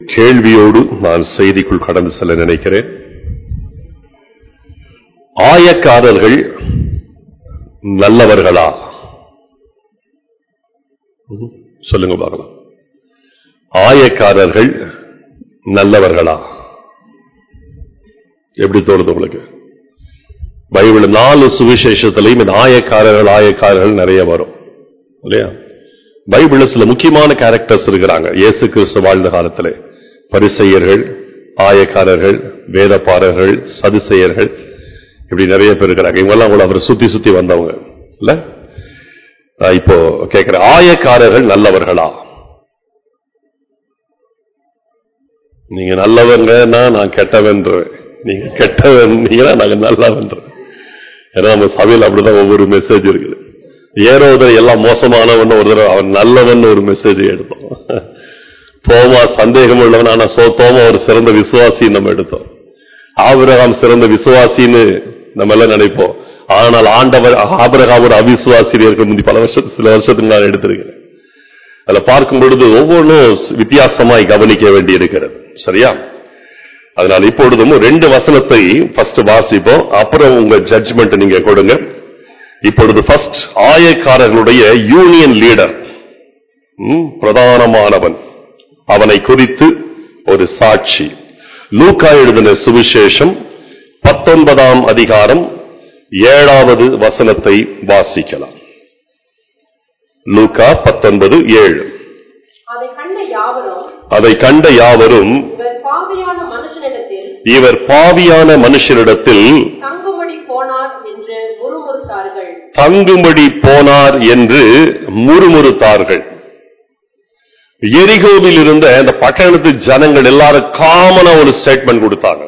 கேள்வியோடு நான் செய்திக்குள் கடந்து செல்ல நினைக்கிறேன் ஆயக்காரர்கள் நல்லவர்களா ம், சொல்லுங்க பார்க்கலாம் ஆயக்காரர்கள் நல்லவர்களா எப்படி தோணுது உங்களுக்கு பைபிள் நாலு சுவிசேஷத்திலையும் இந்த ஆயக்காரர்கள் ஆயக்காரர்கள் நிறைய வரும் இல்லையா பைபிள்ல சில முக்கியமான கேரக்டர்ஸ் இருக்கிறாங்க இயேசு கிறிஸ்து வாழ்ந்த காலத்திலே பரிசெயர்கள் ஆயக்காரர்கள் வேதப்பாரர்கள் சதுசெயர்கள் இப்படி நிறைய பேர் இருக்கிறாங்க இவங்கெல்லாம் கூட அவர் சுத்தி சுத்தி வந்தவங்க இல்ல நான் இப்போ கேட்கிறேன் ஆயக்காரர்கள் நல்லவர்களா நீங்க நல்லவங்கன்னா நான் கெட்டவன்றேன் நீங்க கெட்டவன் நாங்க நல்லவன்றேன் ஏன்னா நம்ம சபையில் அப்படிதான் ஒவ்வொரு மெசேஜ் இருக்குது ஏறோதர் எல்லாம் மோசமானவன் ஒரு தடவை அவன் நல்லவன் ஒரு மெசேஜ் எடுத்தோம் தோமா சந்தேகம் உள்ளவன் ஆனா சோ தோமா ஒரு சிறந்த விசுவாசி நம்ம எடுத்தோம் ஆபிரகாம் சிறந்த விசுவாசின்னு நம்ம எல்லாம் நினைப்போம் ஆனால் ஆண்டவர் ஆபிரகாமோட அவிசுவாசி இருக்க முந்தி பல வருஷம் சில வருஷத்துக்கு நான் எடுத்திருக்கிறேன் அதுல பார்க்கும் பொழுது ஒவ்வொன்றும் வித்தியாசமாய் கவனிக்க வேண்டி இருக்கிறது சரியா அதனால இப்பொழுதும் ரெண்டு வசனத்தை ஃபர்ஸ்ட் வாசிப்போம் அப்புறம் உங்க ஜட்ஜ்மெண்ட் நீங்க கொடுங்க இப்பொழுது ஃபர்ஸ்ட் ஆயக்காரர்களுடைய யூனியன் லீடர் பிரதானமானவன் அவனை குறித்து ஒரு சாட்சி லூக்கா எழுதின சுவிசேஷம் பத்தொன்பதாம் அதிகாரம் ஏழாவது வசனத்தை வாசிக்கலாம் லூக்கா பத்தொன்பது ஏழு அதை கண்ட யாவரும் அதை கண்ட யாவரும் இவர் பாவியான மனுஷனிடத்தில் இவர் பாவியான மனுஷரிடத்தில் தங்கும்படி போனார் என்று முறுமுறுத்தார்கள் தங்கும்படி போனார் என்று முறுமுறுத்தார்கள் எரிகோவில் இருந்த அந்த பட்டணத்து ஜனங்கள் எல்லாரும் காமனா ஒரு ஸ்டேட்மெண்ட் கொடுத்தாங்க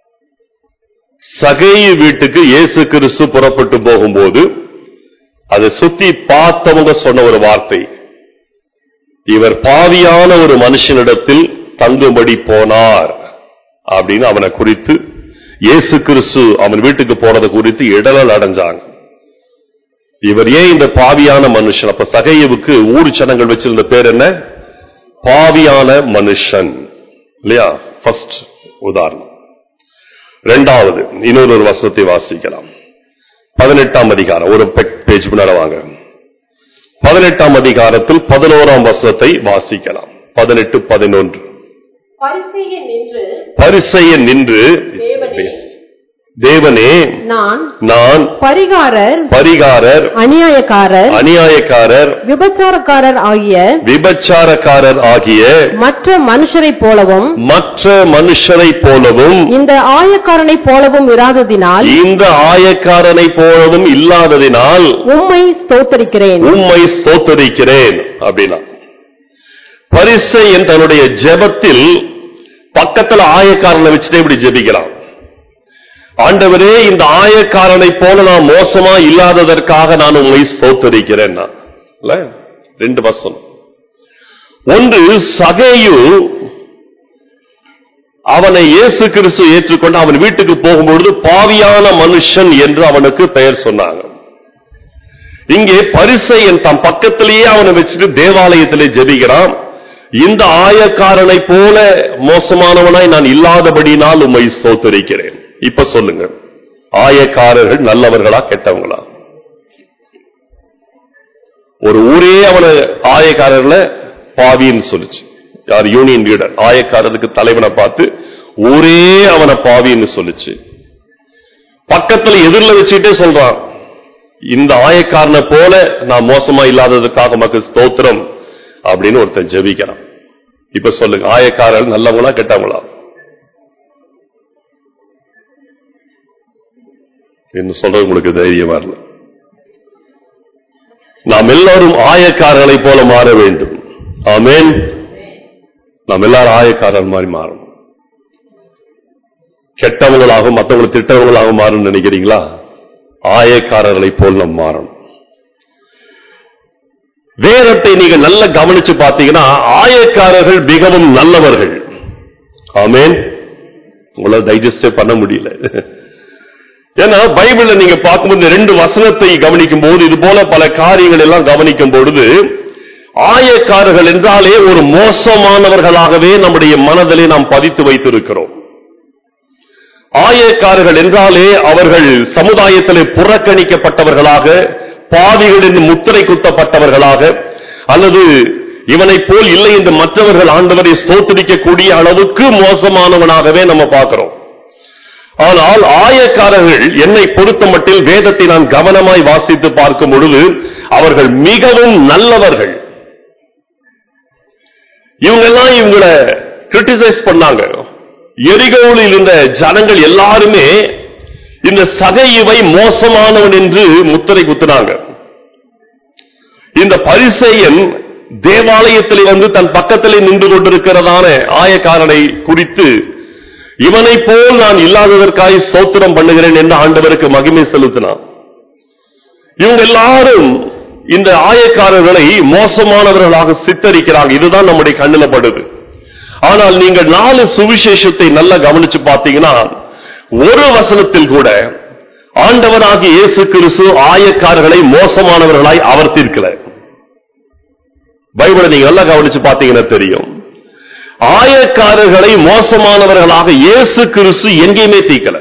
சகையு வீட்டுக்கு இயேசு கிறிஸ்து புறப்பட்டு போகும்போது அதை சுத்தி பார்த்தவங்க சொன்ன ஒரு வார்த்தை இவர் பாவியான ஒரு மனுஷனிடத்தில் தங்கும்படி போனார் அப்படின்னு அவனை குறித்து இயேசு கிறிஸ்து அவன் வீட்டுக்கு போனதை குறித்து இடலல் அடைஞ்சாங்க இவர் ஏன் இந்த பாவியான மனுஷன் அப்ப சகையுவுக்கு ஊர் ஜனங்கள் வச்சிருந்த பேர் என்ன பாவியான மனுஷன் இல்லையா ஃபர்ஸ்ட் உதாரணம் இரண்டாவது இன்னொரு ஒரு வசனத்தை வாசிக்கலாம் பதினெட்டாம் அதிகாரம் ஒரு பேஜ் முன்னால வாங்க பதினெட்டாம் அதிகாரத்தில் பதினோராம் வசனத்தை வாசிக்கலாம் பதினெட்டு பதினொன்று பரிசெய்ய நின்று பரிசையன் நின்று தேவனே தேவனே நான் நான் பரிகாரர் பரிகாரர் அநியாயக்காரர் அநியாயக்காரர் விபச்சாரக்காரர் ஆகிய விபச்சாரக்காரர் ஆகிய மற்ற மனுஷரைப் போலவும் மற்ற மனுஷரைப் போலவும் இந்த ஆயக்காரனைப் போலவும் இராததினால் இந்த ஆயக்காரனை போலவும் இல்லாததினால் உம்மை ஸ்தோத்தரிக்கிறேன் உம்மை ஸ்தோத்தரிக்கிறேன் அப்படின்னா பரிசையன் தன்னுடைய ஜெபத்தில் பக்கத்துல ஆயக்காரனை வச்சுட்டு இப்படி ஜெபிக்கிறான் ஆண்டவரே இந்த ஆயக்காரனை போல நான் மோசமா இல்லாததற்காக நான் உம்மை ஸ்தோத்தரிக்கிறேன் நான். இல்ல? ரெண்டு வசனம் ஒன்று சகேயு அவனை இயேசு கிறிஸ்து ஏற்றுக்கொண்டு அவன் வீட்டுக்கு போகும்பொழுது பாவியான மனுஷன் என்று அவனுக்கு பெயர் சொன்னாங்க இங்கே பரிசையன் தம் பக்கத்திலேயே அவனை வச்சுட்டு தேவாலயத்திலே ஜெபிக்கிறான் இந்த ஆயக்காரனை போல மோசமானவனாய் நான் இல்லாதபடினால் உம்மை ஸ்தோத்தரிக்கிறேன் இப்ப சொல்லுங்க ஆயக்காரர்கள் நல்லவர்களா கெட்டவங்களா ஒரு ஊரே அவனை ஆயக்காரர்ல பாவின்னு சொல்லுச்சு யார் யூனியன் லீடர் ஆயக்காரருக்கு தலைவனை பார்த்து ஊரே அவனை பாவின்னு சொல்லுச்சு பக்கத்துல எதிரில் வச்சுட்டே சொல்றான் இந்த ஆயக்காரனை போல நான் மோசமா இல்லாததுக்காக மக்கள் ஸ்தோத்திரம் அப்படின்னு ஒருத்தன் ஜெபிக்கிறான் இப்ப சொல்லுங்க ஆயக்காரர்கள் நல்லவங்களா கெட்டவங்களா என்ன சொல்றது உங்களுக்கு தைரியம் வரல நாம் எல்லாரும் ஆயக்காரர்களை போல மாற வேண்டும் ஆமென் நாம் எல்லாரும் ஆயக்காரர் மாதிரி மாறணும் கெட்டவங்களாகவும் மற்றவங்களை திட்டவங்களாகவும் மாறணும்னு நினைக்கிறீங்களா ஆயக்காரர்களை போல் நாம் மாறணும் வேதத்தை நீங்க நல்லா கவனிச்சு பார்த்தீங்கன்னா ஆயக்காரர்கள் மிகவும் நல்லவர்கள் ஆமென் உங்களால டைஜஸ்டே பண்ண முடியல ஏன்னா பைபிள்ல நீங்க பார்க்கும்போது இந்த ரெண்டு வசனத்தை கவனிக்கும் போது இது போல பல காரியங்கள் எல்லாம் கவனிக்கும் பொழுது ஆயக்காரர்கள் என்றாலே ஒரு மோசமானவர்களாகவே நம்முடைய மனதிலே நாம் பதித்து வைத்திருக்கிறோம் ஆயக்காரர்கள் என்றாலே அவர்கள் சமுதாயத்திலே புறக்கணிக்கப்பட்டவர்களாக பாவிகளின் முத்திரை குத்தப்பட்டவர்களாக அல்லது இவனைப் போல் இல்லை என்று மற்றவர்கள் ஆண்டவரை ஸ்தோத்திரிக்கக்கூடிய அளவுக்கு மோசமானவனாகவே நம்ம பார்க்கிறோம் ஆனால் ஆயக்காரர்கள் என்னை பொறுத்த மட்டில் வேதத்தை நான் கவனமாய் வாசித்து பார்க்கும் பொழுது அவர்கள் மிகவும் நல்லவர்கள் இவங்கெல்லாம் இவங்களை கிரிட்டிசைஸ் பண்ணாங்க எரிகோவில் இருந்த ஜனங்கள் எல்லாருமே இந்த சகையுவை மோசமானவன் என்று முத்திரை குத்தினாங்க இந்த பரிசெயன் தேவாலயத்தில் வந்து தன் பக்கத்திலே நின்று கொண்டிருக்கிறதான ஆயக்காரனை குறித்து இவனை போல் நான் இல்லாததற்காய் ஸ்தோத்திரம் பண்ணுகிறேன் என்று ஆண்டவருக்கு மகிமை செலுத்தினான் இவங்க எல்லாரும் இந்த ஆயக்காரர்களை மோசமானவர்களாக சித்தரிக்கிறாங்க இதுதான் நம்முடைய கண்ணில படுது ஆனால் நீங்கள் நாலு சுவிசேஷத்தை நல்லா கவனிச்சு பார்த்தீங்கன்னா ஒரு வசனத்தில் கூட ஆண்டவராகிய இயேசு கிறிஸ்து ஆயக்காரர்களை மோசமானவர்களாய் அவர் தீர்க்கல பைபிளை நீங்க நல்லா கவனிச்சு பார்த்தீங்கன்னா தெரியும் ஆயக்காரர்களை மோசமானவர்களாக இயேசு கிறிஸ்து எங்கேயுமே தீர்க்கல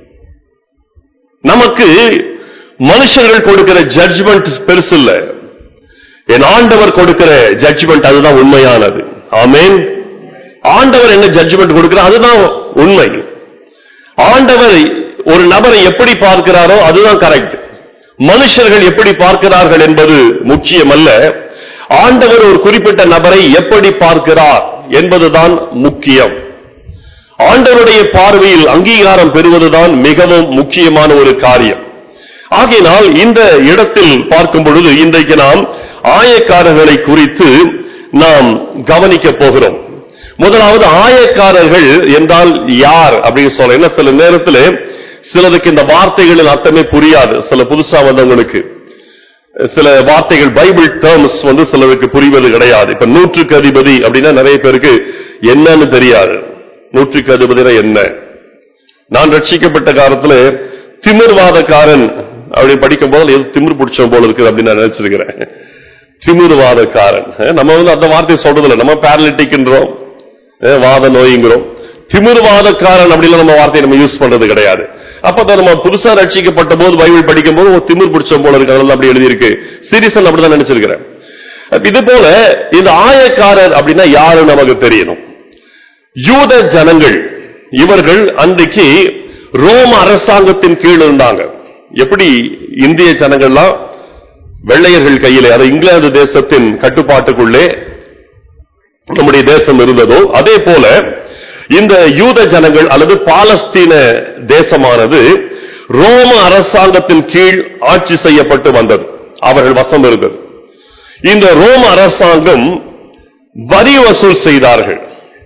நமக்கு மனுஷர்கள் கொடுக்கிற ஜட்ஜ்மெண்ட் பெருசு இல்ல என் ஆண்டவர் கொடுக்கிற ஜட்ஜ்மெண்ட் அதுதான் உண்மையானது ஆமென் ஆண்டவர் என்ன ஜட்ஜ்மெண்ட் கொடுக்கிறார் அதுதான் உண்மை ஆண்டவர் ஒரு நபரை எப்படி பார்க்கிறாரோ அதுதான் கரெக்ட் மனுஷர்கள் எப்படி பார்க்கிறார்கள் என்பது முக்கியமல்ல ஆண்டவர் ஒரு குறிப்பிட்ட நபரை எப்படி பார்க்கிறார் என்பதுதான் முக்கியம் ஆண்டவருடைய பார்வையில் அங்கீகாரம் பெறுவதுதான் மிகவும் முக்கியமான ஒரு காரியம் ஆகையினால் இந்த இடத்தில் பார்க்கும் பொழுது இன்றைக்கு நாம் ஆயக்காரர்களை குறித்து நாம் கவனிக்க போகிறோம் முதலாவது ஆயக்காரர்கள் என்றால் யார் அப்படின்னு சொல்ல என்ன சில நேரத்தில் சிலருக்கு இந்த வார்த்தைகளின் அர்த்தமே புரியாது சில புதுசா வந்தவங்களுக்கு சில வார்த்தைகள் பைபிள் டேர்ம்ஸ் வந்து சிலருக்கு புரிவது கிடையாது இப்ப நூற்றுக்கு அதிபதி அப்படின்னா நிறைய பேருக்கு என்னன்னு தெரியாது நூற்றுக்கு அதிபதினா என்ன நான் ரட்சிக்கப்பட்ட காலத்துல திமிர்வாதக்காரன் அப்படி படிக்கும் போது எது திமிர் பிடிச்ச போல இருக்குது அப்படின்னு நான் நினைச்சிருக்கிறேன் திமிர்வாதக்காரன் அஹ் நம்ம வந்து அந்த வார்த்தையை சொல்றதில்ல நம்ம பேரலிட்டிக்ன்றோம் அஹ் வாத நோய்ங்கிறோம் திமிர்வாதக்காரன் அப்படின்னு நம்ம வார்த்தையை நம்ம யூஸ் பண்றது கிடையாது அப்பதான் நம்ம புதுசா ரட்சிக்கப்பட்ட போது பைபிள் படிக்கும் போது ஒரு திமிர் பிடிச்ச போல இருக்கு அதனால அப்படி எழுதியிருக்கு சீரியஸா அப்படிதான் நினைச்சிருக்கிறேன் அப்ப இது போல இந்த ஆயக்காரர் அப்படின்னா யாருன்னு நமக்கு தெரியணும் யூத ஜனங்கள் இவர்கள் அன்றைக்கு ரோம அரசாங்கத்தின் கீழ் இருந்தாங்க எப்படி இந்திய ஜனங்கள்லாம் வெள்ளையர்கள் கையிலே அது இங்கிலாந்து தேசத்தின் கட்டுப்பாட்டுக்குள்ளே நம்முடைய தேசம் இருந்ததோ அதே போல இந்த யூத ஜனங்கள் அல்லது பாலஸ்தீன தேசமானது ரோம அரசாங்கத்தின் கீழ் ஆட்சி செய்யப்பட்டு வந்தது அவர்கள் வசம் இருந்தது இந்த ரோம அரசாங்கம் வரி வசூல் செய்தார்கள்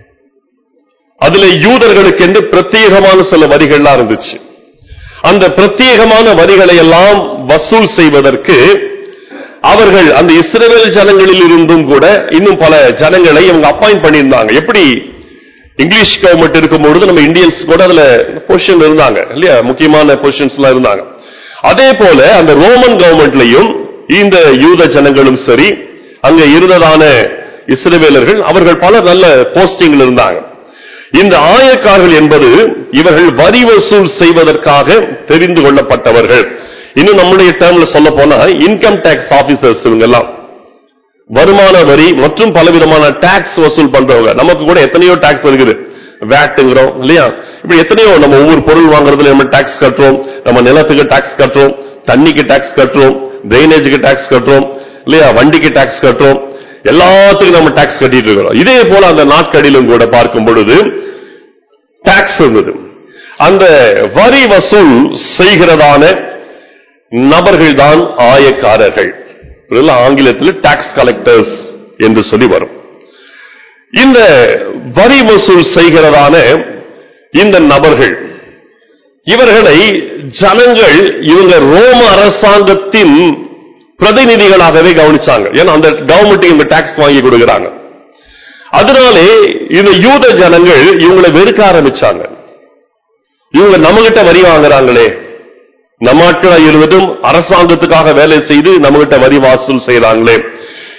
அதுல யூதர்களுக்கென்று பிரத்யேகமான சில வரிகள்லாம் இருந்துச்சு அந்த பிரத்யேகமான வரிகளை எல்லாம் வசூல் செய்வதற்கு அவர்கள் அந்த இஸ்ரேல் ஜனங்களில் இருந்தும் கூட இன்னும் பல ஜனங்களை இவங்க அப்பாயிண்ட் பண்ணியிருந்தாங்க எப்படி இங்கிலீஷ் கவர்மெண்ட் இருக்கும் பொழுது நம்ம இந்தியன்ஸ் கூட அதுல பொசிஷன் இருந்தாங்க இல்லையா முக்கியமான பொசிஷன்ஸ் எல்லாம் இருந்தாங்க அதே போல அந்த ரோமன் கவர்மெண்ட்லயும் இந்த யூத ஜனங்களும் சரி அங்க இருந்ததான இஸ்ரவேலர்கள் அவர்கள் பல நல்ல போஸ்டிங்ல இருந்தாங்க இந்த ஆயக்காரர்கள் என்பது இவர்கள் வரி வசூல் செய்வதற்காக தெரிந்து கொள்ளப்பட்டவர்கள் இன்னும் நம்முடைய டேர்ம்ல சொல்ல போனா இன்கம் டேக்ஸ் ஆபீசர்ஸ் இவங்க எல்லாம் வருமான வரி மற்றும் பலவிதமான டாக்ஸ் வசூல் பண்றவங்க நமக்கு கூட எத்தனையோ டாக்ஸ் இருக்குது வேட்டுங்கிறோம் இல்லையா இப்படி எத்தனையோ நம்ம ஒவ்வொரு பொருள் வாங்குறதுல நம்ம டாக்ஸ் கட்டுறோம் நம்ம நிலத்துக்கு டாக்ஸ் கட்டுறோம் தண்ணிக்கு டாக்ஸ் கட்டுறோம் டிரைனேஜுக்கு டாக்ஸ் கட்டுறோம் இல்லையா வண்டிக்கு டாக்ஸ் கட்டுறோம் எல்லாத்துக்கும் நம்ம டாக்ஸ் கட்டிட்டு இருக்கிறோம் இதே போல அந்த நாட்களிலும் கூட பார்க்கும் பொழுது டாக்ஸ் இருந்தது அந்த வரி வசூல் செய்கிறதான நபர்கள் தான் ஆயக்காரர்கள் இதெல்லாம் ஆங்கிலத்தில் டாக்ஸ் கலெக்டர்ஸ் என்று சொல்லி வரும் இந்த வரி வசூல் செய்கிறதான இந்த நபர்கள் இவர்களை ஜனங்கள் இவங்க ரோம அரசாங்கத்தின் பிரதிநிதிகளாகவே கவனிச்சாங்க ஏன்னா அந்த கவர்மெண்ட் இவங்க டாக்ஸ் வாங்கி கொடுக்கிறாங்க அதனாலே இந்த யூத ஜனங்கள் இவங்களை வெறுக்க ஆரம்பிச்சாங்க இவங்க நம்மகிட்ட வரி வாங்குறாங்களே நம்ம ஆட்களா இருந்துட்டும் அரசாங்கத்துக்காக வேலை செய்து நம்மகிட்ட வரி வாசூல் செய்யறாங்களே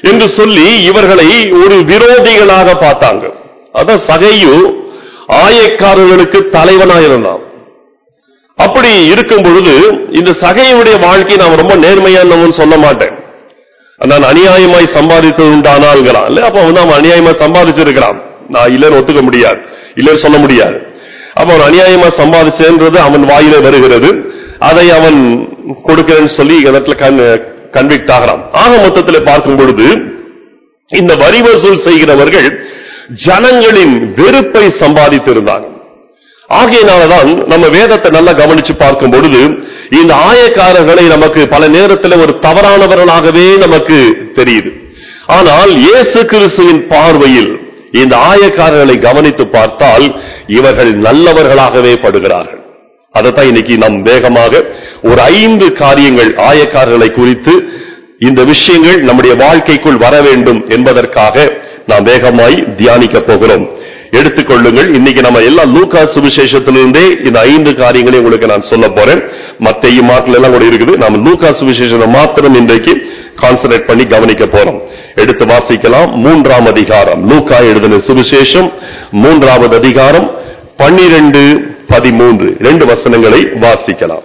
என்று சொல்லி இவர்களை ஒரு விரோதிகளாக பார்த்தாங்க அதான் சகையு ஆயக்காரர்களுக்கு தலைவனாக இருந்தான் அப்படி இருக்கும் பொழுது இந்த சகையுடைய வாழ்க்கை நான் ரொம்ப நேர்மையானவன் சொல்ல மாட்டேன் நான் அநியாயமாய் சம்பாதித்தது உண்டானால்கிறான் இல்ல அப்ப வந்து அவன் அநியாயமாய் சம்பாதிச்சிருக்கிறான் நான் இல்லைன்னு ஒத்துக்க முடியாது இல்லைன்னு சொல்ல முடியாது அப்ப அவன் அநியாயமா சம்பாதிச்சேன்றது அவன் வாயில வருகிறது அதை அவன் கொடுக்கிறேன்னு சொல்லி இடத்துல கன்விக்ட் ஆகிறான் ஆக மொத்தத்தில் பார்க்கும் பொழுது இந்த வரி வசூல் செய்கிறவர்கள் ஜனங்களின் வெறுப்பை சம்பாதித்திருந்தாங்க ஆகையினாலதான் நம்ம வேதத்தை நல்லா கவனிச்சு பார்க்கும் பொழுது இந்த ஆயக்காரர்களை நமக்கு பல நேரத்தில் ஒரு தவறானவர்களாகவே நமக்கு தெரியுது ஆனால் இயேசு கிறிஸ்துவின் பார்வையில் இந்த ஆயக்காரர்களை கவனித்து பார்த்தால் இவர்கள் நல்லவர்களாகவே படுகிறார்கள் அதைத்தான் இன்னைக்கு நாம் வேகமாக ஒரு ஐந்து காரியங்கள் ஆயக்காரர்களை குறித்து இந்த விஷயங்கள் நம்முடைய வாழ்க்கைக்குள் வர வேண்டும் என்பதற்காக நாம் வேகமாய் தியானிக்க போகிறோம் எடுத்துக்கொள்ளுங்கள் இன்னைக்கு நம்ம எல்லா லூகா சுவிசேஷத்திலிருந்தே இந்த ஐந்து காரியங்களை உங்களுக்கு நான் சொல்ல போறேன் மத்தையும் மாட்டில் எல்லாம் கூட இருக்குது நாம லூகா சுவிசேஷத்தை மாத்திரம் இன்றைக்கு கான்சன்ட்ரேட் பண்ணி கவனிக்க போறோம் எடுத்து வாசிக்கலாம் மூன்றாம் அதிகாரம் லூகா எழுதின சுவிசேஷம் மூன்றாவது அதிகாரம் பன்னிரண்டு பதிமூன்று ரெண்டு வசனங்களை வாசிக்கலாம்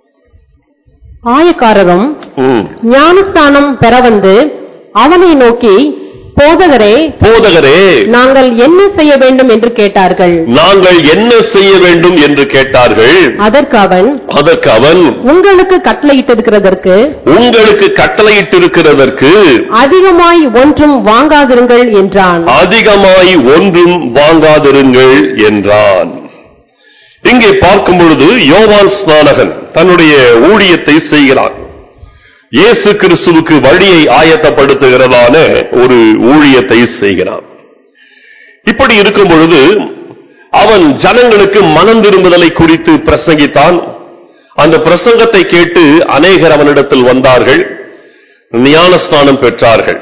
ஆயக்காரரும் ம். ஞானஸ்தானம் பெற வந்து அவனை நோக்கி போதகரே போதகரே நாங்கள் என்ன செய்ய வேண்டும் என்று கேட்டார்கள் நாங்கள் என்ன செய்ய வேண்டும் என்று கேட்டார்கள் அதற்கு அவன் அதற்கு அவன் உங்களுக்கு கட்டளையிட்டிருக்கிறதற்கு உங்களுக்கு கட்டளையிட்டிருக்கிறதற்கு அதிகமாய் ஒன்றும் வாங்காதிருங்கள் என்றான் அதிகமாய் ஒன்றும் வாங்காதிருங்கள் என்றான் இங்கே பார்க்கும் பொழுது யோவான் ஸ்நானகன் தன்னுடைய ஊழியத்தை செய்கிறான் இயேசு கிறிஸ்துவுக்கு வழியை ஆயத்தப்படுத்துகிறதான ஒரு ஊழியத்தை செய்கிறான் இப்படி இருக்கும் பொழுது அவன் ஜனங்களுக்கு மனம் திரும்புதலை குறித்து பிரசங்கித்தான் அந்த பிரசங்கத்தை கேட்டு அநேகர் அவனிடத்தில் வந்தார்கள் ஞானஸ்நானம் பெற்றார்கள்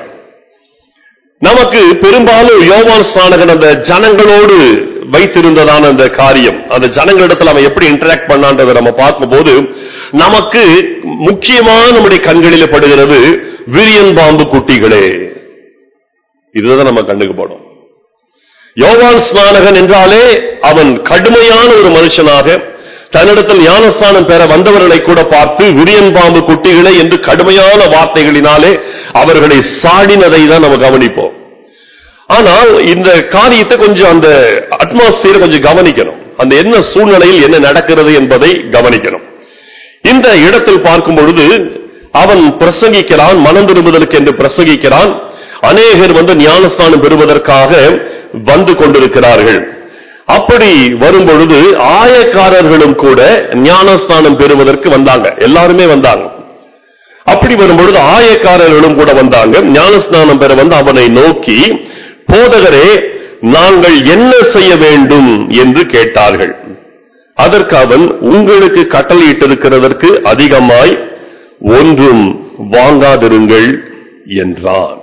நமக்கு பெரும்பாலும் யோவான் ஸ்நானகன் அந்த ஜனங்களோடு வைத்திருந்ததான அந்த காரியம் அந்த ஜனங்களிடத்தில் அவன் எப்படி இன்டராக்ட் பண்ணான்றதை நம்ம பார்க்கும்போது நமக்கு முக்கியமான நம்முடைய கண்களில் படுகிறது விரியன் பாம்பு குட்டிகளே இதுதான் நம்ம கண்ணுக்கு படும் யோவான் ஸ்நானகன் என்றாலே அவன் கடுமையான ஒரு மனுஷனாக தன்னிடத்தில் ஞானஸ்தானம் பெற வந்தவர்களை கூட பார்த்து விரியன் பாம்பு குட்டிகளே என்று கடுமையான வார்த்தைகளினாலே அவர்களை சாடினதை தான் நம்ம கவனிப்போம் ஆனால் இந்த காரியத்தை கொஞ்சம் அந்த அட்மாஸ்பியர் கொஞ்சம் கவனிக்கணும் அந்த என்ன சூழ்நிலையில் என்ன நடக்கிறது என்பதை கவனிக்கணும் இந்த இடத்தில் பார்க்கும் பொழுது அவன் பிரசங்கிக்கிறான் மனம் திரும்புதலுக்கு என்று பிரசங்கிக்கிறான் அநேகர் வந்து ஞானஸ்தானம் பெறுவதற்காக வந்து கொண்டிருக்கிறார்கள் அப்படி வரும் பொழுது ஆயக்காரர்களும் கூட ஞானஸ்தானம் பெறுவதற்கு வந்தாங்க எல்லாருமே வந்தாங்க அப்படி வரும்பொழுது ஆயக்காரர்களும் கூட வந்தாங்க ஞானஸ்நானம் பெற வந்து அவனை நோக்கி போதகரே நாங்கள் என்ன செய்ய வேண்டும் என்று கேட்டார்கள் அதற்கு அவன் உங்களுக்கு கட்டளையிட்டிருக்கிறதற்கு அதிகமாய் ஒன்றும் வாங்காதிருங்கள் என்றான்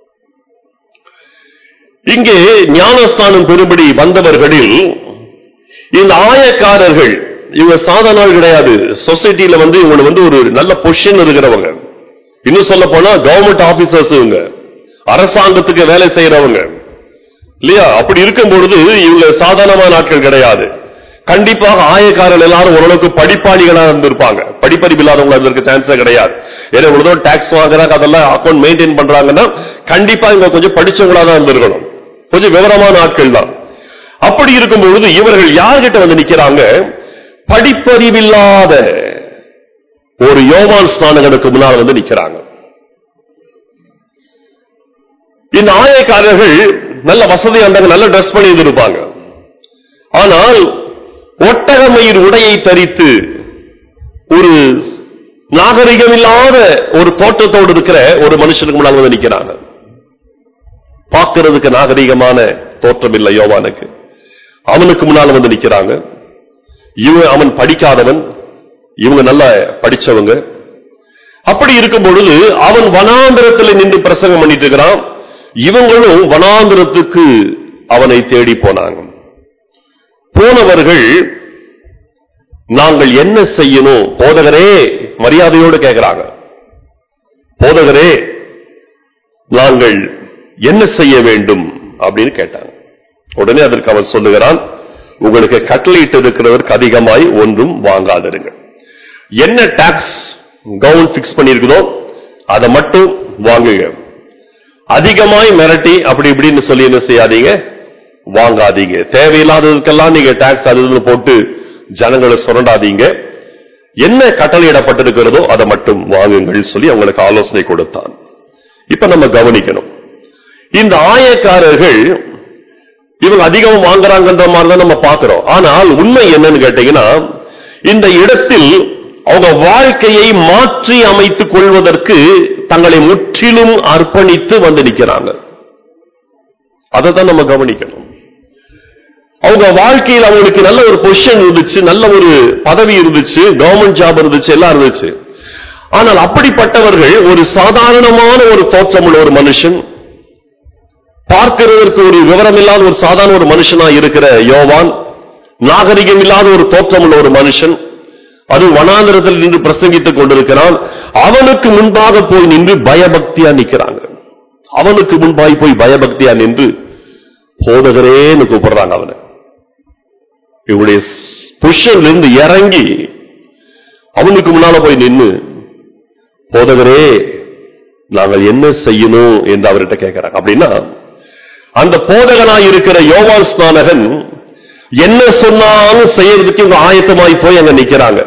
இங்கே ஞானஸ்தானம் பெறும்படி வந்தவர்களில் இந்த ஆயக்காரர்கள் இவங்க சாதாரண கிடையாது சொசைட்டில வந்து இவங்க வந்து ஒரு நல்ல பொசிஷன் இருக்கிறவங்க இன்னும் சொல்ல போனா கவர்மெண்ட் ஆபீசர்ஸ் இவங்க அரசாங்கத்துக்கு வேலை செய்யறவங்க இல்லையா அப்படி இருக்கும் பொழுது இவங்க சாதாரணமான ஆட்கள் கிடையாது கண்டிப்பாக ஆயக்காரர்கள் எல்லாரும் ஓரளவுக்கு படிப்பாளிகளா இருந்திருப்பாங்க படிப்பறிவு இல்லாதவங்களா இருந்திருக்க சான்ஸே கிடையாது ஏன்னா இவ்வளவு டாக்ஸ் வாங்குறாங்க அதெல்லாம் அக்கௌண்ட் மெயின்டைன் பண்றாங்கன்னா கண்டிப்பா இவங்க கொஞ்சம் படிச்சவங்களா தான் இருந்திருக்கணும் கொஞ்சம் விவரமான ஆட்கள் தான் அப்படி இருக்கும் பொழுது இவர்கள் யார்கிட்ட வந்து நிக்கிறாங்க படிப்பறிவில்லாத ஒரு யோவான் ஸ்நானகனுக்கு முன்னால் வந்து நிக்கிறாங்க இந்த ஆயக்காரர்கள் நல்ல வசதியா இருந்தாங்க நல்ல ட்ரெஸ் பண்ணி இருப்பாங்க ஆனால் ஒட்டகமயிர் உடையை தரித்து ஒரு நாகரிகமில்லாத ஒரு தோற்றத்தோடு இருக்கிற ஒரு மனுஷனுக்கு முன்னால் வந்து நிக்கிறாங்க பார்க்கிறதுக்கு நாகரிகமான தோற்றம் இல்லை யோவானுக்கு அவனுக்கு முன்னால் வந்து நிக்கிறாங்க இவன் அவன் படிக்காதவன் இவங்க நல்லா படிச்சவங்க அப்படி இருக்கும் பொழுது அவன் வனாந்திரத்தில் நின்று பிரசங்கம் பண்ணிட்டு இருக்கிறான் இவங்களும் வனாந்திரத்துக்கு அவனை தேடி போனாங்க போனவர்கள் நாங்கள் என்ன செய்யணும் போதகரே மரியாதையோடு கேட்கிறாங்க போதகரே நாங்கள் என்ன செய்ய வேண்டும் அப்படின்னு கேட்டாங்க உடனே அதற்கு அவர் சொல்லுகிறான் உங்களுக்கு கட்டளையிட்டு இருக்கிறதற்கு அதிகமாய் ஒன்றும் வாங்காதிருங்கள் என்ன டாக்ஸ் கவுன் பிக்ஸ் பண்ணிருக்குதோ அதை மட்டும் வாங்குங்க அதிகமாய் மிரட்டி அப்படி இப்படின்னு சொல்லி என்ன செய்யாதீங்க வாங்காதீங்க தேவையில்லாததுக்கெல்லாம் நீங்க டாக்ஸ் அது இதுன்னு போட்டு ஜனங்களை சுரண்டாதீங்க என்ன கட்டளையிடப்பட்டிருக்கிறதோ அதை மட்டும் வாங்குங்கள் சொல்லி அவங்களுக்கு ஆலோசனை கொடுத்தான் இப்ப நம்ம கவனிக்கணும் இந்த ஆயக்காரர்கள் இவங்க அதிகம் வாங்குறாங்கன்ற மாதிரி தான் நம்ம பார்க்கிறோம் ஆனால் உண்மை என்னன்னு கேட்டீங்கன்னா இந்த இடத்தில் அவங்க வாழ்க்கையை மாற்றி அமைத்துக் கொள்வதற்கு தங்களை முற்றிலும் அர்ப்பணித்து வந்து நிற்கிறாங்க அதை தான் நம்ம கவனிக்கணும் அவங்க வாழ்க்கையில் அவங்களுக்கு நல்ல ஒரு பொசிஷன் இருந்துச்சு நல்ல ஒரு பதவி இருந்துச்சு கவர்மெண்ட் ஜாப் இருந்துச்சு எல்லாம் இருந்துச்சு ஆனால் அப்படிப்பட்டவர்கள் ஒரு சாதாரணமான ஒரு தோற்றமுள்ள ஒரு மனுஷன் பார்க்கிறதற்கு ஒரு விவரம் இல்லாத ஒரு சாதாரண ஒரு மனுஷனா இருக்கிற யோவான் நாகரிகம் இல்லாத ஒரு தோற்றமுள்ள ஒரு மனுஷன் அது வனாந்திரத்தில் நின்று பிரசங்கித்துக் கொண்டிருக்கிறான் அவனுக்கு முன்பாக போய் நின்று பயபக்தியா நிக்கிறாங்க அவனுக்கு முன்பாய் போய் பயபக்தியா நின்று போதகரேன்னு கூப்பிடுறாங்க அவனை இவருடைய பொசிஷன்ல இருந்து இறங்கி அவனுக்கு முன்னால போய் நின்னு போதகரே நாங்கள் என்ன செய்யணும் என்று அவர்கிட்ட கேட்கிறாங்க அப்படின்னா அந்த போதகனாய் இருக்கிற யோவான் ஸ்நானகன் என்ன சொன்னாலும் செய்யறதுக்கு இவங்க ஆயத்தமாய் போய் அங்க நிக்கிறாங்க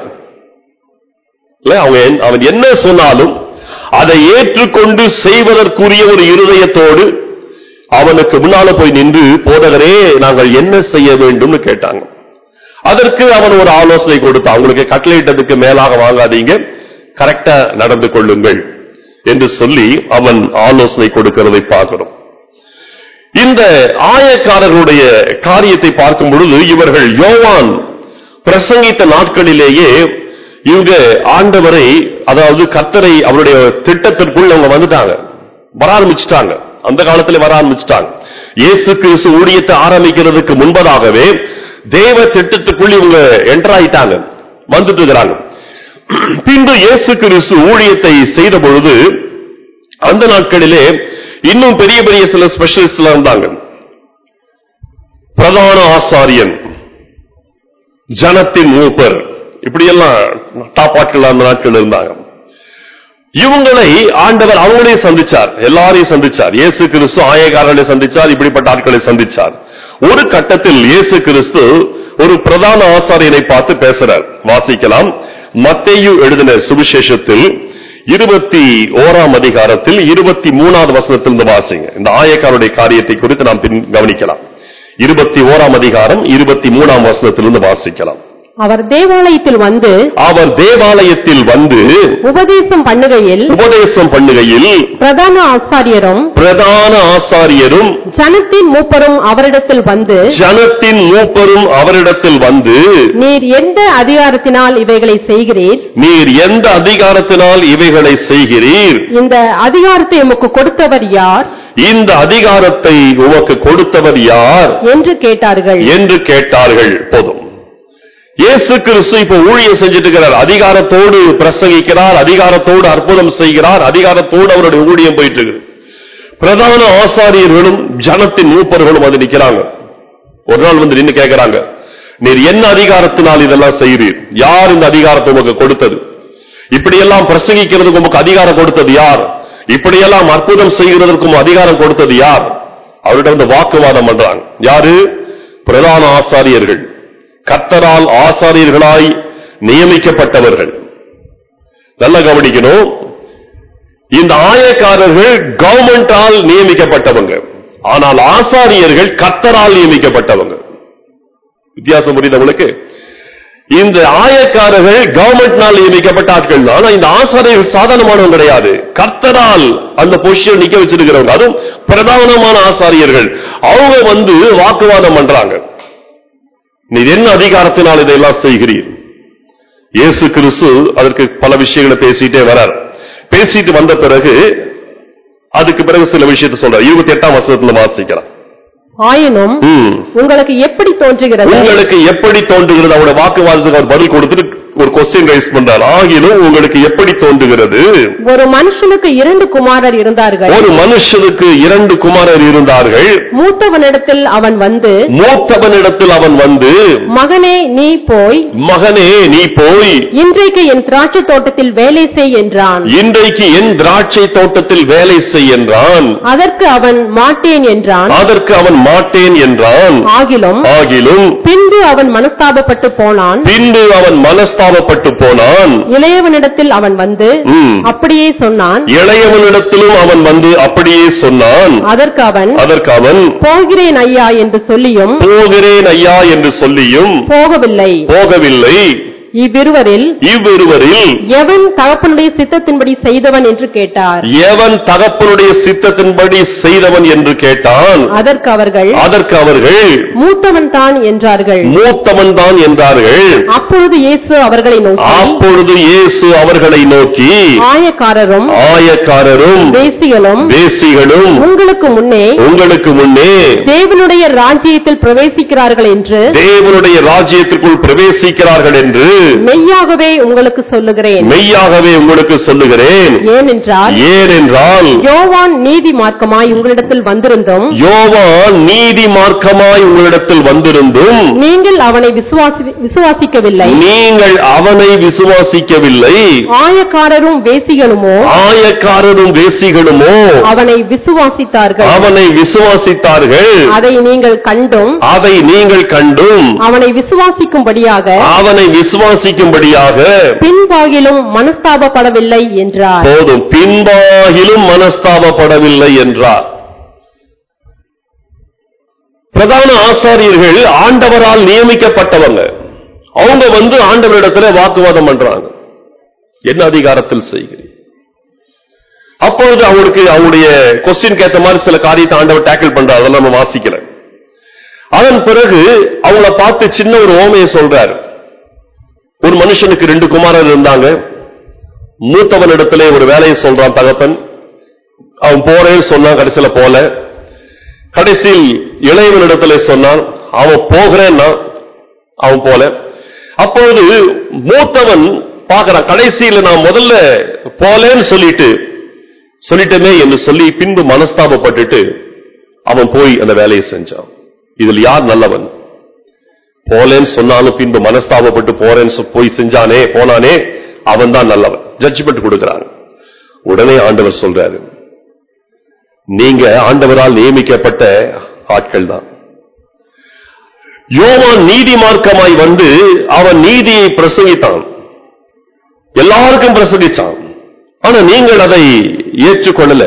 இல்ல அவங்க என்- அவன் என்ன சொன்னாலும் அதை ஏற்றுக்கொண்டு செய்வதற்குரிய ஒரு இருதயத்தோடு அவனுக்கு முன்னால போய் நின்று போதகரே நாங்கள் என்ன செய்ய வேண்டும்னு கேட்டாங்க அதற்கு அவன் ஒரு ஆலோசனை கொடுத்தான் அவங்களுக்கு கட்டளையிட்டதுக்கு மேலாக வாங்காதீங்க கரெக்டா நடந்து கொள்ளுங்கள் என்று சொல்லி அவன் ஆலோசனை கொடுக்கிறதை பார்க்கிறோம் இந்த ஆயக்காரர்களுடைய காரியத்தை பார்க்கும் பொழுது இவர்கள் யோவான் பிரசங்கித்த நாட்களிலேயே இவங்க ஆண்டவரை அதாவது கர்த்தரை அவருடைய திட்டத்திற்குள் அவங்க வந்துட்டாங்க வர ஆரம்பிச்சுட்டாங்க அந்த காலத்துல வர ஆரம்பிச்சுட்டாங்க இயேசு கிறிஸ்து ஊழியத்தை ஆரம்பிக்கிறதுக்கு முன்பதாகவே தேவ திட்டத்துக்குள் இவங்க என்டர் ஆயிட்டாங்க வந்துட்டு இருக்கிறாங்க பின்பு இயேசு கிறிஸ்து ஊழியத்தை செய்த பொழுது அந்த நாட்களிலே இன்னும் பெரிய பெரிய சில ஸ்பெஷலிஸ்ட் இருந்தாங்க பிரதான ஆசாரியன் ஜனத்தின் மூப்பர் இப்படியெல்லாம் டாப் ஆட்கள் அந்த நாட்கள் இருந்தாங்க இவங்களை ஆண்டவர் அவங்களே சந்திச்சார் எல்லாரையும் சந்திச்சார் இயேசு கிறிஸ்து ஆயக்காரர்களை சந்திச்சார் இப்படிப்பட்ட ஆட்களை சந்திச்சார் ஒரு கட்டத்தில் இயேசு கிறிஸ்து ஒரு பிரதான ஆசாரியனை பார்த்து பேசுறார் வாசிக்கலாம் மத்தேயு எழுதின சுவிசேஷத்தில் இருபத்தி ஓராம் அதிகாரத்தில் இருபத்தி மூணாவது வசனத்திலிருந்து வாசிங்க இந்த ஆயக்காருடைய காரியத்தை குறித்து நாம் பின் கவனிக்கலாம் இருபத்தி ஓராம் அதிகாரம் இருபத்தி மூணாம் வசனத்திலிருந்து வாசிக்கலாம் அவர் தேவாலயத்தில் வந்து அவர் தேவாலயத்தில் வந்து உபதேசம் பண்ணுகையில் உபதேசம் பண்ணுகையில் பிரதான ஆசாரியரும் பிரதான ஆசாரியரும் ஜனத்தின் மூப்பரும் அவரிடத்தில் வந்து ஜனத்தின் மூப்பரும் அவரிடத்தில் வந்து நீர் எந்த அதிகாரத்தினால் இவைகளை செய்கிறீர் நீர் எந்த அதிகாரத்தினால் இவைகளை செய்கிறீர் இந்த அதிகாரத்தை உமக்கு கொடுத்தவர் யார் இந்த அதிகாரத்தை உமக்கு கொடுத்தவர் யார் என்று கேட்டார்கள் என்று கேட்டார்கள் போதும் இயேசு கிறிஸ்து இப்ப ஊழியம் செஞ்சுட்டு இருக்கிறார் அதிகாரத்தோடு பிரசங்கிக்கிறார் அதிகாரத்தோடு அற்புதம் செய்கிறார் அதிகாரத்தோடு அவருடைய ஊழியம் போயிட்டு இருக்கு பிரதான ஆசாரியர்களும் ஜனத்தின் மூப்பர்களும் வந்து நிக்கிறாங்க ஒரு நாள் வந்து நின்னு கேட்கிறாங்க நீர் என்ன அதிகாரத்தினால் இதெல்லாம் செய்கிறீர் யார் இந்த அதிகாரத்தை உமக்கு கொடுத்தது இப்படியெல்லாம் பிரசங்கிக்கிறதுக்கு உமக்கு அதிகாரம் கொடுத்தது யார் இப்படியெல்லாம் அற்புதம் செய்கிறதற்கும் அதிகாரம் கொடுத்தது யார் அவர்கிட்ட வந்து வாக்குவாதம் பண்றாங்க யாரு பிரதான ஆசாரியர்கள் கத்தரால் ஆசாரியர்களாய் நியமிக்கப்பட்டவர்கள் நல்லா கவனிக்கணும் இந்த ஆயக்காரர்கள் கவர்மெண்டால் நியமிக்கப்பட்டவங்க ஆனால் ஆசாரியர்கள் கத்தரால் நியமிக்கப்பட்டவங்க வித்தியாசம் புரியுது உங்களுக்கு இந்த ஆயக்காரர்கள் கவர்மெண்ட்னால் நியமிக்கப்பட்ட ஆட்கள் தான் ஆனா இந்த ஆசாரியர்கள் சாதாரணமானவங்க கிடையாது கர்த்தரால் அந்த பொசிஷன் நிக்க வச்சிருக்கிறவங்க அதுவும் பிரதானமான ஆசாரியர்கள் அவங்க வந்து வாக்குவாதம் பண்றாங்க நீ என்ன அதிகாரத்தினால் இதையெல்லாம் செய்கிறீர் இயேசு கிறிஸ்து அதற்கு பல விஷயங்களை பேசிட்டே வரார் பேசிட்டு வந்த பிறகு அதுக்கு பிறகு சில விஷயத்தை சொல்றார் இருபத்தி எட்டாம் வசனத்துல வாசிக்கிறார் ஆயினும் ம். உங்களுக்கு எப்படி தோன்றுகிறது உங்களுக்கு எப்படி தோன்றுகிறது அவருடைய வாக்குவாதத்துக்கு அவர் பதில் கொடுத்துட்டு ஒரு கொஸ்டின் ரைஸ் பண்றார் ஆகிலும் உங்களுக்கு எப்படி தோன்றுகிறது ஒரு மனுஷனுக்கு இரண்டு குமாரர் இருந்தார்கள் ஒரு மனுஷனுக்கு இரண்டு குமாரர் இருந்தார்கள் மூத்தவனிடத்தில் அவன் வந்து மூத்தவனிடத்தில் அவன் வந்து மகனே நீ போய் மகனே நீ போய் இன்றைக்கு என் திராட்சை தோட்டத்தில் வேலை செய் என்றான் இன்றைக்கு என் திராட்சை தோட்டத்தில் வேலை செய் என்றான் அதற்கு அவன் மாட்டேன் என்றான் அதற்கு அவன் மாட்டேன் என்றான் ஆகிலும் ஆகிலும் பின்பு அவன் மனஸ்தாபப்பட்டு போனான் பின்பு அவன் மனஸ்தாபப்பட்டு போனான் இளையவனிடத்தில் அவன் வந்து ம். அப்படியே சொன்னான் இளையவனிடத்திலும் அவன் வந்து அப்படியே சொன்னான் அதற்கு அவன் அதற்கு அவன் போகிறேன் ஐயா என்று சொல்லியும் போகிறேன் ஐயா என்று சொல்லியும் போகவில்லை போகவில்லை இவ்விருவரில் இவ்விருவரில் எவன் தகப்பனுடைய சித்தத்தின்படி செய்தவன் என்று கேட்டார் எவன் தகப்பனுடைய சித்தத்தின்படி செய்தவன் என்று கேட்டான் அதற்கு அவர்கள் அதற்கு அவர்கள் மூத்தவன் தான் என்றார்கள் மூத்தவன் தான் என்றார்கள் அப்பொழுது இயேசு அவர்களை நோக்கி அப்பொழுது இயேசு அவர்களை நோக்கி ஆயக்காரரும் ஆயக்காரரும் வேசிகளும் வேசிகளும் உங்களுக்கு முன்னே உங்களுக்கு முன்னே தேவனுடைய ராஜ்யத்தில் பிரவேசிக்கிறார்கள் என்று தேவனுடைய ராஜ்யத்திற்குள் பிரவேசிக்கிறார்கள் என்று மெய்யாகவே உங்களுக்கு சொல்லுகிறேன் மெய்யாகவே உங்களுக்கு சொல்லுகிறேன் ஏனென்றால் ஏனென்றால் யோவான் நீதி மார்க்கமாய் உங்களிடத்தில் வந்திருந்தும் யோவான் நீதி மார்க்கமாய் உங்களிடத்தில் வந்திருந்தும் நீங்கள் அவனை விசுவாசி விசுவாசிக்கவில்லை நீங்கள் அவனை விசுவாசிக்கவில்லை ஆயக்காரரும் வேசிகளுமோ ஆயக்காரரும் வேசிகளுமோ அவனை விசுவாசித்தார்கள் அவனை விசுவாசித்தார்கள் அதை நீங்கள் கண்டும் அதை நீங்கள் கண்டும் அவனை விசுவாசிக்கும்படியாக அவனை விசுவாசிக்கும்படியாக பின்பாகிலும் மனஸ்தாபப்படவில்லை என்றார் போதும் பின்பாகிலும் மனஸ்தாபப்படவில்லை என்றார் பிரதான ஆசாரியர்கள் ஆண்டவரால் நியமிக்கப்பட்டவங்க அவங்க வந்து ஆண்டவரிடத்துல வாக்குவாதம் பண்றாங்க என்ன அதிகாரத்தில் செய்கிறீர் அப்பொழுது அவருக்கு அவருடைய கொஸ்டின் ஏத்த மாதிரி சில காரியத்தை ஆண்டவர் டேக்கிள் பண்றாரு அதெல்லாம் நம்ம வாசிக்கிறேன் அதன் பிறகு அவங்கள பார்த்து சின்ன ஒரு ஓமையை சொல்றாரு ஒரு மனுஷனுக்கு ரெண்டு குமாரர் இருந்தாங்க மூத்தவன் இடத்துல ஒரு வேலையை சொல்றான் தகப்பன் அவன் போறேன்னு சொன்னான் கடைசியில போல கடைசியில் இளையவன் இடத்துல சொன்னான் அவன் போகிறேன்னா அவன் போல அப்பொழுது மூத்தவன் பார்க்கறான் கடைசியில நான் முதல்ல போலேன்னு சொல்லிட்டு சொல்லிட்டமே என்று சொல்லி பின்பு மனஸ்தாபப்பட்டுட்டு அவன் போய் அந்த வேலையை செஞ்சான் இதில் யார் நல்லவன் போலேன்னு சொன்னாலும் பின்பு மனஸ்தாபப்பட்டு போறேன்னு சொ- போய் செஞ்சானே போனானே அவன் தான் நல்லவன் ஜட்ஜ்மெண்ட் கொடுக்கிறாங்க உடனே ஆண்டவர் சொல்றாரு நீங்க ஆண்டவரால் நியமிக்கப்பட்ட ஆட்கள் தான் யோவான் நீதி மார்க்கமாய் வந்து அவன் நீதியை பிரசங்கித்தான் எல்லாருக்கும் பிரசங்கிச்சான் ஆனா நீங்கள் அதை ஏற்றுக்கொள்ளல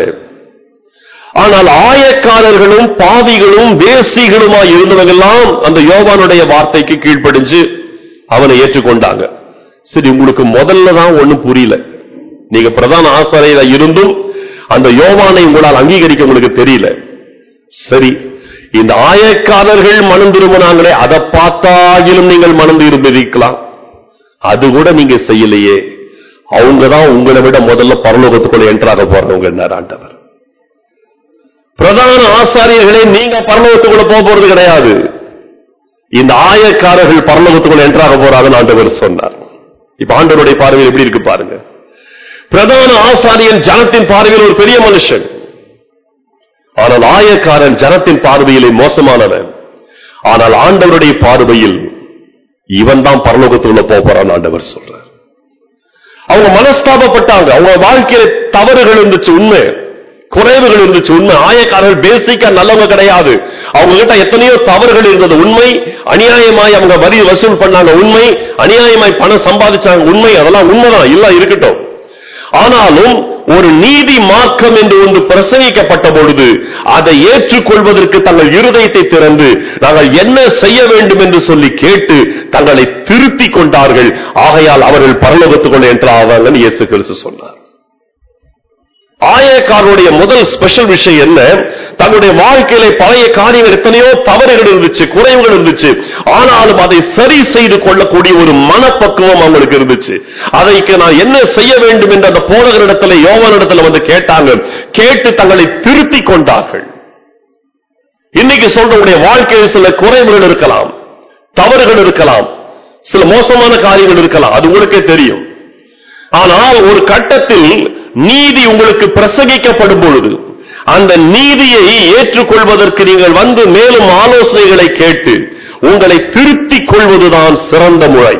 ஆனால் ஆயக்காரர்களும் பாவிகளும் வேசிகளுமாய் இருந்தவங்கெல்லாம் அந்த யோவானுடைய வார்த்தைக்கு கீழ்ப்படிஞ்சு அவனை ஏற்றுக்கொண்டாங்க சரி உங்களுக்கு முதல்ல தான் ஒண்ணும் புரியல நீங்க பிரதான ஆசாரியரா இருந்தும் அந்த யோவானை உங்களால் அங்கீகரிக்க உங்களுக்கு தெரியல சரி இந்த ஆயக்காரர்கள் மனம் திரும்பினாங்களே அதை பார்த்தாகிலும் நீங்கள் மனம் திரும்பிருக்கலாம் அது கூட நீங்க செய்யலையே அவங்க தான் உங்களை விட முதல்ல பரலோகத்துக்குள்ள என்ட்ராக போறவங்க என்ன ஆண்டவர் பிரதான ஆசாரியர்களே நீங்க பரலோகத்துக்குள்ள போக போறது கிடையாது இந்த ஆயக்காரர்கள் பரலோகத்துக்குள்ள என்ட்ராக போறாங்கன்னு ஆண்டவர் சொன்னார் இப்ப ஆண்டவருடைய பார்வையில் எப்படி இருக்கு பாருங்க பிரதான ஆசாரியன் ஜனத்தின் பார்வையில் ஒரு பெரிய மனுஷன் ஆனால் ஆயக்காரன் ஜனத்தின் பார்வையிலே மோசமானவன் ஆனால் ஆண்டவருடைய பார்வையில் இவன் தான் பரலோகத்துக்குள்ள போக போறான் ஆண்டவர் சொல்றார் அவங்க மனஸ்தாபப்பட்டாங்க அவங்க வாழ்க்கையில தவறுகள் இருந்துச்சு உண்மை குறைவுகள் இருந்துச்சு உண்மை ஆயக்காரர்கள் பேசிக்கா நல்லவங்க கிடையாது அவங்க கிட்ட எத்தனையோ தவறுகள் இருந்தது உண்மை அநியாயமாய் அவங்க வரி வசூல் பண்ணாங்க உண்மை அநியாயமாய் பணம் சம்பாதிச்சாங்க உண்மை அதெல்லாம் உண்மைதான் இல்ல இருக்கட்டும் ஆனாலும் ஒரு நீதி மார்க்கம் என்று ஒன்று பிரசங்கிக்கப்பட்ட பொழுது அதை ஏற்றுக்கொள்வதற்கு தங்கள் இருதயத்தை திறந்து நாங்கள் என்ன செய்ய வேண்டும் என்று சொல்லி கேட்டு தங்களை திருத்திக் கொண்டார்கள் ஆகையால் அவர்கள் பரலோகத்துக்குள்ள என்று ஆவாங்கன்னு இயேசு கிறிஸ்து சொன்னார் ஆயக்காரனுடைய முதல் ஸ்பெஷல் விஷயம் என்ன தன்னுடைய வாழ்க்கையில பழைய காரியங்கள் எத்தனையோ தவறுகள் இருந்துச்சு குறைவுகள் இருந்துச்சு ஆனாலும் அதை சரி செய்து கொள்ளக்கூடிய ஒரு மனப்பக்குவம் அவங்களுக்கு இருந்துச்சு அதைக்கு நான் என்ன செய்ய வேண்டும் என்று அந்த போதகரிடத்துல யோவானிடத்துல வந்து கேட்டாங்க கேட்டு தங்களை திருத்திக் கொண்டார்கள் இன்னைக்கு சொல்ற உடைய வாழ்க்கையில் சில குறைவுகள் இருக்கலாம் தவறுகள் இருக்கலாம் சில மோசமான காரியங்கள் இருக்கலாம் அது உங்களுக்கே தெரியும் ஆனால் ஒரு கட்டத்தில் நீதி உங்களுக்கு பிரசங்கிக்கப்படும் பொழுது அந்த நீதியை ஏற்றுக்கொள்வதற்கு நீங்கள் வந்து மேலும் ஆலோசனைகளை கேட்டு உங்களை திருத்திக் கொள்வதுதான் சிறந்த முறை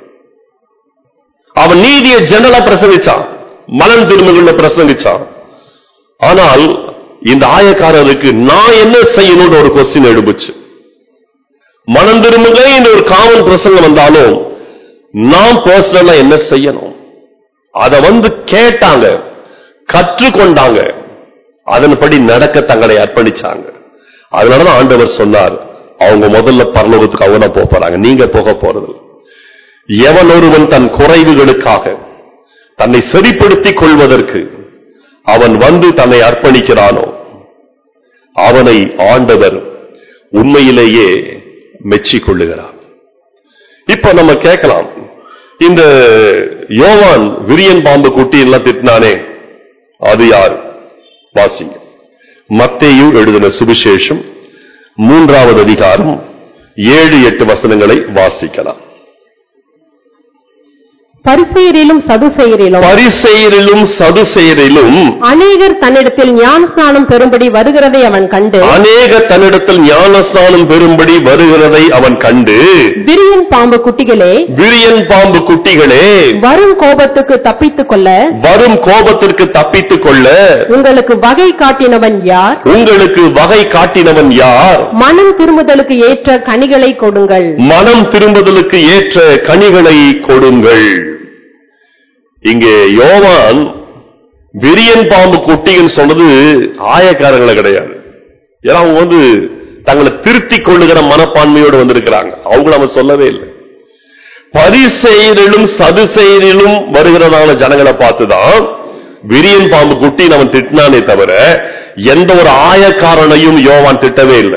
அவன் நீதியை ஜெனரலா பிரசங்கிச்சான் மனம் திரும்புகள் பிரசங்கிச்சான் ஆனால் இந்த ஆயக்காரருக்கு நான் என்ன செய்யணும்னு ஒரு கொஸ்டின் எழுப்புச்சு மனம் திரும்புங்க இந்த ஒரு காமன் பிரசங்கம் வந்தாலும் நான் பர்சனலா என்ன செய்யணும் அத வந்து கேட்டாங்க கற்றுக்கொண்டாங்க அதன்படி நடக்க தங்களை அர்ப்பணிச்சாங்க அதனாலதான் ஆண்டவர் சொன்னார் அவங்க முதல்ல பரலோகத்துக்கு அவங்க தான் போக போறாங்க நீங்க போக போறது இல்ல. எவன் ஒருவன் தன் குறைவுகளுக்காக தன்னை சரிப்படுத்திக் கொள்வதற்கு அவன் வந்து தன்னை அர்ப்பணிக்கிறானோ அவனை ஆண்டவர் உண்மையிலேயே மெச்சிக் கொள்ளுகிறார் இப்ப நம்ம கேட்கலாம் இந்த யோவான் விரியன் பாம்பு குட்டி எல்லாம் திட்டினானே அது யார் வாசிங்க மத்தேயு எழுதின சுவிசேஷம் மூன்றாவது அதிகாரம் ஏழு எட்டு வசனங்களை வாசிக்கலாம் பரிசெயரிலும் சதுசெயரிலும் பரிசெயரிலும் சதுசெயரிலும் அநேகர் தன்னிடத்தில் ஞானஸ்நானம் பெறும்படி வருகிறதை அவன் கண்டு அநேக தன்னிடத்தில் ஞானஸ்நானம் பெறும்படி வருகிறதை அவன் கண்டு விரியன் பாம்பு குட்டிகளே விரியன் பாம்பு குட்டிகளே வரும் கோபத்துக்கு தப்பித்துக் கொள்ள வரும் கோபத்திற்கு தப்பித்துக் கொள்ள உங்களுக்கு வகை காட்டினவன் யார் உங்களுக்கு வகை காட்டினவன் யார் மனம் திரும்புதலுக்கு ஏற்ற கனிகளை கொடுங்கள் மனம் திரும்புதலுக்கு ஏற்ற கனிகளை கொடுங்கள் இங்கே யோவான் விரியன் பாம்பு குட்டின்னு சொன்னது ஆயக்காரங்களை கிடையாது ஏன்னா அவங்க வந்து தங்களை திருத்திக் கொள்ளுகிற மனப்பான்மையோடு வந்திருக்கிறாங்க அவங்கள அவன் சொல்லவே இல்லை பரிசெயரிலும் சதுசெயரிலும் வருகிறதான ஜனங்களை பார்த்துதான் விரியன் பாம்பு குட்டி அவன் திட்டினானே தவிர எந்த ஒரு ஆயக்காரனையும் யோவான் திட்டவே இல்லை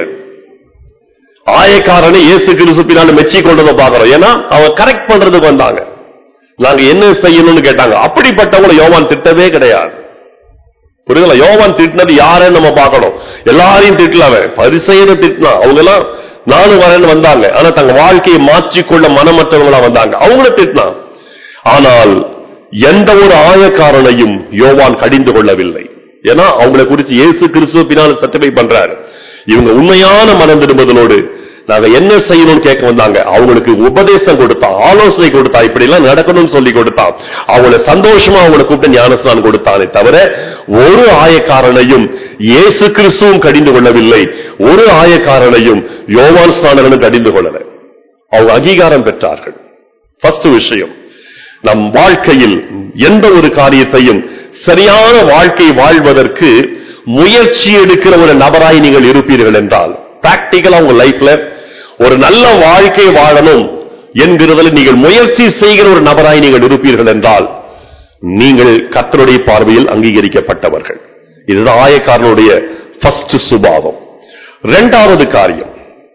ஆயக்காரனை இயேசு கிறிஸ்து பின்னால மெச்சி கொண்டதை பார்க்கிறோம் ஏன்னா அவன் கரெக்ட் பண்றதுக்கு வந்தாங்க நாங்க என்ன செய்யணும்னு கேட்டாங்க அப்படிப்பட்டவங்களை யோவான் திட்டவே கிடையாது புரியுதுல யோவான் திட்டினது யாருன்னு நம்ம பார்க்கணும் எல்லாரையும் திட்டல அவன் பரிசெயரை திட்டினா அவங்க எல்லாம் நானும் வரேன்னு வந்தாங்க ஆனா தங்க வாழ்க்கையை மாற்றிக்கொள்ள மனமற்றவங்களா வந்தாங்க அவங்கள திட்டினான் ஆனால் எந்த ஒரு ஆயக்காரனையும் யோவான் கடிந்து கொள்ளவில்லை ஏன்னா அவங்களை குறித்து இயேசு கிறிஸ்துவ பின்னால் சர்டிஃபை பண்றாரு இவங்க உண்மையான மனம் திரும்புதலோடு நாங்க என்ன செய்யணும்னு கேட்க வந்தாங்க அவங்களுக்கு உபதேசம் கொடுத்தான் ஆலோசனை கொடுத்தா இப்படி எல்லாம் நடக்கணும்னு சொல்லி கொடுத்தான் அவங்கள சந்தோஷமா அவங்களை கூப்பிட்டு ஞானஸ்நானம் கொடுத்தானே தவிர ஒரு ஆயக்காரனையும் இயேசு கிறிஸ்துவும் கடிந்து கொள்ளவில்லை ஒரு ஆயக்காரனையும் யோவான் ஸ்நானகனும் கடிந்து கொள்ளல அவங்க அங்கீகாரம் பெற்றார்கள் ஃபர்ஸ்ட் விஷயம் நம் வாழ்க்கையில் எந்த ஒரு காரியத்தையும் சரியான வாழ்க்கை வாழ்வதற்கு முயற்சி எடுக்கிற ஒரு நபராய் நீங்கள் இருப்பீர்கள் என்றால் பிராக்டிக்கலா உங்க லைஃப்ல ஒரு நல்ல வாழ்க்கை வாழணும் என்கிறதில் நீங்கள் முயற்சி செய்கிற ஒரு நபராய் நீங்கள் இருப்பீர்கள் என்றால் நீங்கள் கர்த்தருடைய பார்வையில் அங்கீகரிக்கப்பட்டவர்கள் இதுதான் ஆயக்காரனுடைய ஃபர்ஸ்ட் சுபாவம் இரண்டாவது காரியம்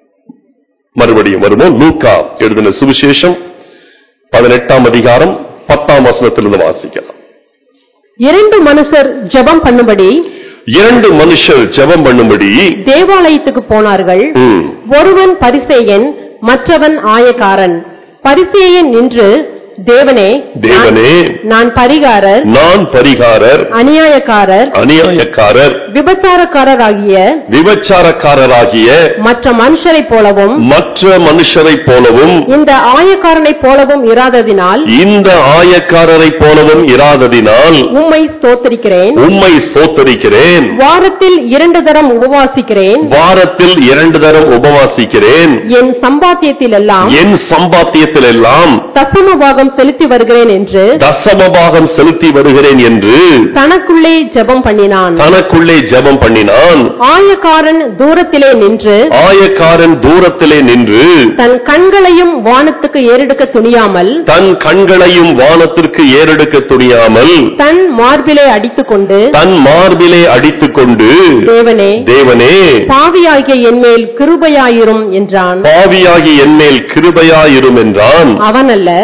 மறுபடியும் வருவோம் லூக்கா எழுதின சுவிசேஷம் பதினெட்டாம் அதிகாரம் பத்தாம் வசனத்திலிருந்து வாசிக்கலாம் இரண்டு மனுஷர் ஜெபம் பண்ணும்படி இரண்டு மனுஷர் ஜெபம் பண்ணும்படி தேவாலயத்துக்கு போனார்கள் ம், ஒருவன் பரிசேயன் மற்றவன் ஆயக்காரன் பரிசேயன் நின்று தேவனே தேவனே நான் பரிகாரர் நான் பரிகாரர் அநியாயக்காரர் அநியாயக்காரர் விபச்சாரக்காரராகிய விபச்சாரக்காரராகிய மற்ற மனுஷரைப் போலவும் மற்ற மனுஷரைப் போலவும் இந்த ஆயக்காரனைப் போலவும் இராததினால் இந்த ஆயக்காரரைப் போலவும் இராததினால் உம்மை ஸ்தோத்திரிக்கிறேன் உம்மை சோத்தரிக்கிறேன் வாரத்தில் இரண்டு தரம் உபவாசிக்கிறேன் வாரத்தில் இரண்டு தரம் உபவாசிக்கிறேன் என் சம்பாத்தியத்திலெல்லாம் என் சம்பாத்தியத்தில் எல்லாம் தசம பாகம் செலுத்தி வருகிறேன் என்று தசமபாகம் செலுத்தி வருகிறேன் என்று தனக்குள்ளே ஜெபம் பண்ணினான் தனக்குள்ளே ஜெபம் பண்ணினான் ஆயக்காரன் தூரத்திலே நின்று ஆயக்காரன் தூரத்திலே நின்று தன் கண்களையும் வானத்துக்கு ஏறெடுக்க துணியாமல் தன் கண்களையும் வானத்திற்கு ஏறெடுக்க துணியாமல் தன் மார்பிலே அடித்துக்கொண்டு தன் மார்பிலே அடித்துக் கொண்டு தேவனே தேவனே பாவியாகிய என்மேல் கிருபையாயிரும் என்றான் பாவியாகி என்மேல் கிருபையாயிரும் என்றான் அவனல்ல அவனல்ல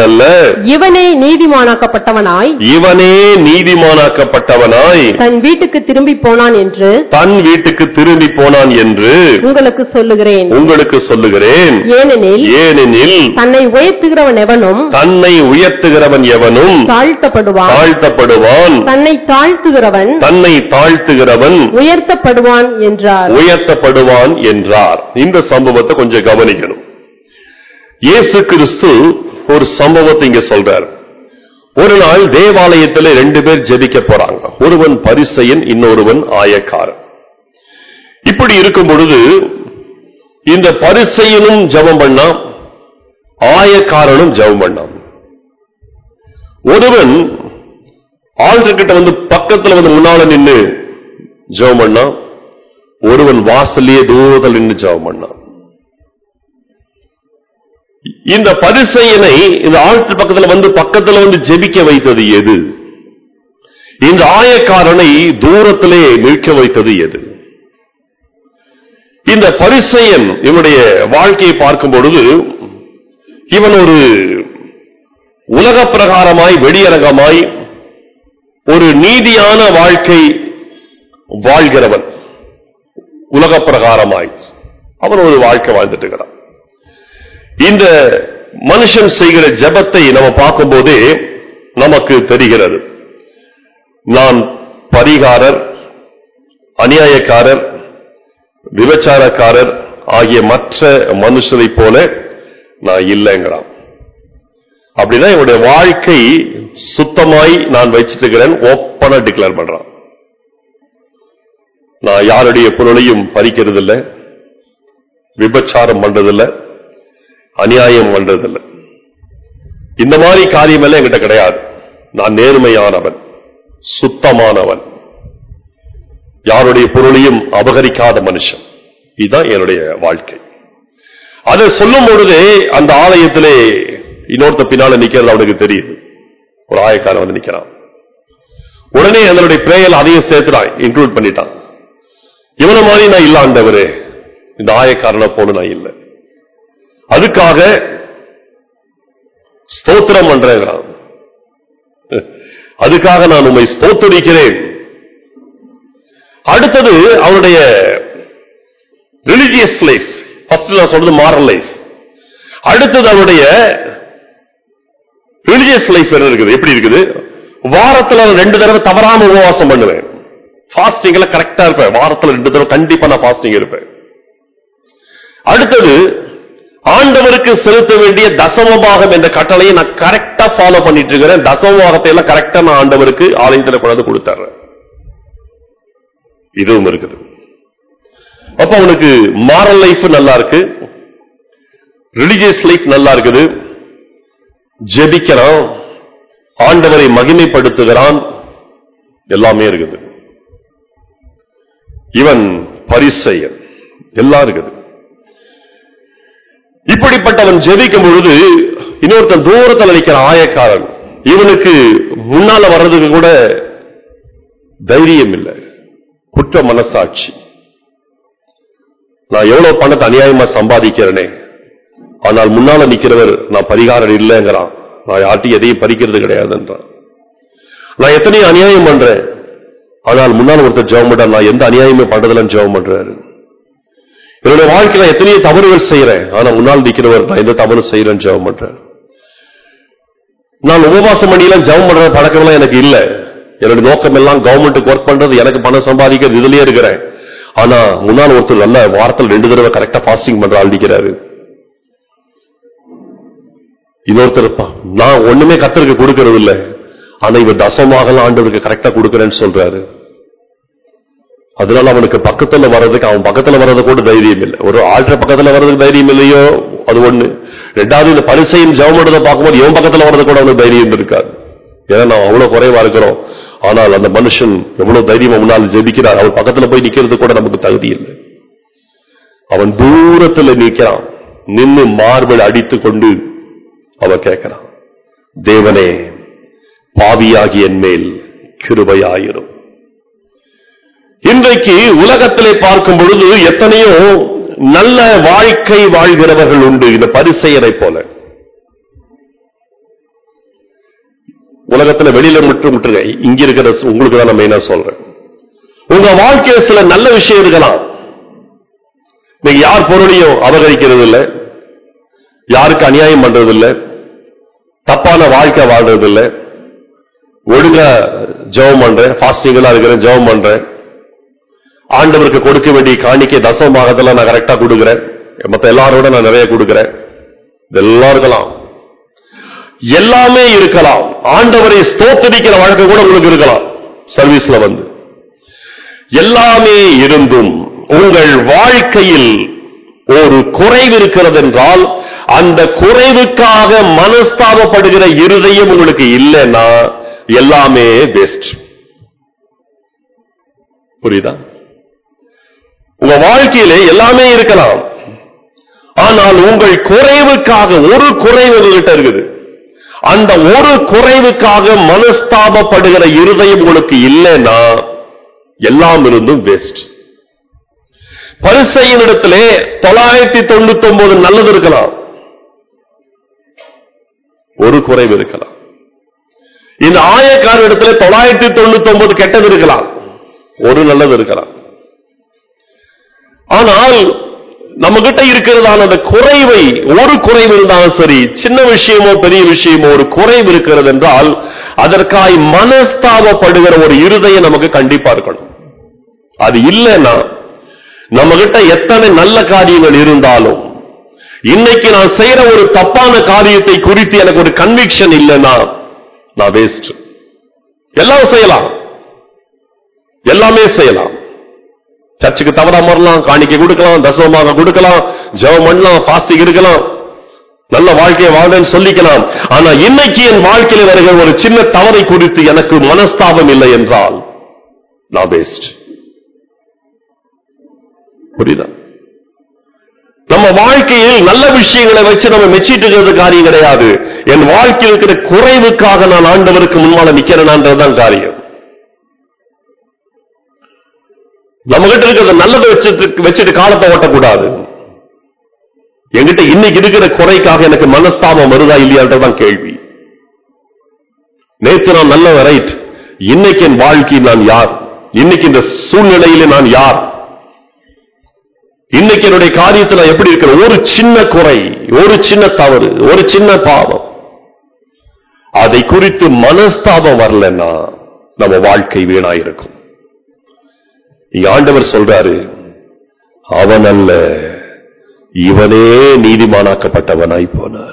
அல்ல இவனே நீதிமானாக்கப்பட்டவனாய் இவனே நீதிமானாக்கப்பட்டவனாய் தன் வீட்டுக்கு திரும்பி போனான் என்று தன் வீட்டுக்கு திரும்பி போனான் என்று உங்களுக்கு சொல்லுகிறேன் உங்களுக்கு சொல்லுகிறேன் ஏனெனில் ஏனெனில் தன்னை உயர்த்துகிறவன் எவனும் தன்னை உயர்த்துகிறவன் எவனும் தாழ்த்தப்படுவான் தாழ்த்தப்படுவான் தன்னை தாழ்த்துகிறவன் தன்னை தாழ்த்துகிறவன் உயர்த்தப்படுவான் என்றார் உயர்த்தப்படுவான் என்றார் இந்த சம்பவத்தை கொஞ்சம் கவனிக்கணும் இயேசு கிறிஸ்து ஒரு சம்பவத்தை இங்க சொல்றார் ஒரு நாள் தேவாலயத்தில் ரெண்டு பேர் ஜெபிக்க போறாங்க ஒருவன் பரிசையன் இன்னொருவன் ஆயக்காரன் இப்படி இருக்கும் பொழுது இந்த பரிசையனும் ஜெபம் பண்ணான் ஆயக்காரனும் ஜெபம் பண்ணான் ஒருவன் ஆல்டர் கிட்ட வந்து பக்கத்துல வந்து முன்னால நின்னு ஜெபம் பண்ணான் ஒருவன் வாசல்லையே தூரத்தில் நின்று ஜெபம் பண்ணான் இந்த பரிசையனை இந்த ஆழ்த்து பக்கத்துல வந்து பக்கத்துல வந்து ஜெபிக்க வைத்தது எது இந்த ஆயக்காரனை தூரத்திலே நிற்க வைத்தது எது இந்த பரிசையன் இவனுடைய வாழ்க்கையை பார்க்கும் பொழுது இவன் ஒரு உலக பிரகாரமாய் வெளியரங்கமாய் ஒரு நீதியான வாழ்க்கை வாழ்கிறவன் உலக பிரகாரமாய் அவன் ஒரு வாழ்க்கை வாழ்ந்துட்டு இருக்கிறான் இந்த மனுஷன் செய்கிற ஜெபத்தை நம்ம பார்க்கும்போதே நமக்கு தெரிகிறது நான் பரிகாரர் அநியாயக்காரர் விபச்சாரக்காரர் ஆகிய மற்ற மனுஷரைப் போல நான் இல்லைங்கிறான் அப்படின்னா என்னுடைய வாழ்க்கை சுத்தமாய் நான் வச்சிட்டு இருக்கிறேன் ஓப்பனா டிக்ளேர் பண்றான் நான் யாருடைய பொருளையும் பறிக்கிறது இல்ல விபச்சாரம் பண்றதில்ல அநியாயம் பண்றதில்ல இந்த மாதிரி காரியம் எல்லாம் என்கிட்ட கிடையாது நான் நேர்மையானவன் சுத்தமானவன் யாருடைய பொருளையும் அபகரிக்காத மனுஷன் இதுதான் என்னுடைய வாழ்க்கை அதை சொல்லும் பொழுதே அந்த ஆலயத்திலே இன்னொருத்த பின்னால நிக்கிறது அவனுக்கு தெரியுது ஒரு ஆயக்காரன் வந்து நிக்கிறான் உடனே அதனுடைய பிரேயல் அதையும் சேர்த்துறான் இன்க்ளூட் பண்ணிட்டான் இவன மாதிரி நான் இல்ல ஆண்டவரே இந்த ஆயக்காரனை போல நான் இல்லை அதுக்காக ஸ்தோத்திரம் பண்றேங்கிறான் அதுக்காக நான் உண்மை ஸ்தோத்தரிக்கிறேன் அடுத்தது அவனுடைய ரிலிஜியஸ் லைஃப் ஃபர்ஸ்ட் நான் சொல்றது மாரல் லைஃப் அடுத்தது அவனுடைய ரிலிஜியஸ் லைஃப் என்ன இருக்குது எப்படி இருக்குது வாரத்துல நான் ரெண்டு தடவை தவறாம உபவாசம் பண்ணுவேன் ஃபாஸ்டிங்ல கரெக்டா இருப்பேன் வாரத்துல ரெண்டு தடவை கண்டிப்பா நான் ஃபாஸ்டிங் இருப்பேன் அடுத்தது ஆண்டவருக்கு செலுத்த வேண்டிய தசமபாகம் என்ற கட்டளையை நான் கரெக்டா ஃபாலோ பண்ணிட்டு இருக்கிறேன் தசமபாகத்தை எல்லாம் கரெக்டா நான் ஆண்டவருக்கு ஆலயத்தில் கொண்டாந்து கொடுத்துறேன் இதுவும் இருக்குது அப்ப அவனுக்கு மாரல் லைஃப் நல்லா இருக்கு ரிலிஜியஸ் லைஃப் நல்லா இருக்குது ஜெபிக்கிறான் ஆண்டவரை மகிமைப்படுத்துகிறான் எல்லாமே இருக்குது இவன் பரிசெயன் எல்லாம் இருக்குது இப்படிப்பட்டவன் ஜெபிக்கும் பொழுது இன்னொருத்தன் தூரத்தில் நிற்கிற ஆயக்காரன் இவனுக்கு முன்னால வர்றதுக்கு கூட தைரியம் இல்லை குற்ற மனசாட்சி நான் எவ்வளவு பணத்தை அநியாயமா சம்பாதிக்கிறேனே ஆனால் முன்னால நிக்கிறவர் நான் பரிகாரம் இல்லைங்கிறான் நான் யார்ட்டையும் எதையும் பறிக்கிறது கிடையாதுன்றான் நான் எத்தனையோ அநியாயம் பண்றேன் ஆனால் முன்னால் ஒருத்தர் ஜெபம் பண்றார் நான் எந்த அநியாயமே பண்றதில்லன்னு ஜெபம் பண்றாரு என்னுடைய வாழ்க்கையில எத்தனையோ தவறுகள் செய்யறேன் ஆனா முன்னால் நிக்கிறவர் நான் எந்த தவறு செய்யறேன்னு ஜெபம் பண்றேன் நான் உபவாசம் பண்ணியெல்லாம் ஜெபம் பண்ற பழக்கம்லாம் எனக்கு இல்ல என்னுடைய நோக்கம் எல்லாம் கவர்மெண்ட்டுக்கு ஒர்க் பண்றது எனக்கு பணம் சம்பாதிக்கிறது இதுலயே இருக்கிறேன் ஆனா முன்னால் ஒருத்தர் நல்ல வாரத்தில் ரெண்டு தடவை கரெக்டா ஃபாஸ்டிங் பண்ற ஆள் நிக்கிறாரு இன்னொருத்தர் பா- நான் ஒண்ணுமே கத்தருக்கு கொடுக்கறது இல்ல ஆனா இவர் தசமாகலாம் ஆண்டவருக்கு கரெக்டா கொடுக்கறேன்னு சொல்றாரு அதனால அவனுக்கு பக்கத்துல வர்றதுக்கு அவன் பக்கத்துல வர்றது கூட தைரியம் இல்லை ஒரு ஆழ்ற பக்கத்துல வர்றதுக்கு தைரியம் இல்லையோ அது ஒண்ணு ரெண்டாவது இந்த பரிசையும் ஜெவமடுறதை பார்க்கும்போது இவன் பக்கத்துல வர்றது கூட அவனுக்கு தைரியம் இருக்காது ஏன்னா நான் அவ்வளவு குறைவா இருக்கிறோம் ஆனால் அந்த மனுஷன் எவ்வளவு தைரியமா முன்னால் ஜெபிக்கிறார் அவன் பக்கத்துல போய் நிக்கிறது கூட நமக்கு தகுதி இல்லை அவன் தூரத்துல நிக்கிறான் நின்னு மார்பிள் அடித்துக் கொண்டு அவன் கேட்கிறான் தேவனே பாவியாகி என் மேல் கிருபையாயிரும் இன்றைக்கு உலகத்திலே பார்க்கும் பொழுது எத்தனையோ நல்ல வாழ்க்கை வாழ்கிறவர்கள் உண்டு இந்த பரிசெயரை போல உலகத்துல வெளியில மட்டும் விட்டுருங்க இங்க இருக்கிற உங்களுக்கு தான் நான் மெயினா சொல்றேன் உங்க வாழ்க்கையில சில நல்ல விஷயம் இருக்கலாம் நீங்க யார் பொருளையும் அபகரிக்கிறது இல்ல யாருக்கு அநியாயம் பண்றது இல்ல தப்பான வாழ்க்கை வாழ்றது இல்ல ஒழுங்கா ஜெபம் பண்றேன் ஃபாஸ்டிங்லாம் இருக்கிறேன் ஜெபம் பண்றேன் ஆண்டவருக்கு கொடுக்க வேண்டிய காணிக்கை தசமபாகத்துல நான் கரெக்டா கொடுக்கிறேன் மத்த எல்லாரோட நான் நிறைய கொடுக்கிறேன் இதெல்லாம் இருக்கலாம் எல்லாமே இருக்கலாம் ஆண்டவரை ஸ்தோத்தரிக்கிற வழக்கம் கூட உங்களுக்கு இருக்கலாம் சர்வீஸ்ல வந்து எல்லாமே இருந்தும் உங்கள் வாழ்க்கையில் ஒரு குறைவு இருக்கிறது என்றால் அந்த குறைவுக்காக மனஸ்தாபப்படுகிற இருதயம் உங்களுக்கு இல்லைன்னா எல்லாமே வேஸ்ட் புரியுதா உங்க வாழ்க்கையிலே எல்லாமே இருக்கலாம் ஆனால் உங்கள் குறைவுக்காக ஒரு குறைவு உங்ககிட்ட இருக்குது அந்த ஒரு குறைவுக்காக மனஸ்தாபப்படுகிற இருதயம் உங்களுக்கு இல்லைன்னா எல்லாம் இருந்தும் வேஸ்ட் பரிசையின் இடத்திலே தொள்ளாயிரத்தி தொண்ணூத்தி ஒன்பது நல்லது இருக்கலாம் ஒரு குறைவு இருக்கலாம் இந்த ஆயக்கார இடத்துல தொள்ளாயிரத்தி தொண்ணூத்தி ஒன்பது கெட்டது இருக்கலாம் ஒரு நல்லது இருக்கலாம் ஆனால் நம்ம கிட்ட இருக்கிறதான அந்த குறைவை ஒரு குறைவு இருந்தாலும் சரி சின்ன விஷயமோ பெரிய விஷயமோ ஒரு குறைவு இருக்கிறது என்றால் அதற்காய் மனஸ்தாபப்படுகிற ஒரு இருதயம் நமக்கு கண்டிப்பா இருக்கணும் அது இல்லைன்னா நம்ம கிட்ட எத்தனை நல்ல காரியங்கள் இருந்தாலும் இன்னைக்கு நான் செய்யற ஒரு தப்பான காரியத்தை குறித்து எனக்கு ஒரு கன்விக்ஷன் இல்லைன்னா நான் வேஸ்ட் எல்லாம் செய்யலாம் எல்லாமே செய்யலாம் சர்ச்சுக்கு தவறாம வரலாம் காணிக்கை கொடுக்கலாம் தசமமாக கொடுக்கலாம் ஜெபம் பண்ணலாம் பாஸ்டிங் இருக்கலாம் நல்ல வாழ்க்கையை வாழ்றேன்னு சொல்லிக்கலாம் ஆனா இன்னைக்கு என் வாழ்க்கையில வருகிற ஒரு சின்ன தவறை குறித்து எனக்கு மனஸ்தாபம் இல்லை என்றால் நான் வேஸ்ட் புரியுதா நம்ம வாழ்க்கையில் நல்ல விஷயங்களை வச்சு நம்ம மெச்சிட்டு இருக்கிறது காரியம் கிடையாது என் வாழ்க்கையில் இருக்கிற குறைவுக்காக நான் ஆண்டவருக்கு முன்னால நிக்கிறேனான்றதுதான் காரியம் நம்ம கிட்ட இருக்கிறத நல்லதை வச்சுட்டு வச்சுட்டு காலத்தை ஓட்டக்கூடாது என்கிட்ட இன்னைக்கு இருக்கிற குறைக்காக எனக்கு மனஸ்தாபம் வருதா இல்லையான்றதுதான் கேள்வி நேத்து நான் நல்லவன் ரைட் இன்னைக்கு என் வாழ்க்கையில் நான் யார் இன்னைக்கு இந்த சூழ்நிலையில நான் யார் இன்னைக்கு என்னுடைய காரியத்துல நான் எப்படி இருக்கிற ஒரு சின்ன குறை ஒரு சின்ன தவறு ஒரு சின்ன பாவம் அதை குறித்து மனஸ்தாபம் வரலன்னா நம்ம வாழ்க்கை வீணாயிருக்கும் இங்க ஆண்டவர் சொல்றாரு அவன் அல்ல இவனே நீதிமானாக்கப்பட்டவனாய் போனார்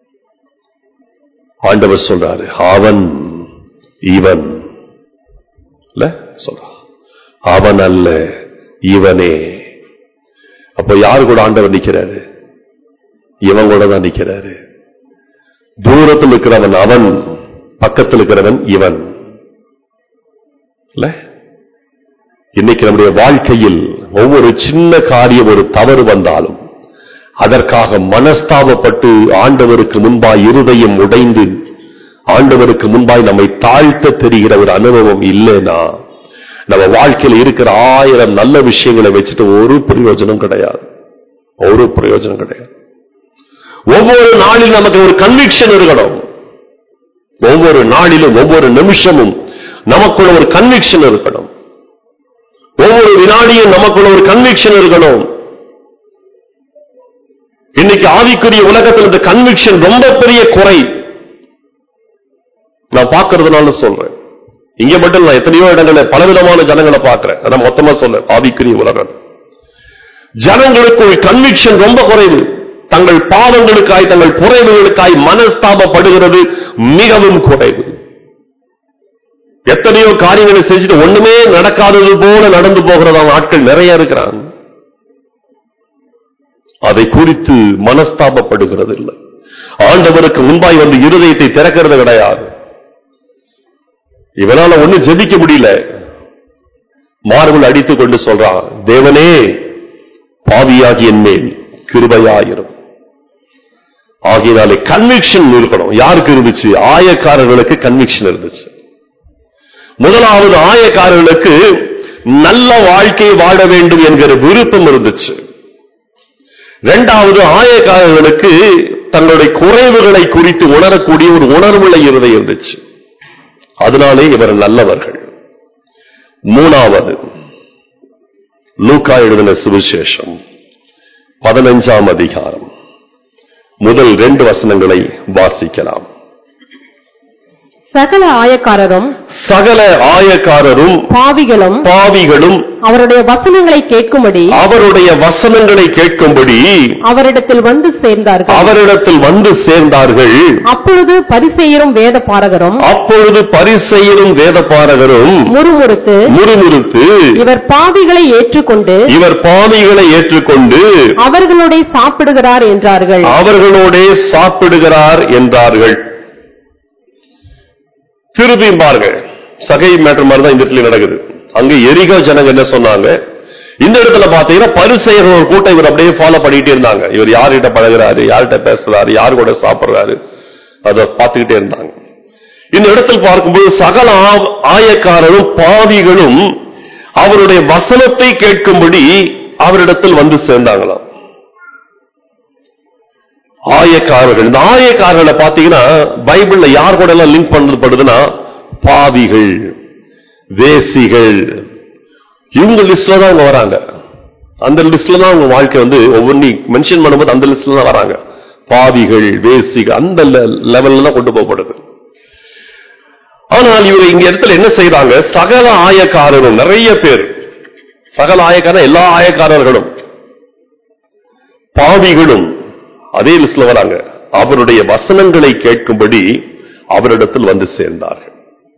ஆண்டவர் சொல்றாரு அவன் இவன் இல்ல சொல்றான் அவன் அல்ல இவனே அப்ப யாரு கூட ஆண்டவர் நிக்கிறாரு இவன் கூட தான் நிக்கிறாரு தூரத்தில் இருக்கிறவன் அவன் பக்கத்தில் இருக்கிறவன் இவன் இல்ல இன்னைக்கு நம்முடைய வாழ்க்கையில் ஒவ்வொரு சின்ன காரியம் ஒரு தவறு வந்தாலும் அதற்காக மனஸ்தாபப்பட்டு ஆண்டவருக்கு முன்பாய் இருதயம் உடைந்து ஆண்டவருக்கு முன்பாய் நம்மை தாழ்த்த தெரிகிற ஒரு அனுபவம் இல்லைன்னா நம்ம வாழ்க்கையில் இருக்கிற ஆயிரம் நல்ல விஷயங்களை வச்சுட்டு ஒரு பிரயோஜனம் கிடையாது ஒரு பிரயோஜனம் கிடையாது ஒவ்வொரு நாளிலும் நமக்கு ஒரு கன்விக்ஷன் இருக்கணும் ஒவ்வொரு நாளிலும் ஒவ்வொரு நிமிஷமும் நமக்குள்ள ஒரு கன்விக்ஷன் இருக்கணும் ஒவ்வொரு வினாடியும் நமக்குள்ள ஒரு கன்விக்ஷன் இருக்கணும் இன்னைக்கு ஆவிக்குரிய உலகத்தில் இந்த கன்விக்ஷன் ரொம்ப பெரிய குறை நான் பார்க்கறதுனால சொல்றேன் இங்க மட்டும் நான் எத்தனையோ இடங்கள்ல பலவிதமான ஜனங்களை பார்க்கிறேன் அதான் மொத்தமா சொல்றேன் ஆவிக்குரிய உலகம் ஜனங்களுக்கு ஒரு கன்விக்ஷன் ரொம்ப குறைவு தங்கள் பாவங்களுக்காய் தங்கள் குறைவுகளுக்காய் மனஸ்தாபப்படுகிறது மிகவும் குறைவு எத்தனையோ காரியங்களை செஞ்சுட்டு ஒண்ணுமே நடக்காதது போல நடந்து போகிறதான ஆட்கள் நிறைய இருக்கிறாங்க அதை குறித்து மனஸ்தாபப்படுகிறது இல்லை ஆண்டவருக்கு முன்பாய் வந்து இருதயத்தை திறக்கிறது கிடையாது இவனால ஒண்ணு ஜெபிக்க முடியல மார்புள் அடித்துக் கொண்டு சொல்றான் தேவனே பாவியாகி என் மேல் கிருபையாயிரும் ஆகியனாலே கன்விக்ஷன் இருக்கணும் யாருக்கு இருந்துச்சு ஆயக்காரர்களுக்கு கன்விக்ஷன் இருந்துச்சு முதலாவது ஆயக்காரர்களுக்கு நல்ல வாழ்க்கை வாழ வேண்டும் என்கிற விருப்பம் இருந்துச்சு இரண்டாவது ஆயக்காரர்களுக்கு தங்களுடைய குறைவுகளை குறித்து உணரக்கூடிய ஒரு உணர்வுள்ள இருதை இருந்துச்சு அதனாலே இவர் நல்லவர்கள் மூணாவது லூக்கா எழுதின சுவிசேஷம் பதினஞ்சாம் அதிகாரம் முதல் ரெண்டு வசனங்களை வாசிக்கலாம் சகல ஆயக்காரரும் சகல ஆயக்காரரும் பாவிகளும் பாவிகளும் அவருடைய வசனங்களை கேட்கும்படி அவருடைய வசனங்களை கேட்கும்படி அவரிடத்தில் வந்து சேர்ந்தார்கள் அவரிடத்தில் வந்து சேர்ந்தார்கள் அப்பொழுது பரிசேயரும் வேத பாரகரும் அப்பொழுது பரிசெயரும் வேதபாரகரும் முறுமுறுத்து முறுமுறுத்து இவர் பாவிகளை ஏற்றுக்கொண்டு இவர் பாவிகளை ஏற்றுக்கொண்டு அவர்களோட சாப்பிடுகிறார் என்றார்கள் அவர்களோடே சாப்பிடுகிறார் என்றார்கள் திரும்பியும் பாருங்க சகை மேட்டர் மாதிரி தான் இந்த இடத்துல நடக்குது அங்க எரிகோ ஜனங்க என்ன சொன்னாங்க இந்த இடத்துல பாத்தீங்கன்னா பரிசெயர் ஒரு கூட்டம் இவர் அப்படியே ஃபாலோ பண்ணிட்டே இருந்தாங்க இவர் யார்கிட்ட பழகுறாரு யார்கிட்ட பேசுறாரு யார் கூட சாப்பிடுறாரு அதை பார்த்துக்கிட்டே இருந்தாங்க இந்த இடத்தில் பார்க்கும்போது சகல ஆ- ஆயக்காரரும் பாவிகளும் அவருடைய வசனத்தை கேட்கும்படி அவரிடத்தில் வந்து சேர்ந்தாங்களாம் ஆயக்காரர்கள் இந்த ஆயக்காரர்களை பாத்தீங்கன்னா பைபிள்ல யார் கூட எல்லாம் லிங்க் பண்ணப்படுதுன்னா பாவிகள் வேசிகள் இவங்க லிஸ்ட்ல தான் அவங்க வராங்க அந்த லிஸ்ட்ல தான் அவங்க வாழ்க்கை வந்து ஒவ்வொன்றையும் மென்ஷன் பண்ணும்போது அந்த லிஸ்ட்ல தான் வராங்க பாவிகள் வேசிகள் அந்த லெவல்ல தான் கொண்டு போகப்படுது ஆனால் இவங்க இங்க இடத்துல என்ன செய்றாங்க சகல ஆயக்காரரும் நிறைய பேர் சகல ஆயக்காரர் எல்லா ஆயக்காரர்களும் பாவிகளும் அதே லிஸ்ட்ல வராங்க அவருடைய வசனங்களை கேட்கும்படி அவரிடத்தில் வந்து சேர்ந்தார்கள்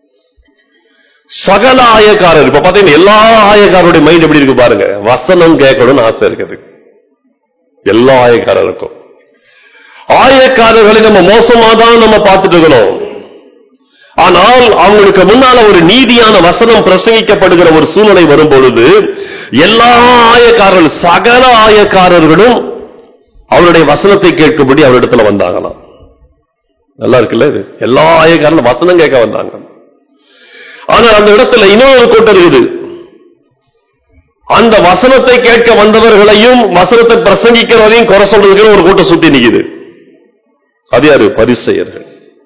சகல ஆயக்காரர் இப்ப பாத்தீங்கன்னா எல்லா ஆயக்காரருடைய மைண்ட் எப்படி இருக்கு பாருங்க வசனம் கேட்கணும்னு ஆசை இருக்குது எல்லா ஆயக்காரருக்கும் ஆயக்காரர்களை நம்ம மோசமா தான் நம்ம பார்த்துட்டு இருக்கணும் ஆனால் அவங்களுக்கு முன்னால ஒரு நீதியான வசனம் பிரசங்கிக்கப்படுகிற ஒரு சூழ்நிலை வரும் பொழுது எல்லா ஆயக்காரர்கள் சகல ஆயக்காரர்களும் அவருடைய வசனத்தை கேட்கும்படி அவரிடத்துல வந்தாங்களாம் நல்லா இருக்குல்ல இது எல்லா ஆயக்காரர்களும் வசனம் கேட்க வந்தாங்க ஆனா அந்த இடத்துல இன்னொரு கூட்டம் இருக்குது அந்த வசனத்தை கேட்க வந்தவர்களையும் வசனத்தை பிரசங்கிக்கிறவரையும் குறை சொல்றதுக்கு ஒரு கூட்டம் சுத்தி நிக்குது அது யாரு பரிசெயர்கள்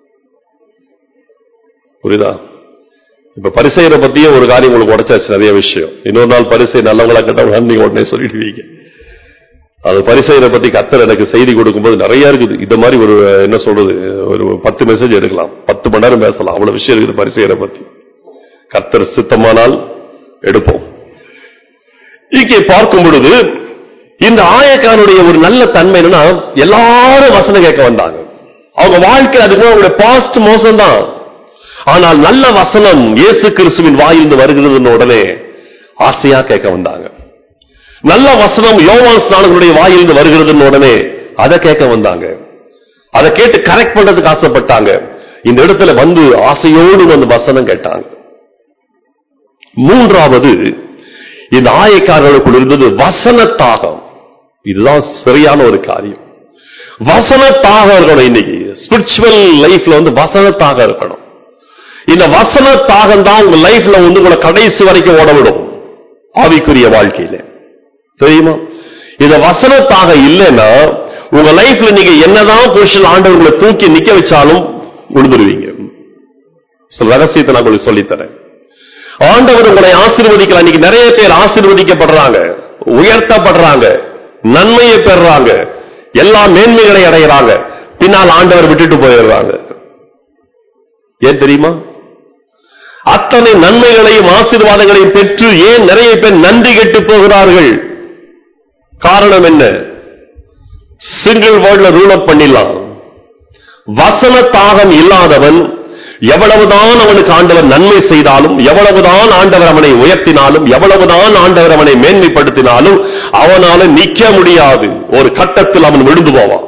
புரியுதா இப்ப பரிசெயரை பத்தியே ஒரு காரியம் உங்களுக்கு உடைச்சாச்சு நிறைய விஷயம் இன்னொரு நாள் பரிசை நல்லவங்களா கெட்டவங்களா நீங்க உடனே சொல்லிடுவீங்க அது பரிசெயரை பத்தி கத்தர் எனக்கு செய்தி கொடுக்கும்போது நிறைய இருக்குது இந்த மாதிரி ஒரு என்ன சொல்றது ஒரு பத்து மெசேஜ் எடுக்கலாம் பத்து மணி நேரம் பேசலாம் அவ்வளவு விஷயம் இருக்குது பரிசெயரை பத்தி கத்தர் சித்தமானால் எடுப்போம் இங்கே பார்க்கும் பொழுது இந்த ஆயக்காரனுடைய ஒரு நல்ல தன்மை என்னன்னா எல்லாரும் வசனம் கேட்க வந்தாங்க அவங்க வாழ்க்கை அதுக்கு அவங்களுடைய பாஸ்ட் மோசம்தான் ஆனால் நல்ல வசனம் இயேசு கிறிஸ்துவின் வாயிலிருந்து வருகிறது உடனே ஆசையா கேட்க வந்தாங்க நல்ல வசனம் யோவான் ஸ்நானங்களுடைய வாயிலிருந்து வருகிறது உடனே அதை கேட்க வந்தாங்க அதை கேட்டு கரெக்ட் பண்றதுக்கு ஆசைப்பட்டாங்க இந்த இடத்துல வந்து ஆசையோடு வந்து வசனம் கேட்டாங்க மூன்றாவது இந்த ஆயக்காரர்களுக்குள் இருந்தது வசனத்தாகம் இதுதான் சரியான ஒரு காரியம் வசனத்தாக இருக்கணும் இன்னைக்கு ஸ்பிரிச்சுவல் லைஃப்ல வந்து வசனத்தாக இருக்கணும் இந்த வசனத்தாகம் தான் உங்க லைஃப்ல வந்து உங்களை கடைசி வரைக்கும் ஓட விடும் ஆவிக்குரிய வாழ்க்கையில தெரியுமா இந்த வசனத்தாக இல்லைன்னா உங்க லைஃப்ல நீங்க என்னதான் பொசிஷன் ஆண்டவர் உங்களை தூக்கி நிக்க வச்சாலும் விழுந்துருவீங்க சில ரகசியத்தை நான் உங்களுக்கு சொல்லித்தரேன் ஆண்டவர் உங்களை ஆசீர்வதிக்கலாம் இன்னைக்கு நிறைய பேர் ஆசீர்வதிக்கப்படுறாங்க உயர்த்தப்படுறாங்க நன்மையை பெறுறாங்க எல்லா மேன்மைகளை அடைகிறாங்க பின்னால் ஆண்டவர் விட்டுட்டு போயிடுறாங்க ஏன் தெரியுமா அத்தனை நன்மைகளையும் ஆசீர்வாதங்களையும் பெற்று ஏன் நிறைய பேர் நன்றி கெட்டு போகிறார்கள் காரணம் என்ன சிங்கிள் வேர்ட்ல ரூல் அப் பண்ணிடலாம் வசன தாகம் இல்லாதவன் எவ்வளவுதான் அவனுக்கு ஆண்டவர் நன்மை செய்தாலும் எவ்வளவுதான் ஆண்டவர் அவனை உயர்த்தினாலும் எவ்வளவுதான் ஆண்டவர் அவனை மேன்மைப்படுத்தினாலும் அவனால நிக்க முடியாது ஒரு கட்டத்தில் அவன் விழுந்து போவான்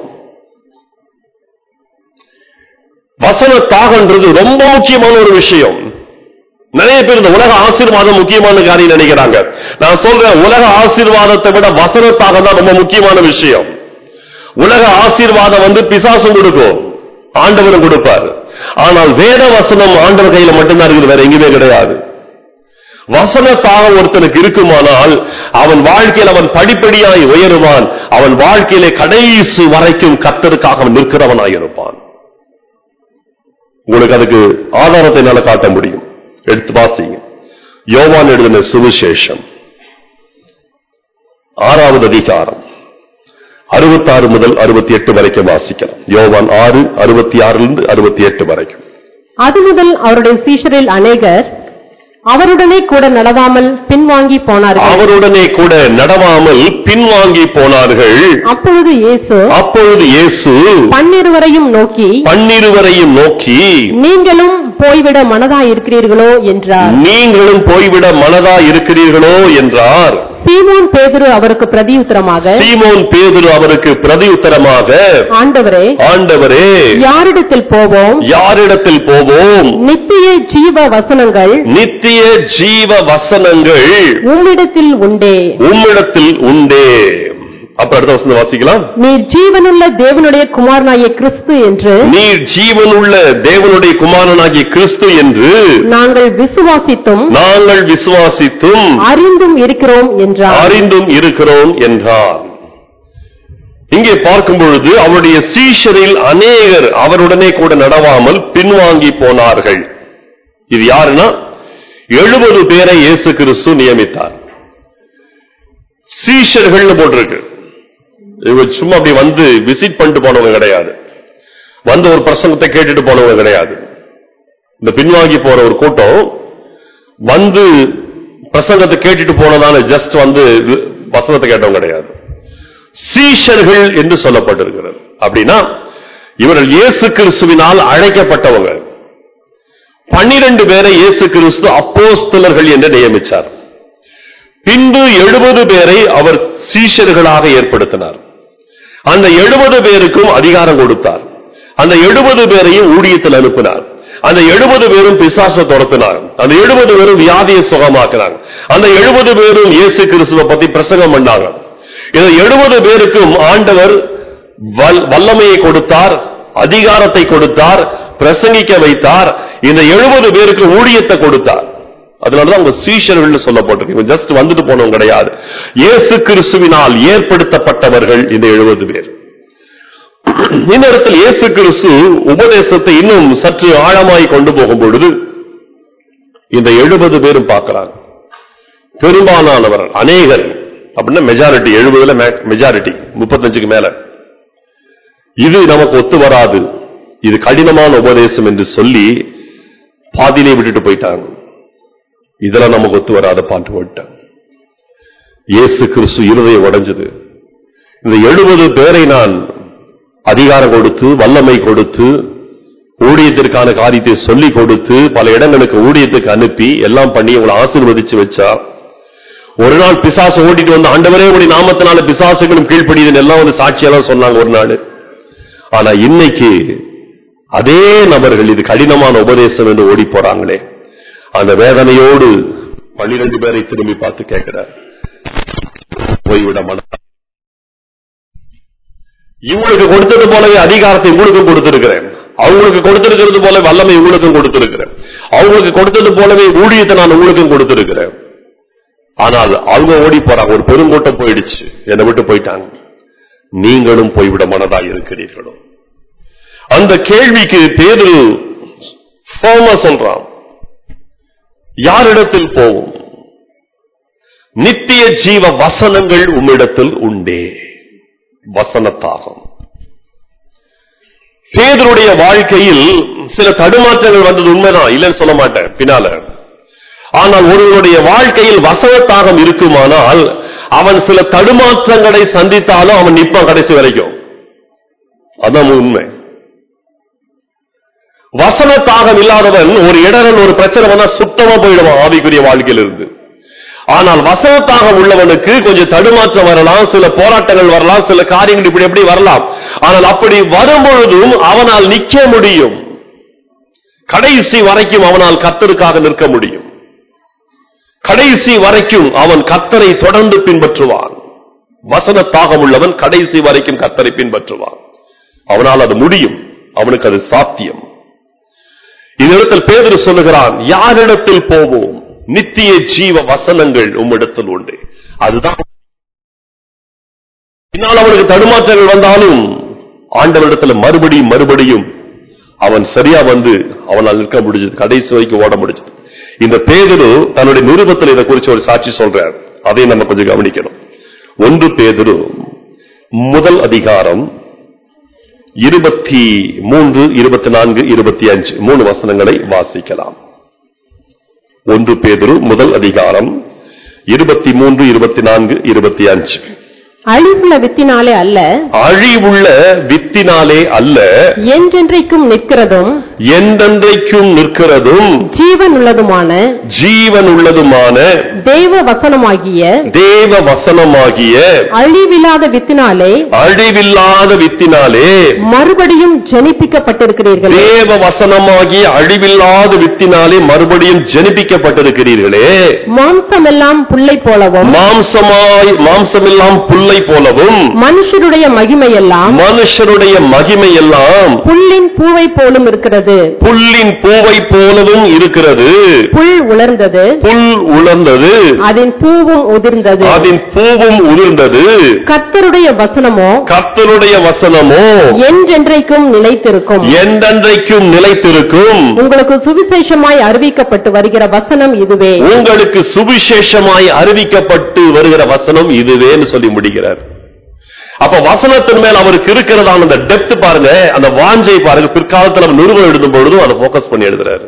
வசன தாகன்றது ரொம்ப முக்கியமான ஒரு விஷயம் நிறைய பேர் இந்த உலக ஆசீர்வாதம் முக்கியமான காரியம் நினைக்கிறாங்க நான் சொல்றேன் உலக ஆசீர்வாதத்தை விட வசனத்தாக தான் ரொம்ப முக்கியமான விஷயம் உலக ஆசீர்வாதம் வந்து பிசாசும் கொடுக்கும் ஆண்டவரும் கொடுப்பார் ஆனால் வேத வசனம் ஆண்டவர் கையில மட்டும்தான் இருக்குது வேற எங்கேயுமே கிடையாது வசனத்தாக ஒருத்தனுக்கு இருக்குமானால் அவன் வாழ்க்கையில் அவன் படிப்படியாய் உயருவான் அவன் வாழ்க்கையிலே கடைசி வரைக்கும் கத்தருக்காக அவன் நிற்கிறவனாய் இருப்பான் உங்களுக்கு அதுக்கு ஆதாரத்தை என்னால காட்ட முடியும் எடுத்து வாசிங்க யோவான் எழுதின சுவிசேஷம் ஆறாவது அதிகாரம் அறுபத்தாறு முதல் அறுபத்தி எட்டு வரைக்கும் வாசிக்கலாம் யோவான் ஆறு அறுபத்தி ஆறிலிருந்து அறுபத்தி எட்டு வரைக்கும் அது முதல் அவருடைய சீஷரில் அநேகர் அவருடனே கூட நடவாமல் பின்வாங்கி போனார்கள் அவருடனே கூட நடவாமல் பின்வாங்கி போனார்கள் அப்பொழுது இயேசு அப்பொழுது இயேசு பன்னிருவரையும் நோக்கி பன்னிருவரையும் நோக்கி நீங்களும் போய்விட மனதாயிருக்கிறீர்களோ என்றார் நீங்களும் போய்விட மனதா இருக்கிறீர்களோ என்றார் சீமோன் பேதுரு அவருக்கு பிரதியுத்தரமாக சீமோன் பேதுரு அவருக்கு பிரதியுத்தரமாக ஆண்டவரே ஆண்டவரே யாரிடத்தில் போவோம் யாரிடத்தில் போவோம் நித்திய ஜீவ வசனங்கள் நித்திய ஜீவ வசனங்கள் உம்மிடத்தில் உண்டே உம்மிடத்தில் உண்டே அப்ப அடுத்த வசனம் வாசிக்கலாம் நீர் ஜீவனுள்ள தேவனுடைய குமாரனாகிய கிறிஸ்து என்று நீர் ஜீவனுள்ள தேவனுடைய குமாரனாகிய கிறிஸ்து என்று நாங்கள் விசுவாசித்தும் நாங்கள் விசுவாசித்தும் அறிந்தும் இருக்கிறோம் என்றார் அறிந்தும் இருக்கிறோம் என்றார் இங்கே பார்க்கும் பொழுது அவருடைய சீஷரில் அநேகர் அவருடனே கூட நடவாமல் பின்வாங்கி போனார்கள் இது யாருன்னா எழுபது பேரை இயேசு கிறிஸ்து நியமித்தார் சீஷர்கள்னு போட்டிருக்கு இவங்க சும்மா அப்படி வந்து விசிட் பண்ணிட்டு போனவங்க கிடையாது வந்து ஒரு பிரசங்கத்தை கேட்டுட்டு போனவங்க கிடையாது இந்த பின்வாங்கி போற ஒரு கூட்டம் வந்து பிரசங்கத்தை கேட்டுட்டு போனதான ஜஸ்ட் வந்து வி- வசனத்தை கேட்டவங்க கிடையாது சீஷர்கள் என்று சொல்லப்பட்டிருக்கிறது அப்படின்னா இவர்கள் இயேசு கிறிஸ்துவினால் அழைக்கப்பட்டவங்க பன்னிரண்டு பேரை இயேசு கிறிஸ்து அப்போஸ்தலர்கள் என்று நியமிச்சார் பின்பு எழுபது பேரை அவர் சீஷர்களாக ஏற்படுத்தினார் அந்த எழுபது பேருக்கும் அதிகாரம் கொடுத்தார் அந்த எழுபது பேரையும் ஊழியத்தில் அனுப்பினார் அந்த எழுபது பேரும் பிசாச துரத்தினார் அந்த எழுபது பேரும் வியாதியை சுகமாக்கினாங்க அந்த எழுபது பேரும் இயேசு கிறிஸ்துவ பத்தி பிரசங்கம் பண்ணாங்க இந்த எழுபது பேருக்கும் ஆண்டவர் வல்- வல்லமையை கொடுத்தார் அதிகாரத்தை கொடுத்தார் பிரசங்கிக்க வைத்தார் இந்த எழுபது பேருக்கு ஊழியத்தை கொடுத்தார் அதனாலதான் அவங்க சீஷர்கள் சொல்லப்பட்டிருக்கு ஜஸ்ட் வந்துட்டு போனவங்க கிடையாது இயேசு கிறிஸ்துவினால் ஏற்படுத்தப்பட்டவர்கள் இந்த எழுபது பேர் இந்த இடத்தில் இயேசு கிறிஸ்து உபதேசத்தை இன்னும் சற்று ஆழமாய் கொண்டு போகும் பொழுது இந்த எழுபது பேரும் பார்க்கிறாங்க பெரும்பாலானவர் அநேகர் அப்படின்னா மெஜாரிட்டி எழுபதுல மெஜாரிட்டி முப்பத்தஞ்சுக்கு மேல இது நமக்கு ஒத்து வராது இது கடினமான உபதேசம் என்று சொல்லி பாதியிலே விட்டுட்டு போயிட்டாங்க இதெல்லாம் நமக்கு ஒத்து வராத பாட்டு போயிட்டாங்க இயேசு கிறிஸ்து இருதயம் உடைஞ்சது இந்த எழுபது பேரை நான் அதிகாரம் கொடுத்து வல்லமை கொடுத்து ஊழியத்திற்கான காரியத்தை சொல்லிக் கொடுத்து பல இடங்களுக்கு ஊழியத்துக்கு அனுப்பி எல்லாம் பண்ணி உங்களை ஆசீர்வதிச்சு வச்சா ஒரு நாள் பிசாசு ஓட்டிட்டு வந்து ஆண்டவரே உடைய நாமத்தினால பிசாசுகளும் கீழ்ப்படியுதுன்னு எல்லாம் வந்து சாட்சியெல்லாம் சொன்னாங்க ஒரு நாள் ஆனா இன்னைக்கு அதே நபர்கள் இது கடினமான உபதேசம் என்று ஓடி போறாங்களே அந்த வேதனையோடு பன்னிரண்டு பேரை திரும்பி பார்த்து கேட்கிறார் போய்விட மன இவங்களுக்கு கொடுத்தது போலவே அதிகாரத்தை உங்களுக்கும் கொடுத்திருக்கிறேன் அவங்களுக்கு கொடுத்திருக்கிறது போல வல்லமை உங்களுக்கும் கொடுத்திருக்கிறேன் அவங்களுக்கு கொடுத்தது போலவே ஊழியத்தை நான் உங்களுக்கும் கொடுத்திருக்கிறேன் ஆனால் அவங்க ஓடி போறாங்க ஒரு பெருங்கூட்டம் போயிடுச்சு என்னை விட்டு போயிட்டாங்க நீங்களும் போய்விட மனதா இருக்கிறீர்களோ அந்த கேள்விக்கு பேரு ஃபோமா சொல்றான் யாரிடத்தில் போவோம் நித்திய ஜீவ வசனங்கள் உம்மிடத்தில் உண்டே வசனத்தாகும் பேதருடைய வாழ்க்கையில் சில தடுமாற்றங்கள் வந்தது உண்மைதான் இல்லைன்னு சொல்ல மாட்டேன் பின்னால ஆனால் ஒருவனுடைய வாழ்க்கையில் வசனத்தாகம் இருக்குமானால் அவன் சில தடுமாற்றங்களை சந்தித்தாலும் அவன் நிற்பான் கடைசி வரைக்கும் அதான் உண்மை வசனத்தாகம் இல்லாதவன் ஒரு இடரன் ஒரு பிரச்சனை வந்தா சுத்தமா போயிடுவான் ஆவிக்குரிய வாழ்க்கையில இருந்து ஆனால் வசனத்தாகம் உள்ளவனுக்கு கொஞ்சம் தடுமாற்றம் வரலாம் சில போராட்டங்கள் வரலாம் சில காரியங்கள் இப்படி எப்படி வரலாம் ஆனால் அப்படி வரும்பொழுதும் அவனால் நிற்க முடியும் கடைசி வரைக்கும் அவனால் கத்தருக்காக நிற்க முடியும் கடைசி வரைக்கும் அவன் கத்தரை தொடர்ந்து பின்பற்றுவான் வசனத்தாகம் உள்ளவன் கடைசி வரைக்கும் கத்தரை பின்பற்றுவான் அவனால் அது முடியும் அவனுக்கு அது சாத்தியம் இதனிடத்தில் பேதர் சொல்லுகிறான் யாரிடத்தில் போவோம் நித்திய ஜீவ வசனங்கள் உம்மிடத்தில் உண்டு அதுதான் பின்னால் அவனுக்கு தடுமாற்றங்கள் வந்தாலும் ஆண்டவரிடத்தில் மறுபடியும் மறுபடியும் அவன் சரியா வந்து அவனால் நிற்க முடிஞ்சது கடைசி வரைக்கும் ஓட முடிஞ்சது இந்த பேதுரு தன்னுடைய நிருபத்தில் இதை குறித்து ஒரு சாட்சி சொல்றார் அதையும் நம்ம கொஞ்சம் கவனிக்கணும் ஒன்று பேதுரு முதல் அதிகாரம் இருபத்தி மூன்று இருபத்தி நான்கு இருபத்தி அஞ்சு மூணு வசனங்களை வாசிக்கலாம் ஒன்று பேதுரு முதல் அதிகாரம் இருபத்தி மூன்று இருபத்தி நான்கு இருபத்தி அஞ்சு அழிவுள்ள வித்தினாலே அல்ல அழிவுள்ள வித்தினாலே அல்ல என்றென்றைக்கும் நிற்கிறதும் என்றென்றைக்கும் நிற்கிறதும் ஜீவன் உள்ளதுமான ஜீவன் உள்ளதுமான தேவ வசனமாகிய தேவ வசனமாகிய அழிவில்லாத வித்தினாலே அழிவில்லாத வித்தினாலே மறுபடியும் ஜனிப்பிக்கப்பட்டிருக்கிறீர்கள் தேவ வசனமாகிய அழிவில்லாத வித்தினாலே மறுபடியும் ஜெனிப்பிக்கப்பட்டிருக்கிறீர்களே மாம்சமெல்லாம் புல்லை போலவும் மாம்சமாய் மாம்சமெல்லாம் புல்லை போலவும் மனுஷருடைய மகிமையெல்லாம் மனுஷருடைய மகிமை எல்லாம் புல்லின் பூவை போலும் இருக்கிறது புல்லின் பூவை போலவும் இருக்கிறது புல் உலர்ந்தது புல் உலர்ந்தது அதன் பூவும் உதிர்ந்தது அதன் பூவும் உதிர்ந்தது கர்த்தருடைய வசனமோ கர்த்தருடைய வசனமோ என்றென்றைக்கும் நிலைத்திருக்கும் என்றென்றைக்கும் நிலைத்திருக்கும் உங்களுக்கு சுவிசேஷமாய் அறிவிக்கப்பட்டு வருகிற வசனம் இதுவே உங்களுக்கு சுவிசேஷமாய் அறிவிக்கப்பட்டு வருகிற வசனம் இதுவேன்னு சொல்லி முடிக்கிறார் அப்ப வசனத்தின் மேல் அவருக்கு இருக்கிறதான அந்த டெப்த் பாருங்க அந்த வாஞ்சை பாருங்க பிற்காலத்தில் அவர் நிறுவனம் எழுதும் பொழுதும் அதை போக்கஸ் பண்ணி எழுதுறாரு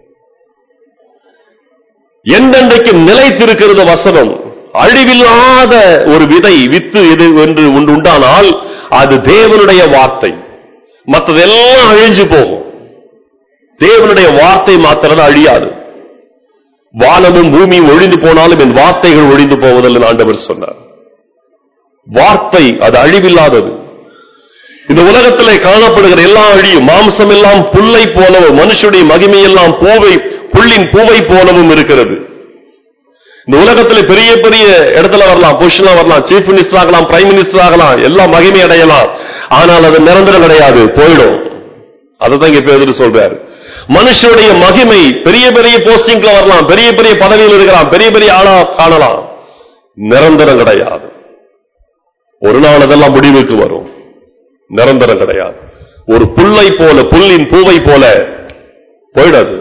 என்றென்றைக்கு நிலைத்திருக்கிறது வசனம் அழிவில்லாத ஒரு விதை வித்து எது என்று ஒன்று உண்டானால் அது தேவனுடைய வார்த்தை மற்றதெல்லாம் அழிஞ்சு போகும் தேவனுடைய வார்த்தை மாத்திரம் அழியாது வானமும் பூமியும் ஒழிந்து போனாலும் என் வார்த்தைகள் ஒழிந்து போவதில்லை ஆண்டவர் சொன்னார் வார்த்தை அது அழிவில்லாதது இந்த உலகத்திலே காணப்படுகிற எல்லா அழியும் மாம்சம் எல்லாம் புல்லை போலவும் மனுஷனுடைய மகிமை எல்லாம் பூவை புல்லின் பூவை போலவும் இருக்கிறது இந்த உலகத்துல பெரிய பெரிய இடத்துல வரலாம் பொசிஷன்ல வரலாம் சீஃப் மினிஸ்டர் ஆகலாம் பிரைம் மினிஸ்டர் ஆகலாம் எல்லாம் மகிமை அடையலாம் ஆனால் அது நிரந்தரம் கிடையாது போயிடும் அதுதான் இங்க பேதர் சொல்றாரு மனுஷனுடைய மகிமை பெரிய பெரிய போஸ்டிங்ல வரலாம் பெரிய பெரிய பதவியில் இருக்கலாம் பெரிய பெரிய ஆளா காணலாம் நிரந்தரம் கிடையாது ஒரு நாள் அதெல்லாம் முடிவுக்கு வரும் நிரந்தரம் கிடையாது ஒரு புல்லை போல புல்லின் பூவை போல போயிடாது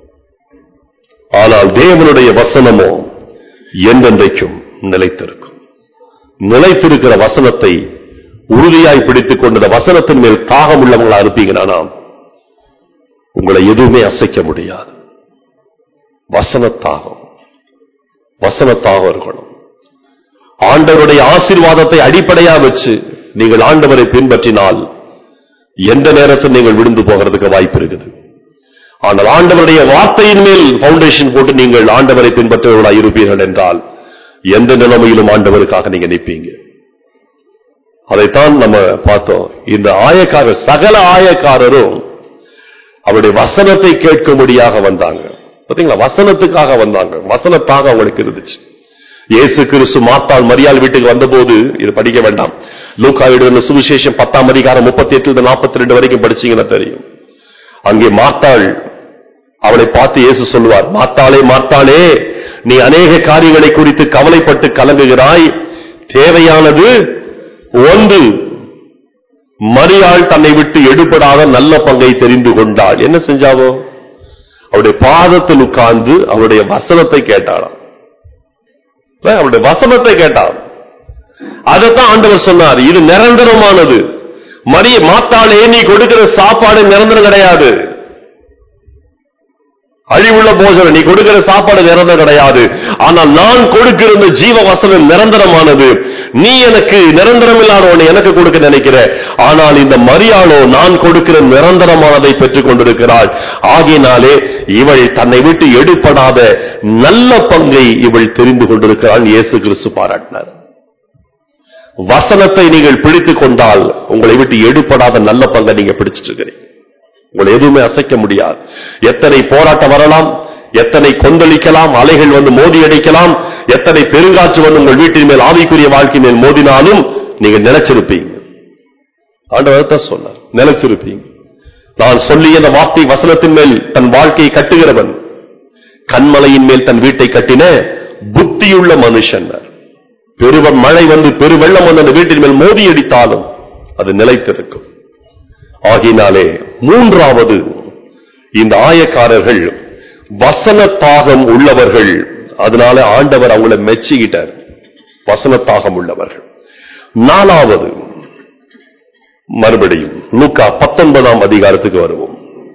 ஆனால் தேவனுடைய வசனமோ என்றென்றைக்கும் நிலைத்திருக்கும் நிலைத்திருக்கிற வசனத்தை உறுதியாய் பிடித்துக் கொண்ட வசனத்தின் மேல் தாகம் உள்ளவங்களா இருப்பீங்கன்னா நாம் உங்களை எதுவுமே அசைக்க முடியாது வசனத்தாகம் வசனத்தாகம் இருக்கணும் ஆண்டவருடைய ஆசீர்வாதத்தை அடிப்படையா வச்சு நீங்கள் ஆண்டவரை பின்பற்றினால் எந்த நேரத்தில் நீங்கள் விழுந்து போகிறதுக்கு வாய்ப்பு இருக்குது ஆனால் ஆண்டவருடைய வார்த்தையின் மேல் பவுண்டேஷன் போட்டு நீங்கள் ஆண்டவரை பின்பற்றுவர்களாக இருப்பீர்கள் என்றால் எந்த நிலைமையிலும் ஆண்டவருக்காக நீங்க நிற்பீங்க அதைத்தான் நம்ம பார்த்தோம் இந்த ஆயக்காரர் சகல ஆயக்காரரும் அவருடைய வசனத்தை கேட்கும்படியாக வந்தாங்க பாத்தீங்களா வசனத்துக்காக வந்தாங்க வசனத்தாக அவங்களுக்கு இருந்துச்சு இயேசு கிறிஸ்து மாத்தாள் மரியாள் வீட்டுக்கு வந்தபோது இது படிக்க வேண்டாம் லூக்கா எழுதின சுவிசேஷம் பத்தாம் அதிகாரம் முப்பத்தி எட்டு நாற்பத்தி ரெண்டு வரைக்கும் படிச்சீங்கன்னா தெரியும் அங்கே மாத்தாள் அவளை பார்த்து இயேசு சொல்லுவார் மாத்தாளே மாத்தாளே நீ அநேக காரியங்களை குறித்து கவலைப்பட்டு கலங்குகிறாய் தேவையானது ஒன்று மரியாள் தன்னை விட்டு எடுபடாத நல்ல பங்கை தெரிந்து கொண்டாள் என்ன செஞ்சாவோ அவருடைய பாதத்தில் உட்கார்ந்து அவருடைய வசனத்தை கேட்டாளாம் இல்ல, அவருடைய வசனத்தை கேட்டாள் அதைத்தான் ஆண்டவர் சொன்னார் இது நிரந்தரமானது மரிய மாத்தாளே நீ கொடுக்கிற சாப்பாடு நிரந்தரம் கிடையாது அழிவுள்ள போஜனம் நீ கொடுக்கிற சாப்பாடு நிரந்தரம் கிடையாது ஆனால் நான் கொடுக்கிற இந்த ஜீவ வசனம் நிரந்தரமானது நீ எனக்கு நிரந்தரம் இல்லாத ஒண்ணு எனக்கு கொடுக்க நினைக்கிற ஆனால் இந்த மரியாளோ நான் கொடுக்கிற நிரந்தரமானதை பெற்றுக் கொண்டிருக்கிறாள் ஆகையினாலே இவள் தன்னை விட்டு எடுப்படாத நல்ல பங்கை இவள் தெரிந்து கொண்டிருக்கிறாள் இயேசு கிறிஸ்து பாராட்டினார் வசனத்தை நீங்கள் பிடித்துக் கொண்டால் உங்களை விட்டு எடுப்படாத நல்ல பங்கை நீங்க பிடிச்சிட்டு இருக்கிறீங்க உங்களை எதுவுமே அசைக்க முடியாது எத்தனை போராட்டம் வரலாம் எத்தனை கொந்தளிக்கலாம் அலைகள் வந்து மோதி அடிக்கலாம் எத்தனை பெருங்காற்று வந்து உங்கள் வீட்டின் மேல் ஆவிக்குரிய வாழ்க்கை மேல் மோதினாலும் நீங்க நினைச்சிருப்பீங்க ஆண்டவர் தான் சொன்னார் நினைச்சிருப்பீங்க நான் சொல்லிய அந்த வார்த்தை வசனத்தின் மேல் தன் வாழ்க்கையை கட்டுகிறவன் கண்மலையின் மேல் தன் வீட்டை கட்டின புத்தியுள்ள மனுஷன் பெருவ மழை வந்து பெருவெள்ளம் வந்து அந்த வீட்டின் மேல் மோதி அடித்தாலும் அது நிலைத்திருக்கும் ஆகினாலே மூன்றாவது இந்த ஆயக்காரர்கள் வசன தாகம் உள்ளவர்கள் அதனால ஆண்டவர் அவங்கள மெச்சிக்கிட்டார் வசன தாகம் உள்ளவர்கள் நாலாவது மறுபடியும் லூக்கா பத்தொன்பதாம் அதிகாரத்துக்கு வருவோம்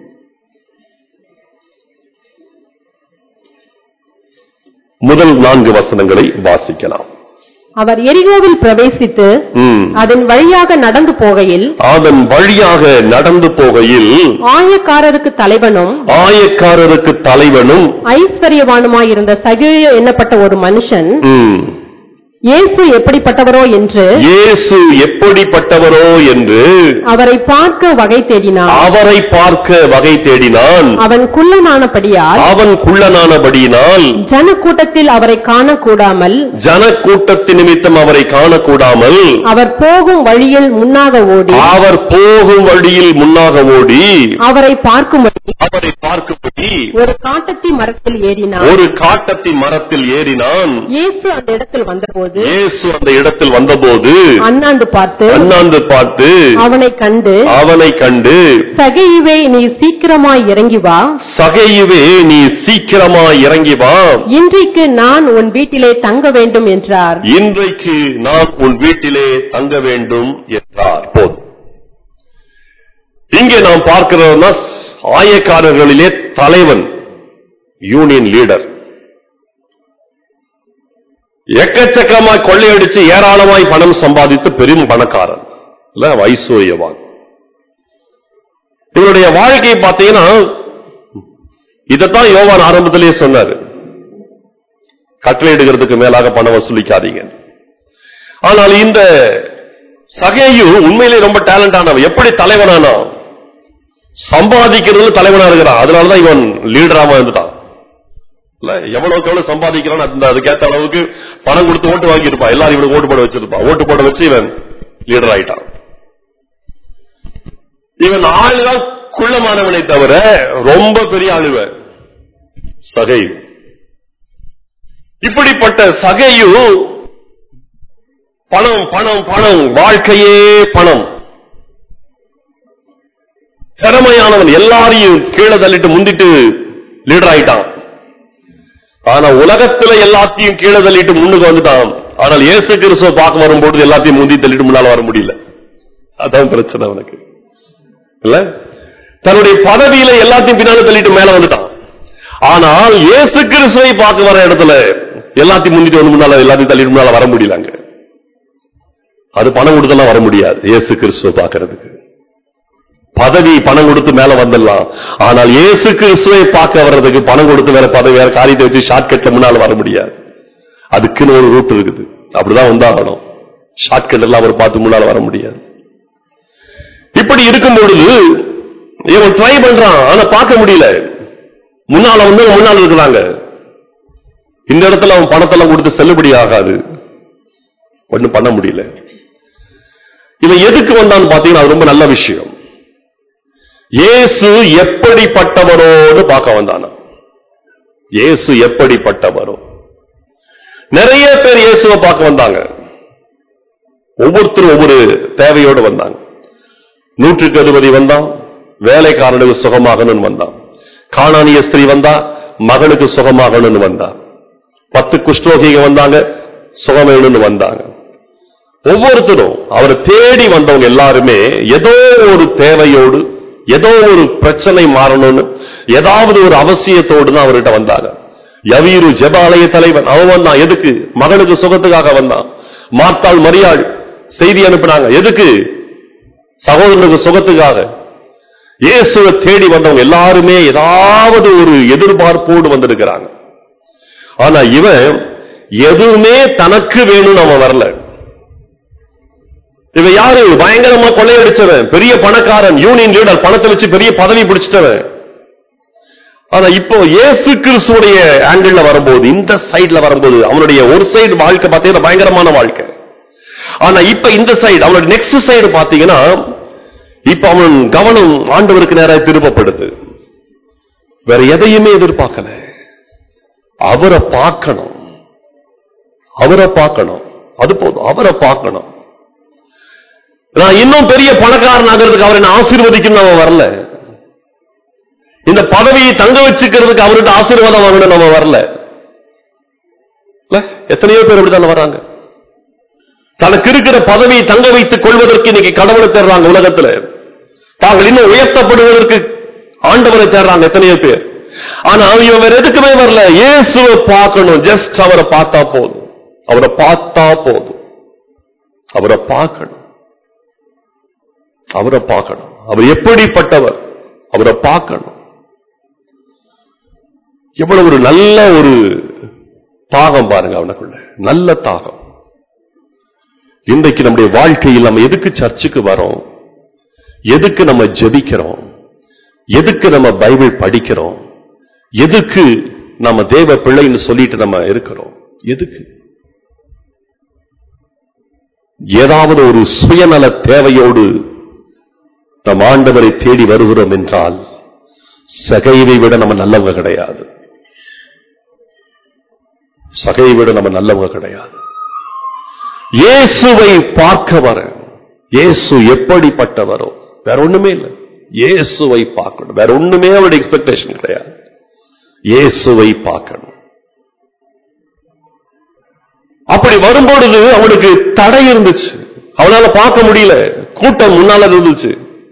முதல் நான்கு வசனங்களை வாசிக்கலாம் அவர் எரிகோவில் பிரவேசித்து ம். அதன் வழியாக நடந்து போகையில் அதன் வழியாக நடந்து போகையில் ஆயக்காரருக்கு தலைவனும் ஆயக்காரருக்கு தலைவனும் ஐஸ்வர்யவானுமாயிருந்த சகிழ எண்ணப்பட்ட ஒரு மனுஷன் ம், இயேசு எப்படிப்பட்டவரோ என்று இயேசு எப்படிப்பட்டவரோ என்று அவரை பார்க்க வகை தேடினான் அவரை பார்க்க வகை தேடினான் அவன் குள்ளனானபடியால் அவன் குள்ளனானபடியினால் ஜனக்கூட்டத்தில் அவரை காணக்கூடாமல் ஜனக்கூட்டத்தின் நிமித்தம் அவரை காணக்கூடாமல் அவர் போகும் வழியில் முன்னாக ஓடி அவர் போகும் வழியில் முன்னாக ஓடி அவரை பார்க்கும்படி அவரை பார்க்கும்படி ஒரு காட்டத்தி மரத்தில் ஏறினான் ஒரு காட்டத்தி மரத்தில் ஏறினான் இயேசு அந்த இடத்தில் வந்தபோது இயேசு அந்த இடத்தில் வந்தபோது அண்ணாந்து பார்த்து அண்ணாந்து பார்த்து அவனை கண்டு அவனை கண்டு சகையுவே நீ சீக்கிரமாய் இறங்கி வா சகையுவே நீ சீக்கிரமாய் இறங்கி வா இன்றைக்கு நான் உன் வீட்டிலே தங்க வேண்டும் என்றார் இன்றைக்கு நான் உன் வீட்டிலே தங்க வேண்டும் என்றார் போதும் இங்கே நாம் பார்க்கிறோம்னா ஆயக்காரர்களிலே தலைவன் யூனியன் லீடர் எக்கச்சக்கமாய் கொள்ளையடிச்சு ஏராளமாய் பணம் சம்பாதித்து பெரும் பணக்காரன் இல்ல ஐஸ்வர்யவான் இவருடைய வாழ்க்கையை பார்த்தீங்கன்னா இதைத்தான் யோவான் ஆரம்பத்திலேயே சொன்னாரு கட்டளையிடுகிறதுக்கு மேலாக பணம் வசூலிக்காதீங்க ஆனால் இந்த சகையு உண்மையிலே ரொம்ப டேலண்ட் ஆனவன் எப்படி தலைவனானா சம்பாதிக்கிறதுல தலைவனா இருக்கிறான் அதனாலதான் இவன் லீடராம இருந்துட்டான் இல்ல எவ்வளவுக்கு எவ்வளவு சம்பாதிக்கிறான் அந்த அதுக்கேத்த அளவுக்கு பணம் கொடுத்து ஓட்டு வாங்கியிருப்பான் எல்லாரும் இவனுக்கு ஓட்டு போட வச்சிருப்பான் ஓட்டு போட வச்சு இவன் லீடர் ஆயிட்டான் இவன் ஆளுதான் குள்ளமானவனை தவிர ரொம்ப பெரிய ஆளுவன் சகையு இப்படிப்பட்ட சகையு பணம் பணம் பணம் வாழ்க்கையே பணம் திறமையானவன் எல்லாரையும் கீழே தள்ளிட்டு முந்திட்டு லீடர் ஆயிட்டான் ஆனா உலகத்துல எல்லாத்தையும் கீழே தள்ளிட்டு முன்னுக்கு வந்துட்டான் ஆனால் இயேசு கிறிஸ்துவ பார்க்க வரும்போது எல்லாத்தையும் முந்தி தள்ளிட்டு முன்னால வர முடியல அதான் பிரச்சனை அவனுக்கு இல்ல தன்னுடைய பதவியில எல்லாத்தையும் பின்னால தள்ளிட்டு மேல வந்துட்டான் ஆனால் இயேசு கிறிஸ்துவை பார்க்க வர இடத்துல எல்லாத்தையும் முந்திட்டு வந்து முன்னால எல்லாத்தையும் தள்ளிட்டு முன்னால வர முடியல அங்க அது பணம் கொடுத்தெல்லாம் வர முடியாது இயேசு கிறிஸ்துவ பார்க்கிறதுக்கு பதவி பணம் கொடுத்து மேல வந்துடலாம் ஆனால் இயேசு கிறிஸ்துவை பார்க்க வர்றதுக்கு பணம் கொடுத்து வேற பதவி வேற காரியத்தை வச்சு ஷார்ட்கட்ல முன்னால வர முடியாது அதுக்குன்னு ஒரு ரூட் இருக்குது அப்படிதான் வந்தாகணும் ஷார்ட்கட் எல்லாம் அவர் பார்த்து முன்னால வர முடியாது இப்படி இருக்கும் பொழுது இவன் ட்ரை பண்றான் ஆனா பார்க்க முடியல முன்னால வந்து முன்னால இருக்கிறாங்க இந்த இடத்துல அவன் பணத்தெல்லாம் கொடுத்து செல்லுபடி ஆகாது ஒண்ணும் பண்ண முடியல இவன் எதுக்கு வந்தான்னு பாத்தீங்கன்னா அது ரொம்ப நல்ல விஷயம் இயேசு எப்படிப்பட்டவரோடு பார்க்க வந்தானா இயேசு எப்படிப்பட்டவரோ நிறைய பேர் இயேசுவை பார்க்க வந்தாங்க ஒவ்வொருத்தரும் ஒவ்வொரு தேவையோடு வந்தாங்க நூற்றுக்கு அதிபதி வந்தான் வேலைக்காரனுக்கு சுகமாகணும்னு வந்தான் காணானிய ஸ்திரீ வந்தா மகனுக்கு சுகமாகணும்னு வந்தா பத்து குஷ்டரோகிங்க வந்தாங்க சுகம் வேணும்னு வந்தாங்க ஒவ்வொருத்தரும் அவரை தேடி வந்தவங்க எல்லாருமே ஏதோ ஒரு தேவையோடு ஏதோ ஒரு பிரச்சனை மாறணும்னு ஏதாவது ஒரு அவசியத்தோடு தான் அவர்கிட்ட வந்தாங்க யவீரு ஜெபாலய தலைவன் அவன் வந்தான் எதுக்கு மகனுக்கு சுகத்துக்காக வந்தான் மார்த்தாள் மரியாள் செய்தி அனுப்பினாங்க எதுக்கு சகோதரனுக்கு சுகத்துக்காக இயேசுவை தேடி வந்தவங்க எல்லாருமே ஏதாவது ஒரு எதிர்பார்ப்போடு வந்திருக்கிறாங்க ஆனா இவன் எதுவுமே தனக்கு வேணும்னு அவன் வரல இவன் யாரு பயங்கரமா கொள்ளையடிச்சவன் பெரிய பணக்காரன் யூனியன் லீடர் பணத்தை வச்சு பெரிய பதவி பிடிச்சிட்டவன் ஆனா இப்போ இயேசு கிறிஸ்துடைய ஆங்கிள் வரும்போது இந்த சைடுல வரும்போது அவனுடைய ஒரு சைடு வாழ்க்கை பார்த்தீங்கன்னா பயங்கரமான வாழ்க்கை ஆனா இப்ப இந்த சைடு அவனோட நெக்ஸ்ட் சைடு பாத்தீங்கன்னா இப்ப அவன் கவனம் ஆண்டவருக்கு நேராக திருப்பப்படுது வேற எதையுமே எதிர்பார்க்கல அவரை பார்க்கணும் அவரை பார்க்கணும் அது போதும் அவரை பார்க்கணும் நான் இன்னும் பெரிய பணக்காரன் ஆகிறதுக்கு அவர் என்ன ஆசீர்வதிக்கணும் அவன் வரல இந்த பதவியை தங்க வச்சுக்கிறதுக்கு அவர்கிட்ட ஆசீர்வாதம் வாங்கணும் நம்ம வரல இல்ல? எத்தனையோ பேர் அப்படித்தானே வராங்க தனக்கு இருக்கிற பதவியை தங்க வைத்துக் கொள்வதற்கு இன்னைக்கு கடவுளை தேடுறாங்க உலகத்துல தாங்கள் இன்னும் உயர்த்தப்படுவதற்கு ஆண்டவரை தேடுறாங்க எத்தனையோ பேர் ஆனா இவன் வேற எதுக்குமே வரல இயேசுவை பார்க்கணும் ஜஸ்ட் அவரை பார்த்தா போதும் அவரை பார்த்தா போதும் அவரை பார்க்கணும் அவரை பார்க்கணும் அவர் எப்படிப்பட்டவர் அவரை பார்க்கணும் எவ்வளவு ஒரு நல்ல ஒரு தாகம் பாருங்க அவனுக்குள்ள நல்ல தாகம் இன்றைக்கு நம்முடைய வாழ்க்கையில் நம்ம எதுக்கு சர்ச்சுக்கு வரோம் எதுக்கு நம்ம ஜெபிக்கிறோம் எதுக்கு நம்ம பைபிள் படிக்கிறோம் எதுக்கு நம்ம தேவ பிள்ளைன்னு சொல்லிட்டு நம்ம இருக்கிறோம் எதுக்கு ஏதாவது ஒரு சுயநல தேவையோடு நம் ஆண்டவரை தேடி வருகிறோம் என்றால் சகைவை விட நம்ம நல்லவங்க கிடையாது சகையை விட நம்ம நல்லவங்க கிடையாது இயேசுவை பார்க்க வர இயேசு எப்படிப்பட்டவரோ வேற ஒண்ணுமே இல்லை இயேசுவை பார்க்கணும் வேற ஒண்ணுமே அவருடைய எக்ஸ்பெக்டேஷன் கிடையாது இயேசுவை பார்க்கணும் அப்படி வரும்பொழுது அவனுக்கு தடை இருந்துச்சு அவனால பார்க்க முடியல கூட்டம் முன்னால இருந்துச்சு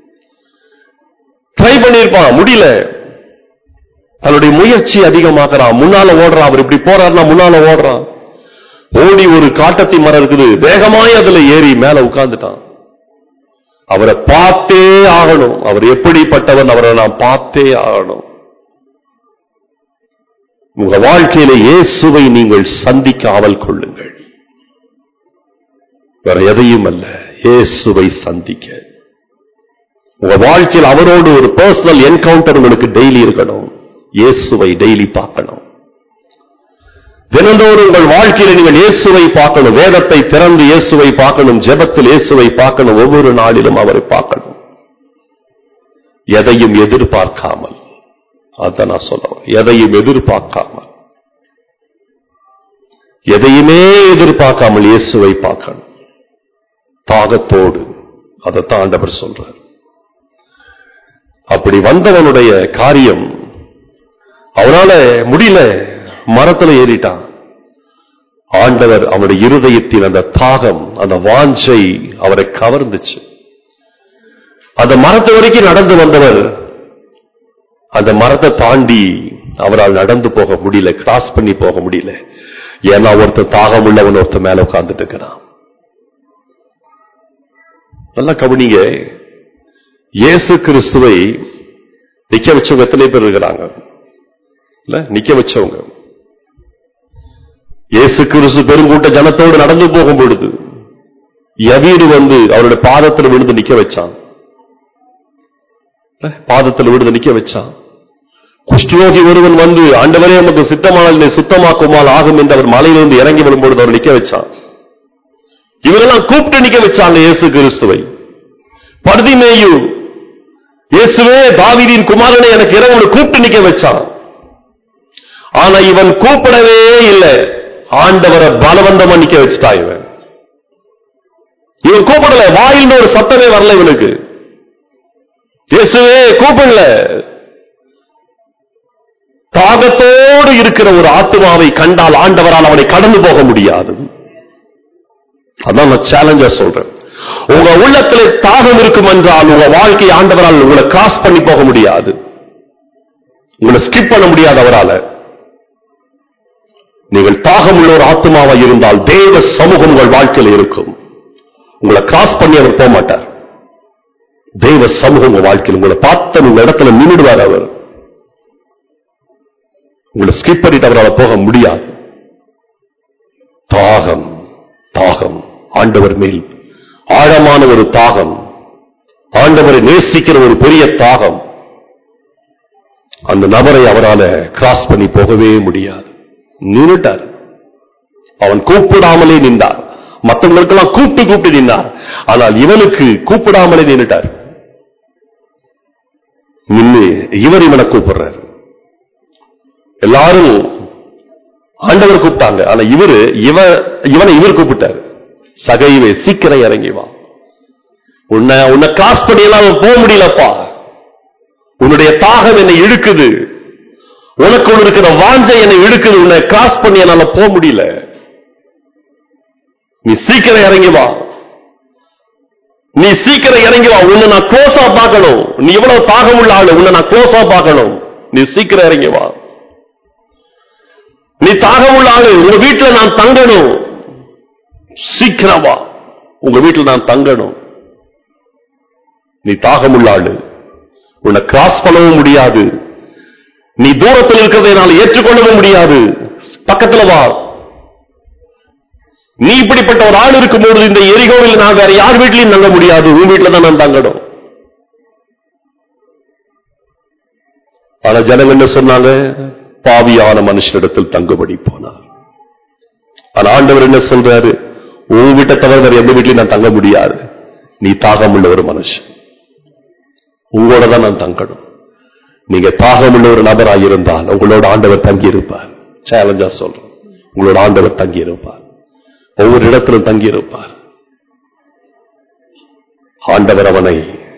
ட்ரை பண்ணியிருப்பான் முடியல தன்னுடைய முயற்சி அதிகமாக்குறான் முன்னால ஓடுறான் அவர் இப்படி போறாருன்னா முன்னால ஓடுறான் ஓடி ஒரு காட்டத்தி மரம் இருக்குது வேகமாய் அதுல ஏறி மேல உட்கார்ந்துட்டான் அவரை பார்த்தே ஆகணும் அவர் எப்படிப்பட்டவன் அவரை நான் பார்த்தே ஆகணும் உங்க வாழ்க்கையில இயேசுவை நீங்கள் சந்திக்க ஆவல் கொள்ளுங்கள் வேற எதையும் அல்ல இயேசுவை சந்திக்க உங்க வாழ்க்கையில் அவரோடு ஒரு பர்சனல் என்கவுண்டர் உங்களுக்கு டெய்லி இருக்கணும் இயேசுவை டெய்லி பார்க்கணும் தினந்தோறும் உங்கள் வாழ்க்கையில நீங்கள் இயேசுவை பார்க்கணும் வேதத்தை திறந்து இயேசுவை பார்க்கணும் ஜெபத்தில் இயேசுவை பார்க்கணும் ஒவ்வொரு நாளிலும் அவரை பார்க்கணும் எதையும் எதிர்பார்க்காமல் அதான் நான் சொல்லுவேன் எதையும் எதிர்பார்க்காமல் எதையுமே எதிர்பார்க்காமல் இயேசுவை பார்க்கணும் தாகத்தோடு அதைத்தான் ஆண்டவர் சொல்றார் அப்படி வந்தவனுடைய காரியம் அவனால முடியல மரத்துல ஏறிட்டான் ஆண்டவர் அவனுடைய இருதயத்தின் அந்த தாகம் அந்த வாஞ்சை அவரை கவர்ந்துச்சு அந்த மரத்து வரைக்கும் நடந்து வந்தவர் அந்த மரத்தை தாண்டி அவரால் நடந்து போக முடியல கிராஸ் பண்ணி போக முடியல ஏன்னா ஒருத்தர் தாகம் உள்ளவன் ஒருத்தர் மேல உட்கார்ந்துட்டு இருக்கிறான் நல்லா கவனிங்க இயேசு கிறிஸ்துவை நிக்க வச்சவங்க எத்தனை பேர் இருக்கிறாங்க இல்ல நிக்க வச்சவங்க இயேசு கிறிஸ்து பெருங்கூட்ட ஜனத்தோடு நடந்து போகும் பொழுது யவீடு வந்து அவருடைய பாதத்தில் விழுந்து நிக்க வச்சான் இல்ல? பாதத்தில் விழுந்து நிக்க வச்சான் குஷ்டரோகி ஒருவன் வந்து ஆண்டவரே நமக்கு சித்தமானதை சுத்தமாக்குமால் ஆகும் என்று அவர் மலையிலிருந்து இறங்கி வரும்பொழுது அவர் நிக்க வச்சான் இவரெல்லாம் கூப்பிட்டு நிக்க வச்சாங்க இயேசு கிறிஸ்துவை பர்திமேயு இயேசுவே தாவீதின் குமாரனை எனக்கு இறங்கி கூப்பிட்டு நிக்க வச்சான் ஆனா இவன் கூப்பிடவே இல்லை ஆண்டவரை பலவந்தமா நிக்க வச்சுட்டா இவன் இவன் கூப்பிடல வாயில்னு ஒரு சத்தமே வரல இவனுக்கு இயேசுவே கூப்பிடல தாகத்தோடு இருக்கிற ஒரு ஆத்மாவை கண்டால் ஆண்டவரால் அவனை கடந்து போக முடியாது அதான் நான் சேலஞ்சா சொல்றேன் உங்க உள்ளத்திலே தாகம் இருக்கும் என்றால் உங்க வாழ்க்கை ஆண்டவரால் உங்களை கிராஸ் பண்ணி போக முடியாது உங்களை ஸ்கிப் பண்ண முடியாது அவரால நீங்கள் தாகம் உள்ள ஒரு ஆத்மாவா இருந்தால் தேவ சமூகம் உங்கள் வாழ்க்கையில் இருக்கும் உங்களை கிராஸ் பண்ணி அவர் போக மாட்டார் தேவ சமூகம் உங்க வாழ்க்கையில் உங்களை பார்த்த உங்க இடத்துல நின்றுடுவார் அவர் உங்களை ஸ்கிப் பண்ணிட்டு அவரால் போக முடியாது தாகம் தாகம் ஆண்டவர் மேல் ஆழமான ஒரு தாகம் ஆண்டவரை நேசிக்கிற ஒரு பெரிய தாகம் அந்த நபரை அவரால கிராஸ் பண்ணி போகவே முடியாது நின்னுட்டார் அவன் கூப்பிடாமலே நின்றார் மற்றவங்களுக்கெல்லாம் கூப்பிட்டு கூப்பிட்டு நின்றார் ஆனால் இவனுக்கு கூப்பிடாமலே நின்னுட்டார் நின்னு இவர் இவனை கூப்பிடுறார் எல்லாரும் ஆண்டவர் கூப்பிட்டாங்க ஆனா இவரு இவ இவனை இவர் கூப்பிட்டாரு சகைவே சீக்கிரம் இறங்கி வா உன்னை உன்னை கிராஸ் பண்ணியெல்லாம் அவன் போக முடியலப்பா உன்னுடைய தாகம் என்னை இழுக்குது உனக்குள்ள இருக்கிற வாஞ்சை என்னை இழுக்குது உன்னை கிராஸ் பண்ணி என்னால போக முடியல நீ சீக்கிரம் இறங்கி வா நீ சீக்கிரம் இறங்கி வா உன்னை நான் க்ளோஸா பார்க்கணும் நீ இவ்வளவு தாகம் உள்ள ஆளு உன்னை நான் க்ளோஸா பார்க்கணும் நீ சீக்கிரம் இறங்கி வா நீ தாகம் உள்ள ஆளு உங்க வீட்டுல நான் தங்கணும் சீக்கிரம் வா உங்க வீட்டுல நான் தங்கணும் நீ தாகம் உள்ள ஆளு உன்னை கிராஸ் பண்ணவும் முடியாது நீ தூரத்தில் இருக்கிறதை என்னால் ஏற்றுக்கொள்ளவும் முடியாது பக்கத்துல வா நீ இப்படிப்பட்ட ஒரு ஆள் இருக்கும்போது இந்த எரிகோவில் நான் வேற யார் வீட்லயும் தங்க முடியாது உன் வீட்டுல தான் நான் தங்கணும் ஆனா ஜனங்க என்ன சொன்னாங்க பாவியான மனுஷனிடத்தில் தங்குபடி போனார் ஆனா ஆண்டவர் என்ன சொல்றாரு உன் வீட்டை தவிர வேற எந்த வீட்லயும் நான் தங்க முடியாது நீ தாகம் உள்ள ஒரு மனுஷன் உங்களோட தான் நான் தங்கணும் நீங்க தாகம் உள்ள ஒரு நபராக இருந்தால் உங்களோட ஆண்டவர் தங்கி இருப்பார் சேலஞ்சா சொல்றேன் உங்களோட ஆண்டவர் தங்கி இருப்பார் ஒவ்வொரு இடத்திலும் தங்கி இருப்பார் ஆண்டவர் அவனை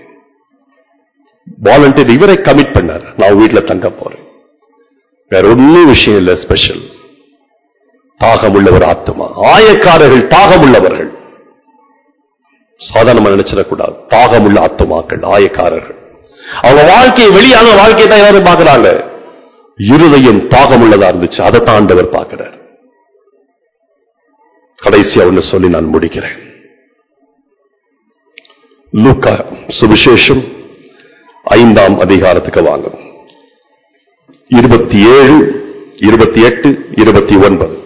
வாலண்டியர் இவரை கமிட் பண்ணார் நான் வீட்டுல தங்க போறேன் வேற ஒன்னும் விஷயம் இல்ல ஸ்பெஷல் தாகம் உள்ள ஒரு ஆத்மா ஆயக்காரர்கள் தாகம் உள்ளவர்கள் சாதாரணமா நினைச்சிடக்கூடாது தாகம் உள்ள ஆத்மாக்கள் ஆயக்காரர்கள் அவங்க வாழ்க்கையை வெளியான வாழ்க்கையை தான் எல்லாரும் பார்க்கறாங்க இருதயம் தாகம் உள்ளதா இருந்துச்சு அதைத்தான் ஆண்டவர் பார்க்கிறார் கடைசியா ஒண்ணு சொல்லி நான் முடிக்கிறேன் லூக்கா சுவிசேஷம் ஐந்தாம் அதிகாரத்துக்கு வாங்க இருபத்தி ஏழு இருபத்தி எட்டு இருபத்தி ஒன்பது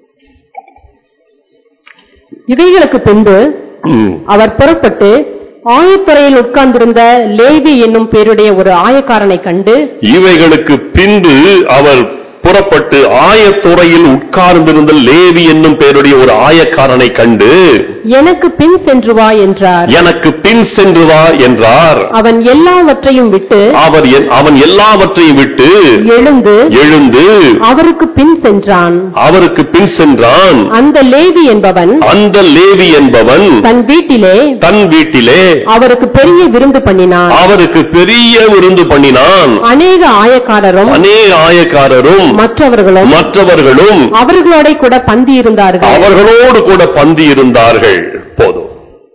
இவைகளுக்கு பின்பு ம். அவர் புறப்பட்டு ஆயத்துறையில் உட்கார்ந்திருந்த லேவி என்னும் பேருடைய ஒரு ஆயக்காரனை கண்டு இவைகளுக்கு பின்பு அவர் புறப்பட்டு ஆயத்துறையில் உட்கார்ந்திருந்த லேவி என்னும் பெயருடைய ஒரு ஆயக்காரனை கண்டு எனக்கு பின் சென்று வா என்றார் எனக்கு பின் சென்று வா என்றார் அவன் எல்லாவற்றையும் விட்டு அவர் என்- அவன் எல்லாவற்றையும் விட்டு எழுந்து எழுந்து அவருக்கு பின் சென்றான் அவருக்கு பின் சென்றான் அந்த லேவி என்பவன் அந்த லேவி என்பவன் தன் வீட்டிலே தன் வீட்டிலே அவருக்கு பெரிய விருந்து பண்ணினான் அவருக்கு பெரிய விருந்து பண்ணினான் அநேக ஆயக்காரரும் அநேக ஆயக்காரரும் மற்றவர்களும் மற்றவர்களும் அவர்களோட கூட பந்தி இருந்தார்கள் அவர்களோடு கூட பந்தி இருந்தார்கள் போதும்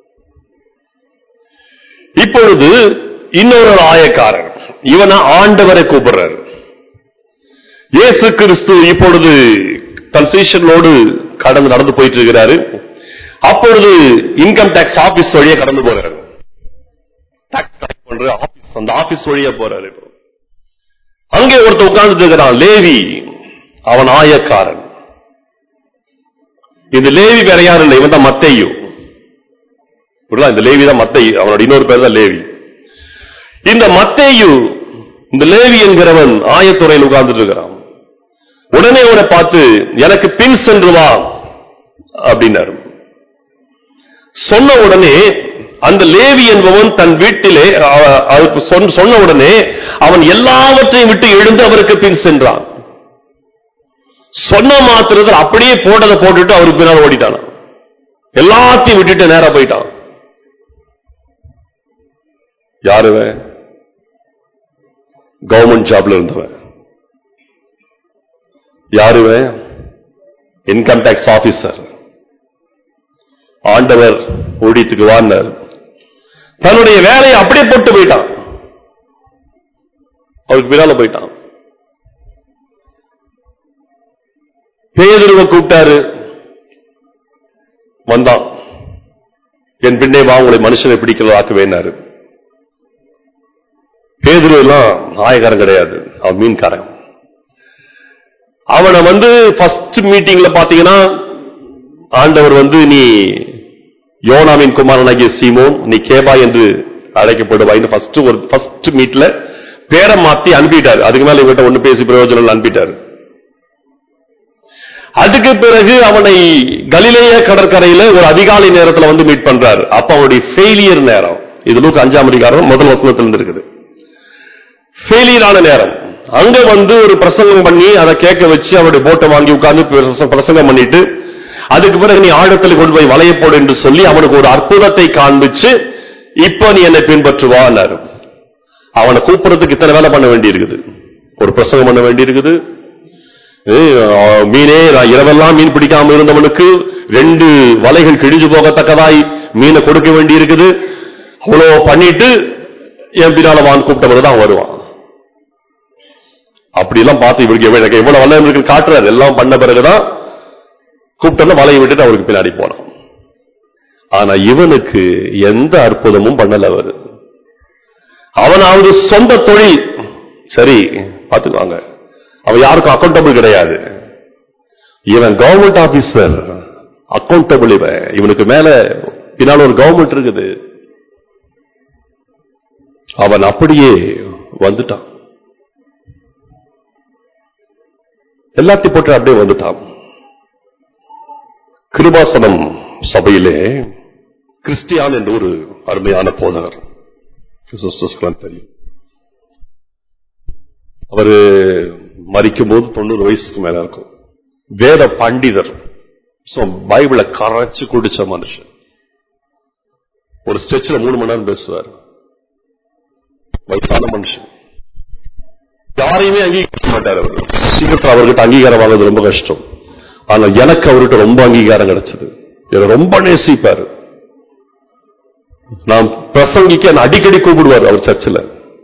இப்பொழுது இன்னொரு ஆயக்காரர் இவனை ஆண்டவரை கூப்பிடுறார் இயேசு கிறிஸ்து இப்பொழுது தன் சீஷனோடு கடந்து நடந்து போயிட்டு இருக்கிறாரு அப்பொழுது இன்கம் டாக்ஸ் ஆபீஸ் வழியா கடந்து போறாரு டாக்ஸ் கலெக்ட் பண்ற ஆபீஸ் அந்த ஆபீஸ் வழியா போறாரு இப்போ அங்கே ஒருத்தன் உட்கார்ந்துட்டு இருக்கிறான் லேவி அவன் ஆயக்காரன் இந்த லேவி வேற யாரும் இல்லை இவன் தான் மத்தையு புரியல? இந்த லேவி தான் மத்தையு அவனோட இன்னொரு பேர் தான் லேவி இந்த மத்தேயு இந்த லேவி என்கிறவன் ஆயத்துறையில் உட்கார்ந்துட்டு இருக்கிறான் உடனே அவனை பார்த்து எனக்கு பின் சென்று வா அப்படின்னாரு சொன்ன உடனே அந்த லேவி என்பவன் தன் வீட்டிலே அவ- அவருக்கு சொன்ன- சொன்ன உடனே அவன் எல்லாவற்றையும் விட்டு எழுந்து அவருக்கு பின் சென்றான் சொன்ன மாத்திரத்தில் அப்படியே போட்டதை போட்டுட்டு அவருக்கு பின்னால் ஓடிட்டான் எல்லாத்தையும் விட்டுட்டு நேரா போயிட்டான் யாருவன் கவர்மெண்ட் ஜாப்ல இருந்தவன் யாருவன் இன்கம் டாக்ஸ் ஆபீசர் ஆண்டவர் ஊழியத்துக்கு வாழ்ந்தார் தன்னுடைய வேலையை அப்படியே போட்டு போயிட்டான் அவருக்கு பின்னால போயிட்டான் பேதுருவை கூப்பிட்டாரு வந்தான் என் பின்னே வா உங்களை மனுஷனை பிடிக்கல ஆக்குவேனாரு பேதுரு எல்லாம் நாயகாரன் கிடையாது அவன் மீன்காரன் அவனை வந்து ஃபர்ஸ்ட் மீட்டிங்ல பாத்தீங்கன்னா ஆண்டவர் வந்து நீ யோனாவின் குமாரனாகிய சீமோன் நீ கேபா என்று அழைக்கப்படுவாய்னு ஃபர்ஸ்ட் ஒரு ஃபர்ஸ்ட் மீட்ல பேரை மாத்தி அனுப்பிட்டாரு அதுக்கு மேல இவர்கிட்ட ஒண்ணு பேசி பிரயோஜனம் இல்ல, அனுப்பிட்டாரு அதுக்கு பிறகு அவனை கலிலேய கடற்கரையில ஒரு அதிகாலை நேரத்துல வந்து மீட் பண்றாரு அப்ப அவனுடைய ஃபெயிலியர் நேரம் இது லூக் அஞ்சாம் அதிகாரம் முதல் வசனத்துல இருந்து இருக்குது ஃபெயிலியரான நேரம் அங்க வந்து ஒரு பிரசங்கம் பண்ணி அதை கேட்க வச்சு அவருடைய போட்டை வாங்கி உட்கார்ந்து பிரச- பிரசங்கம் பண்ணிட்டு அதுக்கு பிறகு நீ ஆழத்தில் கொண்டு போய் வலைய போடு என்று சொல்லி அவனுக்கு ஒரு அற்புதத்தை காண்பிச்சு இப்போ நீ என்னை பின்பற்றுவான்னாரு அவனை கூப்பிடுறதுக்கு இத்தனை வேலை பண்ண வேண்டி இருக்குது ஒரு பிரசங்கம் பண்ண வேண்டி இருக்குது ஏய், ஆ, மீனே நான் இரவெல்லாம் மீன் பிடிக்காம இருந்தவனுக்கு ரெண்டு வலைகள் கிழிஞ்சு போகத்தக்கதாய் மீனை கொடுக்க வேண்டி இருக்குது அவ்வளோ பண்ணிட்டு என் பின்னால வான் கூப்பிட்டவரு தான் வருவான் அப்படி எல்லாம் பார்த்து இவருக்கு எவ்வளவு எனக்கு எவ்வளவு வல்லம் இருக்கு காட்டுறாரு எல்லாம் பண்ண பிறகுதான் கூப்பிட்டு வலையை விட்டுட்டு அவருக்கு பின்னாடி போனான் ஆனா இவனுக்கு எந்த அற்புதமும் பண்ணல அவரு அவனாவது சொந்த தொழில் சரி பாத்துக்குவாங்க அவன் யாருக்கும் அக்கௌண்டபிள் கிடையாது இவன் கவர்மெண்ட் ஆபீசர் அக்கௌண்டபிள் இவன் இவனுக்கு மேல பின்னால ஒரு கவர்மெண்ட் இருக்குது அவன் அப்படியே வந்துட்டான் எல்லாத்தையும் போட்டு அப்படியே வந்துட்டான் கிருபாசனம் சபையிலே கிறிஸ்டியான் என்ற ஒரு அருமையான போதகர் சிஸ்டர்ஸ்க்கெல்லாம் தெரியும் அவரு மறிக்கும் போது தொண்ணூறு வயசுக்கு மேல இருக்கும் வேத பண்டிதர் So, பைபிளை கரைச்சு குடிச்ச மனுஷன் ஒரு ஸ்டெச்சில் மூணு மணி நேரம் பேசுவார் வயசான மனுஷன் யாரையுமே அங்கீகரிக்க மாட்டார் அவர் சீக்கிரத்தில் அவர்கிட்ட அங்கீகாரம் வாங்குறது ரொம்ப கஷ்டம் ஆனா எனக்கு அவர்கிட்ட ரொம்ப அங்கீகாரம் கிடைச்சது என்னை ரொம்ப நேசிப்பார் நான் பிரசங்கிக்க என்னை அடிக்கடி கூப்பிடுவார் அவர் சர்ச்சில்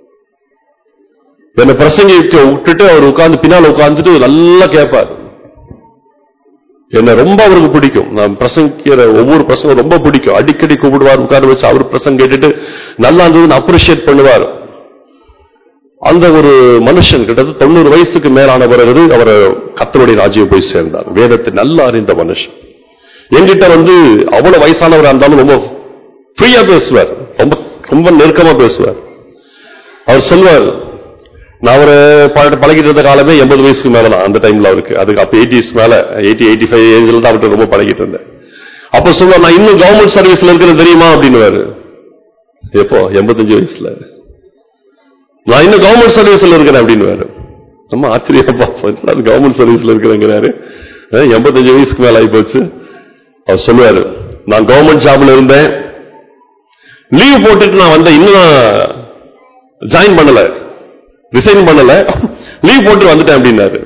என்னை பிரசங்கிக்க விட்டுட்டு அவர் உட்கார்ந்து பின்னால உட்கார்ந்துட்டு நல்லா கேட்பார் என்ன ரொம்ப அவருக்கு பிடிக்கும் நான் பிரசங்கிக்கிற ஒவ்வொரு பிரசங்கம் ரொம்ப பிடிக்கும் அடிக்கடி கூப்பிடுவார் உட்கார வச்சு அவர் பிரசங்கம் கேட்டுட்டு நல்லா இருந்ததுன்னு அப்ரிஷியேட் பண்ணுவார் அந்த ஒரு மனுஷன் கிட்டத்தட்ட தொண்ணூறு வயசுக்கு மேலான பிறகு அவர் கத்தருடைய ராஜ்யம் போய் சேர்ந்தார் வேதத்தை நல்லா அறிந்த மனுஷன் என்கிட்ட வந்து அவ்வளவு வயசானவரா இருந்தாலும் ரொம்ப ஃப்ரீயா பேசுவார் ரொம்ப ரொம்ப நெருக்கமா பேசுவார் அவர் சொல்வார் நான் ஒரு பழ- பழகிட்டு இருந்த காலமே எண்பது வயசுக்கு மேல தான் அந்த டைம்ல அவருக்கு அதுக்கு அப்ப எயிட்டிஸ் மேல எயிட்டி எயிட்டி ஃபைவ் ஏஜ்ல தான் அவர்கிட்ட ரொம்ப பழகிட்டு இருந்தேன் அப்ப சொல்லுவார் நான் இன்னும் கவர்மெண்ட் சர்வீஸ்ல இருக்கிறேன் தெரியுமா அப்படின்னுவாரு எப்போ எண்பத்தஞ்சு வயசுல நான் இன்னும் கவர்மெண்ட் சர்வீஸ்ல இருக்கிறேன் அப்படின்னு நம்ம ஆச்சரியப்பா கவர்மெண்ட் சர்வீஸ்ல இருக்கிறேங்கிறாரு அஹ், எண்பத்தஞ்சு வயசுக்கு மேல ஆகி போச்சு அவர் சொல்லுவாரு நான் கவர்மெண்ட் ஜாப்ல இருந்தேன் லீவ் போட்டுட்டு நான் வந்தேன் இன்னும் நான் ஜாயின் பண்ணல ரிசைன் பண்ணல லீவ் போட்டு வந்துட்டேன் அப்படின்னாரு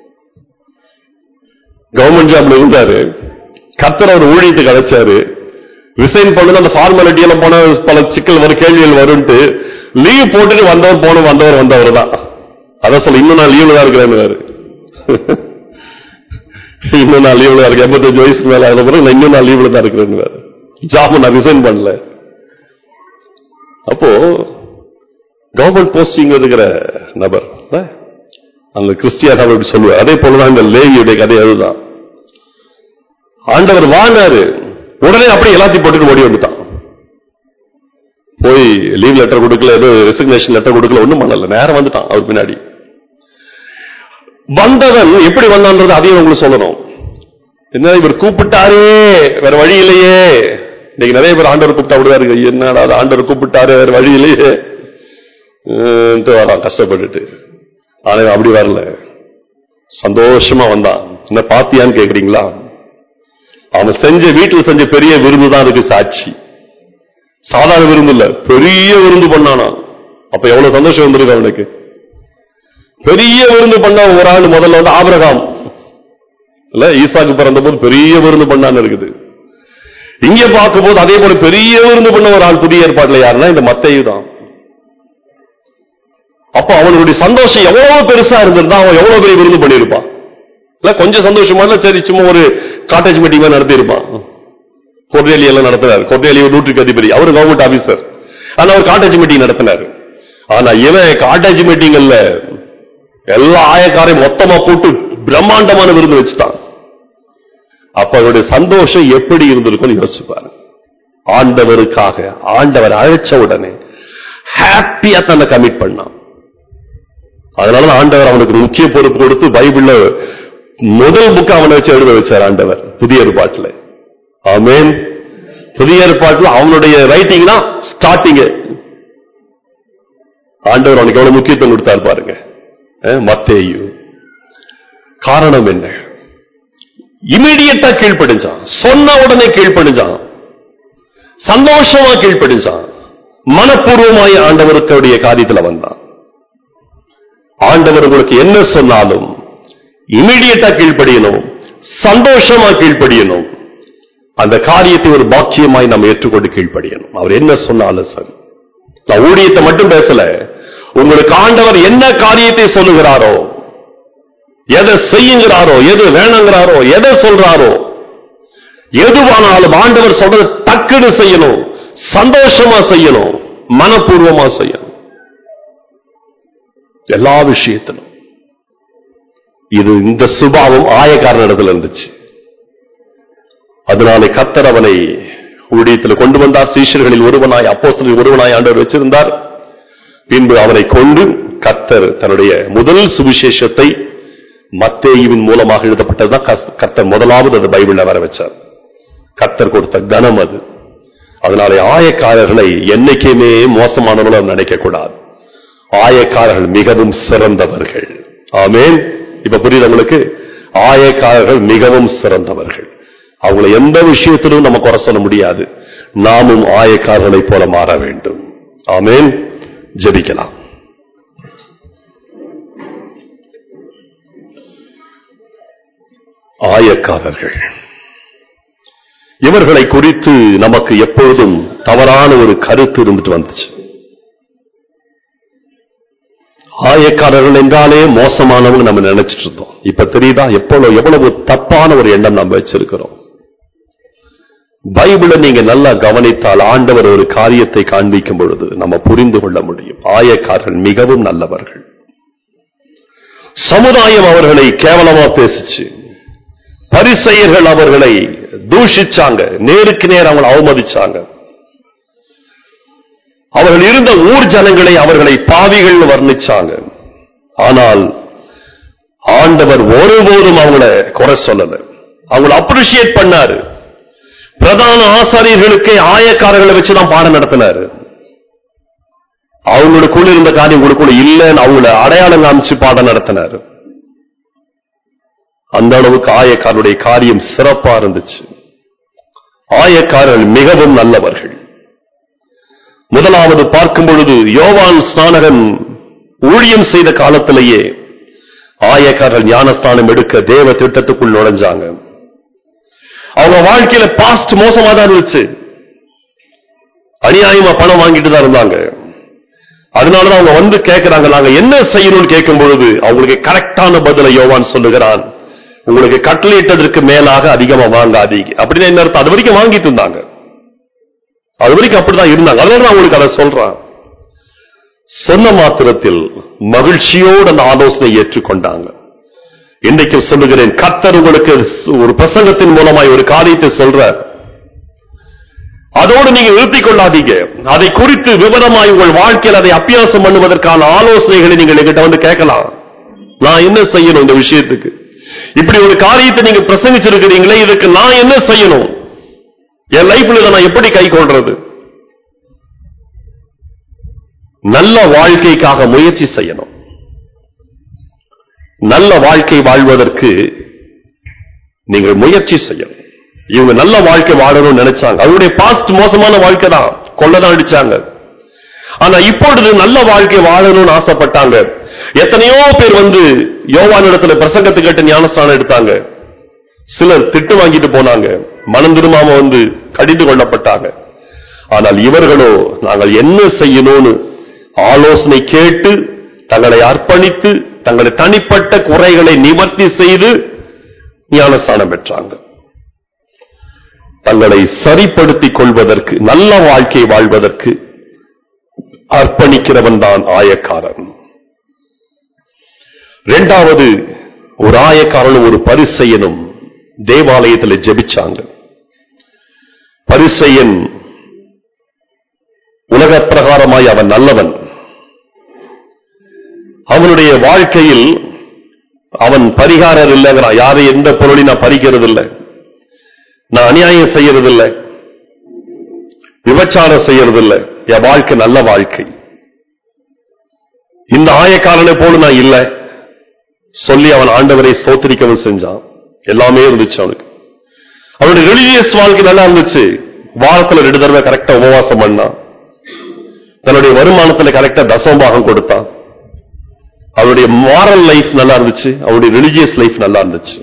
கவர்மெண்ட் ஜாப்ல இருந்தாரு கத்தர் அவர் ஊழியத்துக்கு அழைச்சாரு ரிசைன் பண்ணது அந்த ஃபார்மாலிட்டி எல்லாம் போன பல சிக்கல் வரும் கேள்விகள் வரும்ட்டு லீவ் போட்டுட்டு வந்தவர் போன வந்தவர் வந்தவர் தான் அதான் சொல்ல இன்னும் நான் லீவ்ல தான் இருக்கிறேன்னு இன்னும் நான் லீவ்ல தான் இருக்கேன் எண்பத்தஞ்சு வயசுக்கு மேல ஆன பிறகு நான் இன்னும் நான் லீவ்ல தான் இருக்கிறேன்னு ஜாப் நான் ரிசைன் பண்ணல அப்போ கவர்மெண்ட் போஸ்டிங் இருக்கிற நபர் இல்ல? அந்த கிறிஸ்டியா நபர் இப்படி சொல்லுவார் அதே போலதான் இந்த லேவியுடைய கதை அதுதான் ஆண்டவர் வானாரு உடனே அப்படியே எல்லாத்தையும் போட்டுட்டு ஓடி வந்துட்டான் போய் லீவ் லெட்டர் கொடுக்கல ஏதோ ரெசிக்னேஷன் லெட்டர் கொடுக்கல ஒண்ணும் பண்ணல நேரம் வந்துட்டான் அவர் பின்னாடி வந்தவன் எப்படி வந்தான்றது அதையும் உங்களுக்கு சொல்லணும் என்ன இவர் கூப்பிட்டாரே வேற வழி இல்லையே இன்னைக்கு நிறைய பேர் ஆண்டவர் கூப்பிட்டா விடுவாருங்க என்னடா அது ஆண்டவர் கூப்பிட்டாரு வேற வழி இல்லையே ன்ட்டு வரான் கஷ்டப்பட்டுட்டு ஆனா இவன் அப்படி வரல சந்தோஷமா வந்தான் என்ன பாத்தியான்னு கேக்குறீங்களா அவன் செஞ்ச வீட்டில் செஞ்ச பெரிய விருந்து தான் அதுக்கு சாட்சி சாதாரண விருந்து இல்ல பெரிய விருந்து பண்ணானா அப்ப எவ்வளவு சந்தோஷம் வந்திருக்கு அவனுக்கு பெரிய விருந்து பண்ண ஒரு ஆள் முதல்ல வந்து ஆபிரகாம் இல்ல ஈசாக்கு பிறந்த போது பெரிய விருந்து பண்ணான்னு இருக்குது இங்க பார்க்கும்போது அதே போல பெரிய விருந்து பண்ண ஒரு ஆள் புதிய ஏற்பாட்டுல யாருன்னா இந்த மத்தையு தான் அப்ப அவனுடைய சந்தோஷம் எவ்வளவு பெருசா இருந்திருந்தா அவன் எவ்வளவு பெரிய விருந்து பண்ணியிருப்பான் இல்ல கொஞ்சம் சந்தோஷமா இருந்தா சரி சும்மா ஒரு காட்டேஜ் மீட்டிங் நடத்தி இருப்பான் கொர்டேலி எல்லாம் நடத்தினார் கொர்டேலி ஒரு நூற்றுக்கு அதிபதி அவர் கவர்மெண்ட் ஆபீசர் ஆனா அவர் காட்டேஜ் மீட்டிங் நடத்தினார் ஆனா இவன் காட்டேஜ் மீட்டிங்ல எல்லா ஆயக்காரையும் மொத்தமா போட்டு பிரம்மாண்டமான விருந்து வச்சுட்டான் அப்ப அவருடைய சந்தோஷம் எப்படி இருந்திருக்கும்னு யோசிப்பாரு ஆண்டவருக்காக ஆண்டவர் அழைச்ச உடனே ஹாப்பியா தன்னை கமிட் பண்ணான் அதனால ஆண்டவர் அவனுக்கு ஒரு முக்கிய பொறுப்பு கொடுத்து பைபிள்ல முதல் புக் அவனை வச்சு எழுத வச்சார் ஆண்டவர் புதிய ஏற்பாட்டுல ஆமென் புதிய ஏற்பாட்டுல அவனுடைய ரைட்டிங் தான் ஸ்டார்டிங் ஆண்டவர் அவனுக்கு எவ்வளவு முக்கியத்துவம் கொடுத்தார் பாருங்க அஹ், மத்தேயு காரணம் என்ன இமீடியட்டா கீழ்ப்படிஞ்சான் சொன்ன உடனே கீழ்ப்படிஞ்சான் சந்தோஷமா கீழ்ப்படிஞ்சான் மனப்பூர்வமாய் ஆண்டவருக்குடைய காரியத்துல வந்தான் ஆண்டவர் உங்களுக்கு என்ன சொன்னாலும் இமிடியட்டா கீழ்ப்படியணும் சந்தோஷமா கீழ்ப்படியணும் அந்த காரியத்தை ஒரு பாக்கியமாய் நாம் ஏற்றுக்கொண்டு கீழ்ப்படியணும் அவர் என்ன சொன்னாலும் சரி நான் ஊழியத்தை மட்டும் பேசல உங்களுக்கு ஆண்டவர் என்ன காரியத்தை சொல்லுகிறாரோ எதை செய்யுங்கிறாரோ எது வேணுங்கிறாரோ எதை சொல்றாரோ எதுவானாலும் ஆண்டவர் சொல்றது டக்குன்னு செய்யணும் சந்தோஷமா செய்யணும் மனப்பூர்வமா செய்யணும் எல்லா விஷயத்திலும் இது இந்த சுபாவம் ஆயக்காரனிடத்தில் இருந்துச்சு அதனாலே கத்தர் அவனை ஊழியத்தில் கொண்டு வந்தார் சீஷர்களில் ஒருவனாய் அப்போஸ்தலரில் ஒருவனாய் ஆண்டவர் வச்சிருந்தார் பின்பு அவனை கொண்டு கத்தர் தன்னுடைய முதல் சுவிசேஷத்தை மத்தேயுவின் மூலமாக எழுதப்பட்டதுதான் கஸ்- கர்த்தர் முதலாவது அது பைபிள்ல வர வச்சார் கத்தர் கொடுத்த கனம் அது அதனாலே ஆயக்காரர்களை என்னைக்குமே மோசமானவர்களும் நினைக்க கூடாது ஆயக்காரர்கள் மிகவும் சிறந்தவர்கள் ஆமென் இப்ப புரியுது உங்களுக்கு ஆயக்காரர்கள் மிகவும் சிறந்தவர்கள் அவங்களை எந்த விஷயத்திலும் நம்ம குறை சொல்ல முடியாது நாமும் ஆயக்காரர்களைப் போல மாற வேண்டும் ஆமென் ஜெபிக்கலாம் ஆயக்காரர்கள் இவர்களை குறித்து நமக்கு எப்பொழுதும் தவறான ஒரு கருத்து இருந்துட்டு வந்துச்சு ஆயக்காரர்கள் என்றாலே மோசமானவங்க நம்ம நினைச்சிட்டு இருந்தோம் இப்ப தெரியுதா எவ்வளவு எவ்வளவு தப்பான ஒரு எண்ணம் நம்ம வச்சிருக்கிறோம் பைபிளை நீங்க நல்லா கவனித்தால் ஆண்டவர் ஒரு காரியத்தை காண்பிக்கும் பொழுது நம்ம புரிந்து கொள்ள முடியும் ஆயக்காரர்கள் மிகவும் நல்லவர்கள் சமுதாயம் அவர்களை கேவலமா பேசிச்சு பரிசெயர்கள் அவர்களை தூஷிச்சாங்க நேருக்கு நேர் அவங்களை அவமதிச்சாங்க அவர்கள் இருந்த ஊர் ஜனங்களை அவர்களை பாவிகள் வர்ணிச்சாங்க ஆனால் ஆண்டவர் ஒருபோதும் அவங்கள குறை சொல்லல அவங்கள அப்ரிஷியேட் பண்ணாரு பிரதான ஆசாரியர்களுக்கே ஆயக்காரர்களை வச்சுதான் பாடம் நடத்தினாரு அவங்களுக்குள்ள இருந்த காரியம் உங்களுக்குள்ள இல்லைன்னு அவங்கள அடையாளம் காமிச்சு பாடம் நடத்தினாரு அந்த அளவுக்கு ஆயக்காரனுடைய காரியம் சிறப்பா இருந்துச்சு ஆயக்காரர்கள் மிகவும் நல்லவர்கள் முதலாவது பார்க்கும் பொழுது யோவான் ஸ்நானகன் ஊழியம் செய்த காலத்திலேயே ஆயக்காரர்கள் ஞானஸ்தானம் எடுக்க தேவ திட்டத்துக்குள் நுழைஞ்சாங்க அவங்க வாழ்க்கையில பாஸ்ட் மோசமா தான் இருந்துச்சு அநியாயமா பணம் வாங்கிட்டு தான் இருந்தாங்க அதனாலதான் அவங்க வந்து கேட்கிறாங்க நாங்க என்ன செய்யணும்னு கேட்கும் பொழுது அவங்களுக்கு கரெக்டான பதிலை யோவான் சொல்லுகிறான் உங்களுக்கு கட்டளையிட்டதற்கு மேலாக அதிகமா வாங்காதீங்க அப்படின்னு என்ன அர்த்தம் அது வரைக்கும் வாங்கிட்டு இருந்தாங்க அது வரைக்கும் அப்படிதான் இருந்தாங்க அதனால நான் உங்களுக்கு அதை சொல்றேன் சொன்ன மாத்திரத்தில் மகிழ்ச்சியோடு அந்த ஆலோசனை ஏற்றுக்கொண்டாங்க இன்றைக்கு சொல்லுகிறேன் கர்த்தர் உங்களுக்கு ஒரு பிரசங்கத்தின் மூலமாய் ஒரு காரியத்தை சொல்றார் அதோடு நீங்க நிறுத்திக் கொள்ளாதீங்க அதை குறித்து விவரமாய் உங்கள் வாழ்க்கையில் அதை அபியாசம் பண்ணுவதற்கான ஆலோசனைகளை நீங்கள் எங்கிட்ட வந்து கேட்கலாம் நான் என்ன செய்யணும் இந்த விஷயத்துக்கு இப்படி ஒரு காரியத்தை நீங்க பிரசங்கிச்சிருக்கிறீங்களே இதுக்கு நான் என்ன செய்யணும் என் லைஃப்ல இதை நான் எப்படி கை கொள்றது நல்ல வாழ்க்கைக்காக முயற்சி செய்யணும் நல்ல வாழ்க்கை வாழ்வதற்கு நீங்கள் முயற்சி செய்யணும் இவங்க நல்ல வாழ்க்கை வாழணும்னு நினைச்சாங்க அவருடைய பாஸ்ட் மோசமான வாழ்க்கை தான் கொள்ளதான் அடிச்சாங்க ஆனா இப்பொழுது நல்ல வாழ்க்கை வாழணும்னு ஆசைப்பட்டாங்க எத்தனையோ பேர் வந்து யோவான் இடத்துல பிரசங்கத்தை கேட்டு ஞானஸ்தானம் எடுத்தாங்க சிலர் திட்டு வாங்கிட்டு போனாங்க மனம் திரும்பாம வந்து கடிந்து கொள்ளப்பட்டாங்க ஆனால் இவர்களோ நாங்கள் என்ன செய்யணும்னு ஆலோசனை கேட்டு தங்களை அர்ப்பணித்து தங்களை தனிப்பட்ட குறைகளை நிவர்த்தி செய்து ஞானஸ்தானம் பெற்றாங்க தங்களை சரிப்படுத்திக் கொள்வதற்கு நல்ல வாழ்க்கை வாழ்வதற்கு அர்ப்பணிக்கிறவன் தான் ஆயக்காரன் இரண்டாவது ஒரு ஆயக்காரனும் ஒரு பரிசெயனும் தேவாலயத்தில் ஜெபிச்சாங்க பரிசெயன் உலக பிரகாரமாய் அவன் நல்லவன் அவனுடைய வாழ்க்கையில் அவன் பரிகாரர் இல்லைங்கிறான் யாரும் எந்த பொருளையும் நான் பறிக்கிறது இல்லை நான் அநியாயம் செய்யறது இல்லை விபச்சாரம் செய்யறது இல்லை என் வாழ்க்கை நல்ல வாழ்க்கை இந்த ஆயக்காரனை போல நான் இல்லை சொல்லி அவன் ஆண்டவரை ஸ்தோத்திரிக்கவும் செஞ்சான் எல்லாமே இருந்துச்சு அவனுக்கு அவனுடைய ரிலிஜியஸ் வாழ்க்கை நல்லா இருந்துச்சு வாரத்துல ரெண்டு தடவை கரெக்டா உபவாசம் பண்ணான் தன்னுடைய வருமானத்துல கரெக்டா தசமபாகம் கொடுத்தான் அவருடைய மாரல் லைஃப் நல்லா இருந்துச்சு அவருடைய ரிலிஜியஸ் லைஃப் நல்லா இருந்துச்சு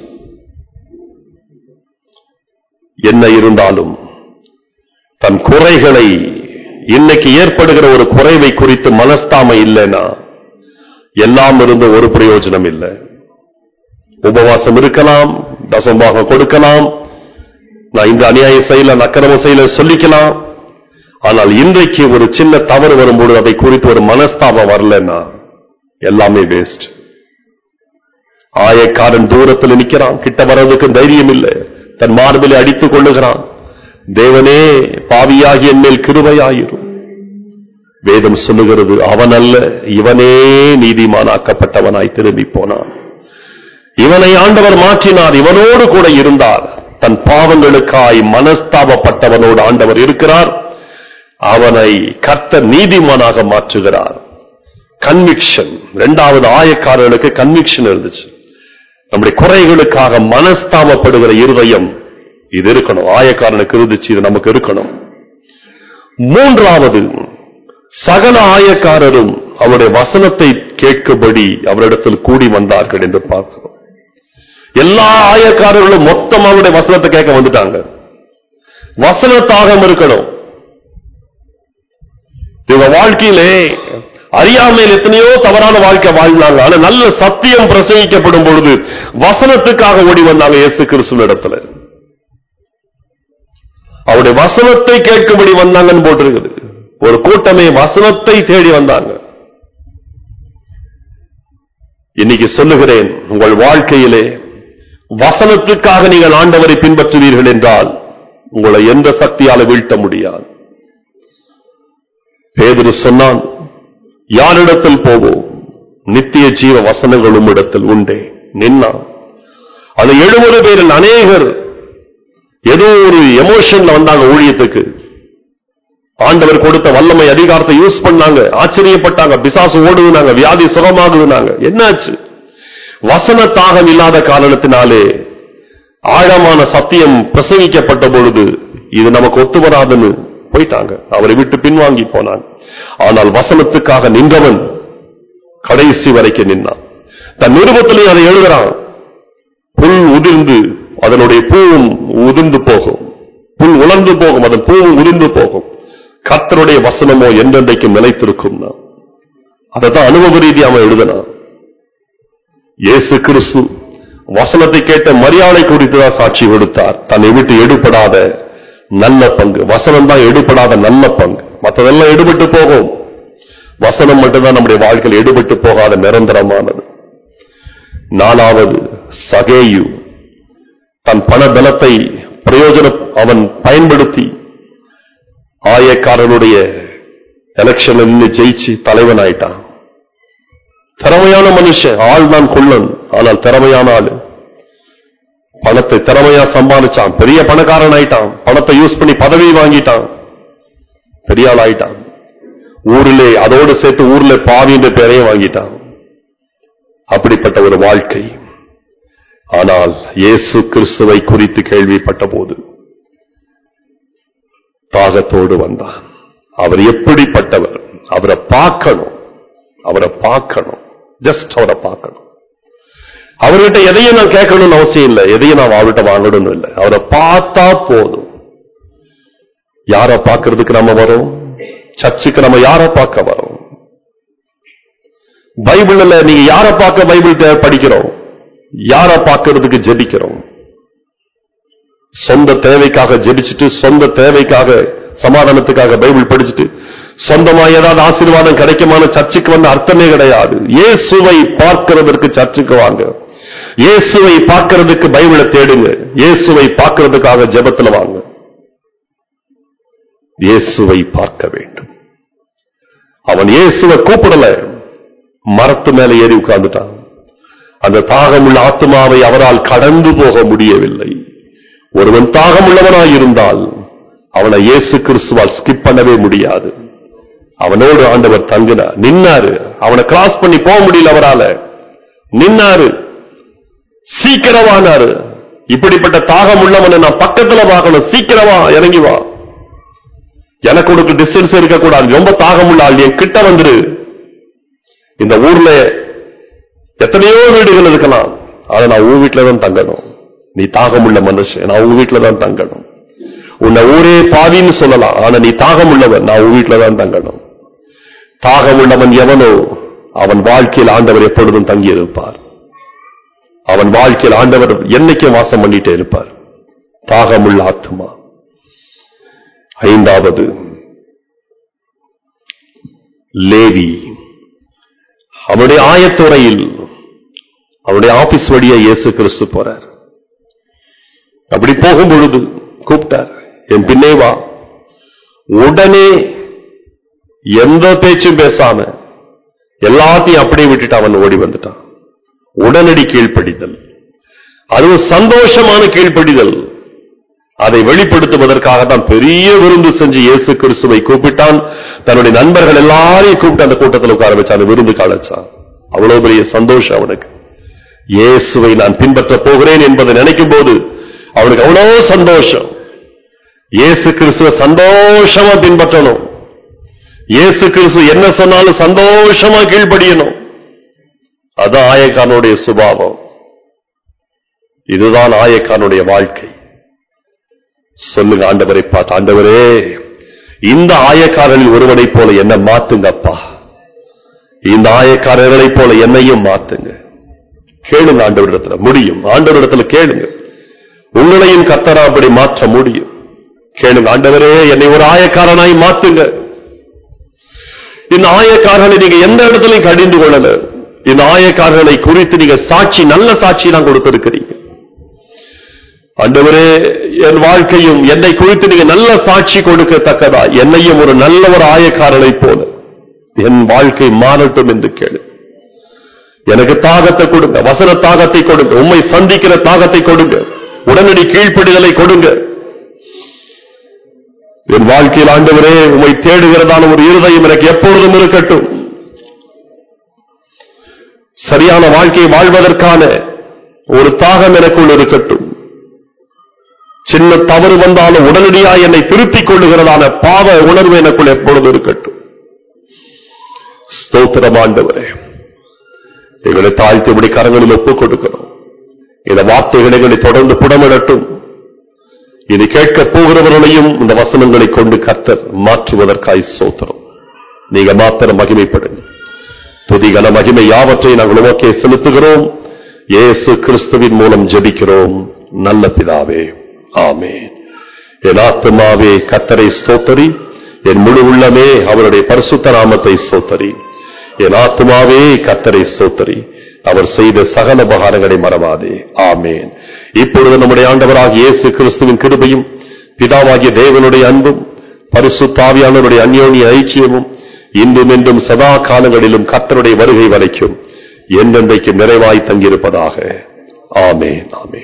என்ன இருந்தாலும் தன் குறைகளை இன்னைக்கு ஏற்படுகிற ஒரு குறைவை குறித்து மனஸ்தாம இல்லைன்னா எல்லாம் இருந்த ஒரு பிரயோஜனம் இல்லை உபவாசம் இருக்கலாம் தசம்பாகம் கொடுக்கலாம் நான் இந்த அநியாயம் செய்யல நக்கரம செய்யல சொல்லிக்கலாம் ஆனால் இன்றைக்கு ஒரு சின்ன தவறு வரும்போது அதை குறித்து ஒரு மனஸ்தாபம் வரலன்னா எல்லாமே வேஸ்ட் ஆயக்காரன் தூரத்தில் நிக்கிறான் கிட்ட வர்றதுக்கு தைரியம் இல்லை தன் மார்பிலை அடித்துக் கொள்ளுகிறான் தேவனே பாவியாகி என் மேல் கிருபையாயிரும் வேதம் சொல்லுகிறது அவன் அல்ல இவனே நீதிமானாக்கப்பட்டவனாய் திரும்பி போனான் இவனை ஆண்டவர் மாற்றினார் இவனோடு கூட இருந்தார் தன் பாவங்களுக்காய் மனஸ்தாபப்பட்டவனோடு ஆண்டவர் இருக்கிறார் அவனை கர்த்தர் நீதிமானாக மாற்றுகிறார் கன்விக்ஷன் இரண்டாவது ஆயக்காரர்களுக்கு கன்விக்ஷன் இருந்துச்சு நம்முடைய குறைகளுக்காக மனஸ்தாபப்படுகிற இருதயம் இது இருக்கணும் ஆயக்காரனுக்கு இருந்துச்சு இது நமக்கு இருக்கணும் மூன்றாவது சகல ஆயக்காரரும் அவருடைய வசனத்தை கேட்கும்படி அவரிடத்தில் கூடி வந்தார்கள் என்று பார்க்கிறோம் எல்லா ஆயக்காரர்களும் மொத்தம் அவருடைய வசனத்தை கேட்க வந்துட்டாங்க வசனத்தாகம் இருக்கணும் இவங்க வாழ்க்கையிலே அறியாமையில் எத்தனையோ தவறான வாழ்க்கை வாழ்ந்தாங்க ஆனா நல்ல சத்தியம் பிரசங்கிக்கப்படும் பொழுது வசனத்துக்காக ஓடி வந்தாங்க இயேசு கிறிஸ்துவ இடத்துல அவருடைய வசனத்தை கேட்கும்படி வந்தாங்கன்னு போட்டிருக்குது ஒரு கூட்டமே வசனத்தை தேடி வந்தாங்க இன்னைக்கு சொல்லுகிறேன் உங்கள் வாழ்க்கையிலே வசனத்துக்காக நீங்கள் ஆண்டவரை பின்பற்றுவீர்கள் என்றால் உங்களை எந்த சக்தியால வீழ்த்த முடியாது பேதுரு சொன்னான் யாரிடத்தில் போவோம் நித்திய ஜீவ வசனங்களும் இடத்தில் உண்டே நின்னான் அந்த எழுபது பேரில் அநேகர் ஏதோ ஒரு எமோஷன்ல வந்தாங்க ஊழியத்துக்கு ஆண்டவர் கொடுத்த வல்லமை அதிகாரத்தை யூஸ் பண்ணாங்க ஆச்சரியப்பட்டாங்க பிசாசு ஓடுதுனாங்க வியாதி சுகமாகுதுனாங்க என்னாச்சு வசன தாகம் இல்லாத காரணத்தினாலே ஆழமான சத்தியம் பிரசங்கிக்கப்பட்ட பொழுது இது நமக்கு ஒத்து வராதுன்னு போயிட்டாங்க அவரை விட்டு பின்வாங்கி போனாங்க ஆனால் வசனத்துக்காக நின்றவன் கடைசி வரைக்கும் நின்னான் தன் நிருபத்திலே அதை எழுதுறான் புல் உதிர்ந்து அதனுடைய பூவும் உதிர்ந்து போகும் புல் உலர்ந்து போகும் அதன் பூவும் உதிர்ந்து போகும் கர்த்தருடைய வசனமோ என்றென்றைக்கும் நிலைத்திருக்கும் அதைத்தான் அனுபவ ரீதியா அவன் எழுதினான் இயேசு கிறிஸ்து வசனத்தை கேட்ட மரியாதை குறித்துதான் சாட்சி கொடுத்தார் தன்னை விட்டு எடுபடாத நல்ல பங்கு வசனம் தான் எடுபடாத நல்ல பங்கு மற்றதெல்லாம் எடுபட்டு போகும் வசனம் மட்டும்தான் நம்முடைய வாழ்க்கையில் எடுபட்டு போகாத நிரந்தரமானது நாலாவது சகேயு தன் பண பலத்தை பிரயோஜனம் அவன் பயன்படுத்தி ஆயக்காரனுடைய எலெக்ஷன்ல நின்று ஜெயிச்சு தலைவன் ஆயிட்டான் திறமையான மனுஷன் ஆள் தான் கொள்ளன் ஆனால் திறமையான ஆளு பணத்தை திறமையா சம்பாதிச்சான் பெரிய பணக்காரன் ஆயிட்டான் பணத்தை யூஸ் பண்ணி பதவி வாங்கிட்டான் பெரிய ஆள் ஆயிட்டான் ஊரிலே அதோடு சேர்த்து ஊர்ல பாவி என்ற பெயரையும் வாங்கிட்டான் அப்படிப்பட்ட ஒரு வாழ்க்கை ஆனால் இயேசு கிறிஸ்துவை குறித்து கேள்விப்பட்ட போது தாகத்தோடு வந்தான் அவர் எப்படிப்பட்டவர் அவரை பார்க்கணும் அவரை பார்க்கணும் ஜஸ்ட் அவரை பார்க்கணும் அவர்கிட்ட எதையும் நான் கேட்கணும்னு அவசியம் இல்லை எதையும் நான் அவர்கிட்ட வாங்கணும்னு இல்லை அவரை பார்த்தா போதும் யாரை பார்க்கறதுக்கு நம்ம வரோம் சர்ச்சுக்கு நம்ம யாரை பார்க்க வரோம் பைபிள்ல நீங்க யாரை பார்க்க பைபிள் தே- படிக்கிறோம் யாரை பார்க்கறதுக்கு ஜெபிக்கிறோம் சொந்த தேவைக்காக ஜெபிச்சுட்டு சொந்த தேவைக்காக சமாதானத்துக்காக பைபிள் படிச்சுட்டு சொந்தமா ஏதாவது ஆசீர்வாதம் கிடைக்குமான சர்ச்சுக்கு வந்த அர்த்தமே கிடையாது இயேசுவை பார்க்கிறதற்கு சர்ச்சுக்கு வாங்க இயேசுவை பார்க்கிறதுக்கு பைபிளை தேடுங்க இயேசுவை பார்க்கிறதுக்காக ஜெபத்துல வாங்க இயேசுவை பார்க்க வேண்டும் அவன் இயேசுவை கூப்பிடல மரத்து மேல ஏறி உட்கார்ந்துட்டான் அந்த தாகமுள்ள ஆத்மாவை அவரால் கடந்து போக முடியவில்லை ஒருவன் தாகமுள்ளவனாய் இருந்தால் அவனை இயேசு கிறிஸ்துவால் ஸ்கிப் பண்ணவே முடியாது அவனோடு ஆண்டவர் தங்கினார் நின்னாரு அவனை கிராஸ் பண்ணி போக முடியல அவரால நின்னாரு சீக்கிரமானாரு இப்படிப்பட்ட தாகம் உள்ளவனை நான் பக்கத்துல பார்க்கணும் சீக்கிரமா இறங்கி வா எனக்கு உனக்கு டிஸ்டன்ஸ் இருக்கக்கூடாது ரொம்ப தாகமுள்ள ஆள் என் கிட்ட வந்துரு இந்த ஊர்ல எத்தனையோ வீடுகள் இருக்கலாம் ஆனா நான் உன் வீட்டுல தான் தங்கணும் நீ தாகமுள்ள மனுஷன் நான் உன் வீட்டுல தான் தங்கணும் உன்னை ஊரே பாதின்னு சொல்லலாம் ஆனா நீ தாகமுள்ளவன் நான் உன் வீட்டுல தான் தங்கணும் தாகமுள்ளவன் எவனோ அவன் வாழ்க்கையில் ஆண்டவர் எப்பொழுதும் தங்கி இருப்பார் அவன் வாழ்க்கையில் ஆண்டவர் என்னைக்கும் வாசம் பண்ணிட்டே இருப்பார் தாகமுள்ள ஆத்மா ஐந்தாவது லேவி அவனுடைய ஆயத்துறையில் அவனுடைய ஆபீஸ் வழியா இயேசு கிறிஸ்து போறார் அப்படி போகும் பொழுது கூப்பிட்டார் என் பின்னே வா உடனே எந்த பேச்சும் பேசாம எல்லாத்தையும் அப்படியே விட்டுட்டு அவன் ஓடி வந்துட்டான் உடனடி கீழ்ப்படிதல் அதுவும் சந்தோஷமான கீழ்ப்படிதல் அதை வெளிப்படுத்துவதற்காக தான் பெரிய விருந்து செஞ்சு இயேசு கிறிஸ்துவை கூப்பிட்டான் தன்னுடைய நண்பர்கள் எல்லாரையும் கூப்பிட்டு அந்த கூட்டத்தில் உட்கார வச்சான் அந்த விருந்துக்கு அழைச்சான் அவ்வளவு பெரிய சந்தோஷம் அவனுக்கு இயேசுவை நான் பின்பற்ற போகிறேன் என்பதை நினைக்கும் போது அவனுக்கு அவ்வளவு சந்தோஷம் இயேசு கிறிஸ்துவ சந்தோஷமா பின்பற்றணும் இயேசு கிறிஸ்து என்ன சொன்னாலும் சந்தோஷமா கீழ்ப்படியணும் அதான் ஆயக்காரனுடைய சுபாவம் இதுதான் ஆயக்காரனுடைய வாழ்க்கை சொல்லுங்க ஆண்டவரை பார்த்து ஆண்டவரே இந்த ஆயக்காரரில் ஒருவனைப் போல என்ன மாத்துங்கப்பா இந்த ஆயக்காரர்களைப் போல என்னையும் மாத்துங்க கேளுங்க ஆண்டவரிடத்துல முடியும் ஆண்டவரிடத்துல கேளுங்க உங்களையும் கத்தரா அப்படி மாற்ற முடியும் கேளுங்க ஆண்டவரே என்னை ஒரு ஆயக்காரனாய் மாத்துங்க இந்த ஆயக்காரர்களை நீங்க எந்த இடத்துலயும் கடிந்து கொள்ளல இந்த ஆயக்காரர்களை குறித்து நீங்க சாட்சி நல்ல சாட்சி தான் கொடுத்திருக்கிறீங்க ஆண்டவரே என் வாழ்க்கையும் என்னை குறித்து நீங்க நல்ல சாட்சி கொடுக்கத்தக்கதா என்னையும் ஒரு நல்ல ஒரு ஆயக்காரனை போல என் வாழ்க்கை மாறட்டும் என்று கேளு எனக்கு தாகத்தை கொடுங்க வசன தாகத்தை கொடுங்க உம்மை சந்திக்கிற தாகத்தை கொடுங்க உடனடி கீழ்ப்படிதலை கொடுங்க என் வாழ்க்கையில் ஆண்டவரே உம்மை தேடுகிறதான ஒரு இருதயம் எனக்கு எப்பொழுதும் இருக்கட்டும் சரியான வாழ்க்கையை வாழ்வதற்கான ஒரு தாகம் எனக்குள் இருக்கட்டும் சின்ன தவறு வந்தாலும் உடனடியாக என்னை திருத்திக் கொள்ளுகிறதான பாவ உணர்வு எனக்குள் எப்பொழுதும் இருக்கட்டும் ஸ்தோத்திரம் ஆண்டவரே எங்களை தாழ்த்துபடி கரங்களில் ஒப்புக் கொடுக்கிறோம் இந்த வார்த்தைகளை எங்களை தொடர்ந்து புடமிடட்டும் இதை கேட்கப் போகிறவர்களையும் இந்த வசனங்களை கொண்டு கர்த்தர் மாற்றுவதற்காய் சோத்திரம் நீங்க மாத்திரம் மகிமைப்படுங்க துதிகன மகிமை யாவற்றை நாங்கள் உமக்கே செலுத்துகிறோம் இயேசு கிறிஸ்துவின் மூலம் ஜெபிக்கிறோம் நல்ல பிதாவே ஆமென் என் ஆத்துமாவே கர்த்தரை ஸ்தோத்தரி என் முழு உள்ளமே அவருடைய பரிசுத்த நாமத்தை ஸ்தோத்தரி என் ஆத்துமாவே கர்த்தரை ஸ்தோத்தரி அவர் செய்த சகல உபகாரங்களை மறவாதே ஆமேன் இப்பொழுது நம்முடைய ஆண்டவராகிய இயேசு கிறிஸ்துவின் கிருபையும் பிதாவாகிய தேவனுடைய அன்பும் பரிசுத்தாவியானவருடைய அந்யோன்ய ஐக்கியமும் இன்றும் என்றும் சதா காலங்களிலும் கர்த்தருடைய வருகை வரைக்கும் என்றென்றைக்கும் நிறைவாய் தங்கியிருப்பதாக ஆமேன் ஆமேன்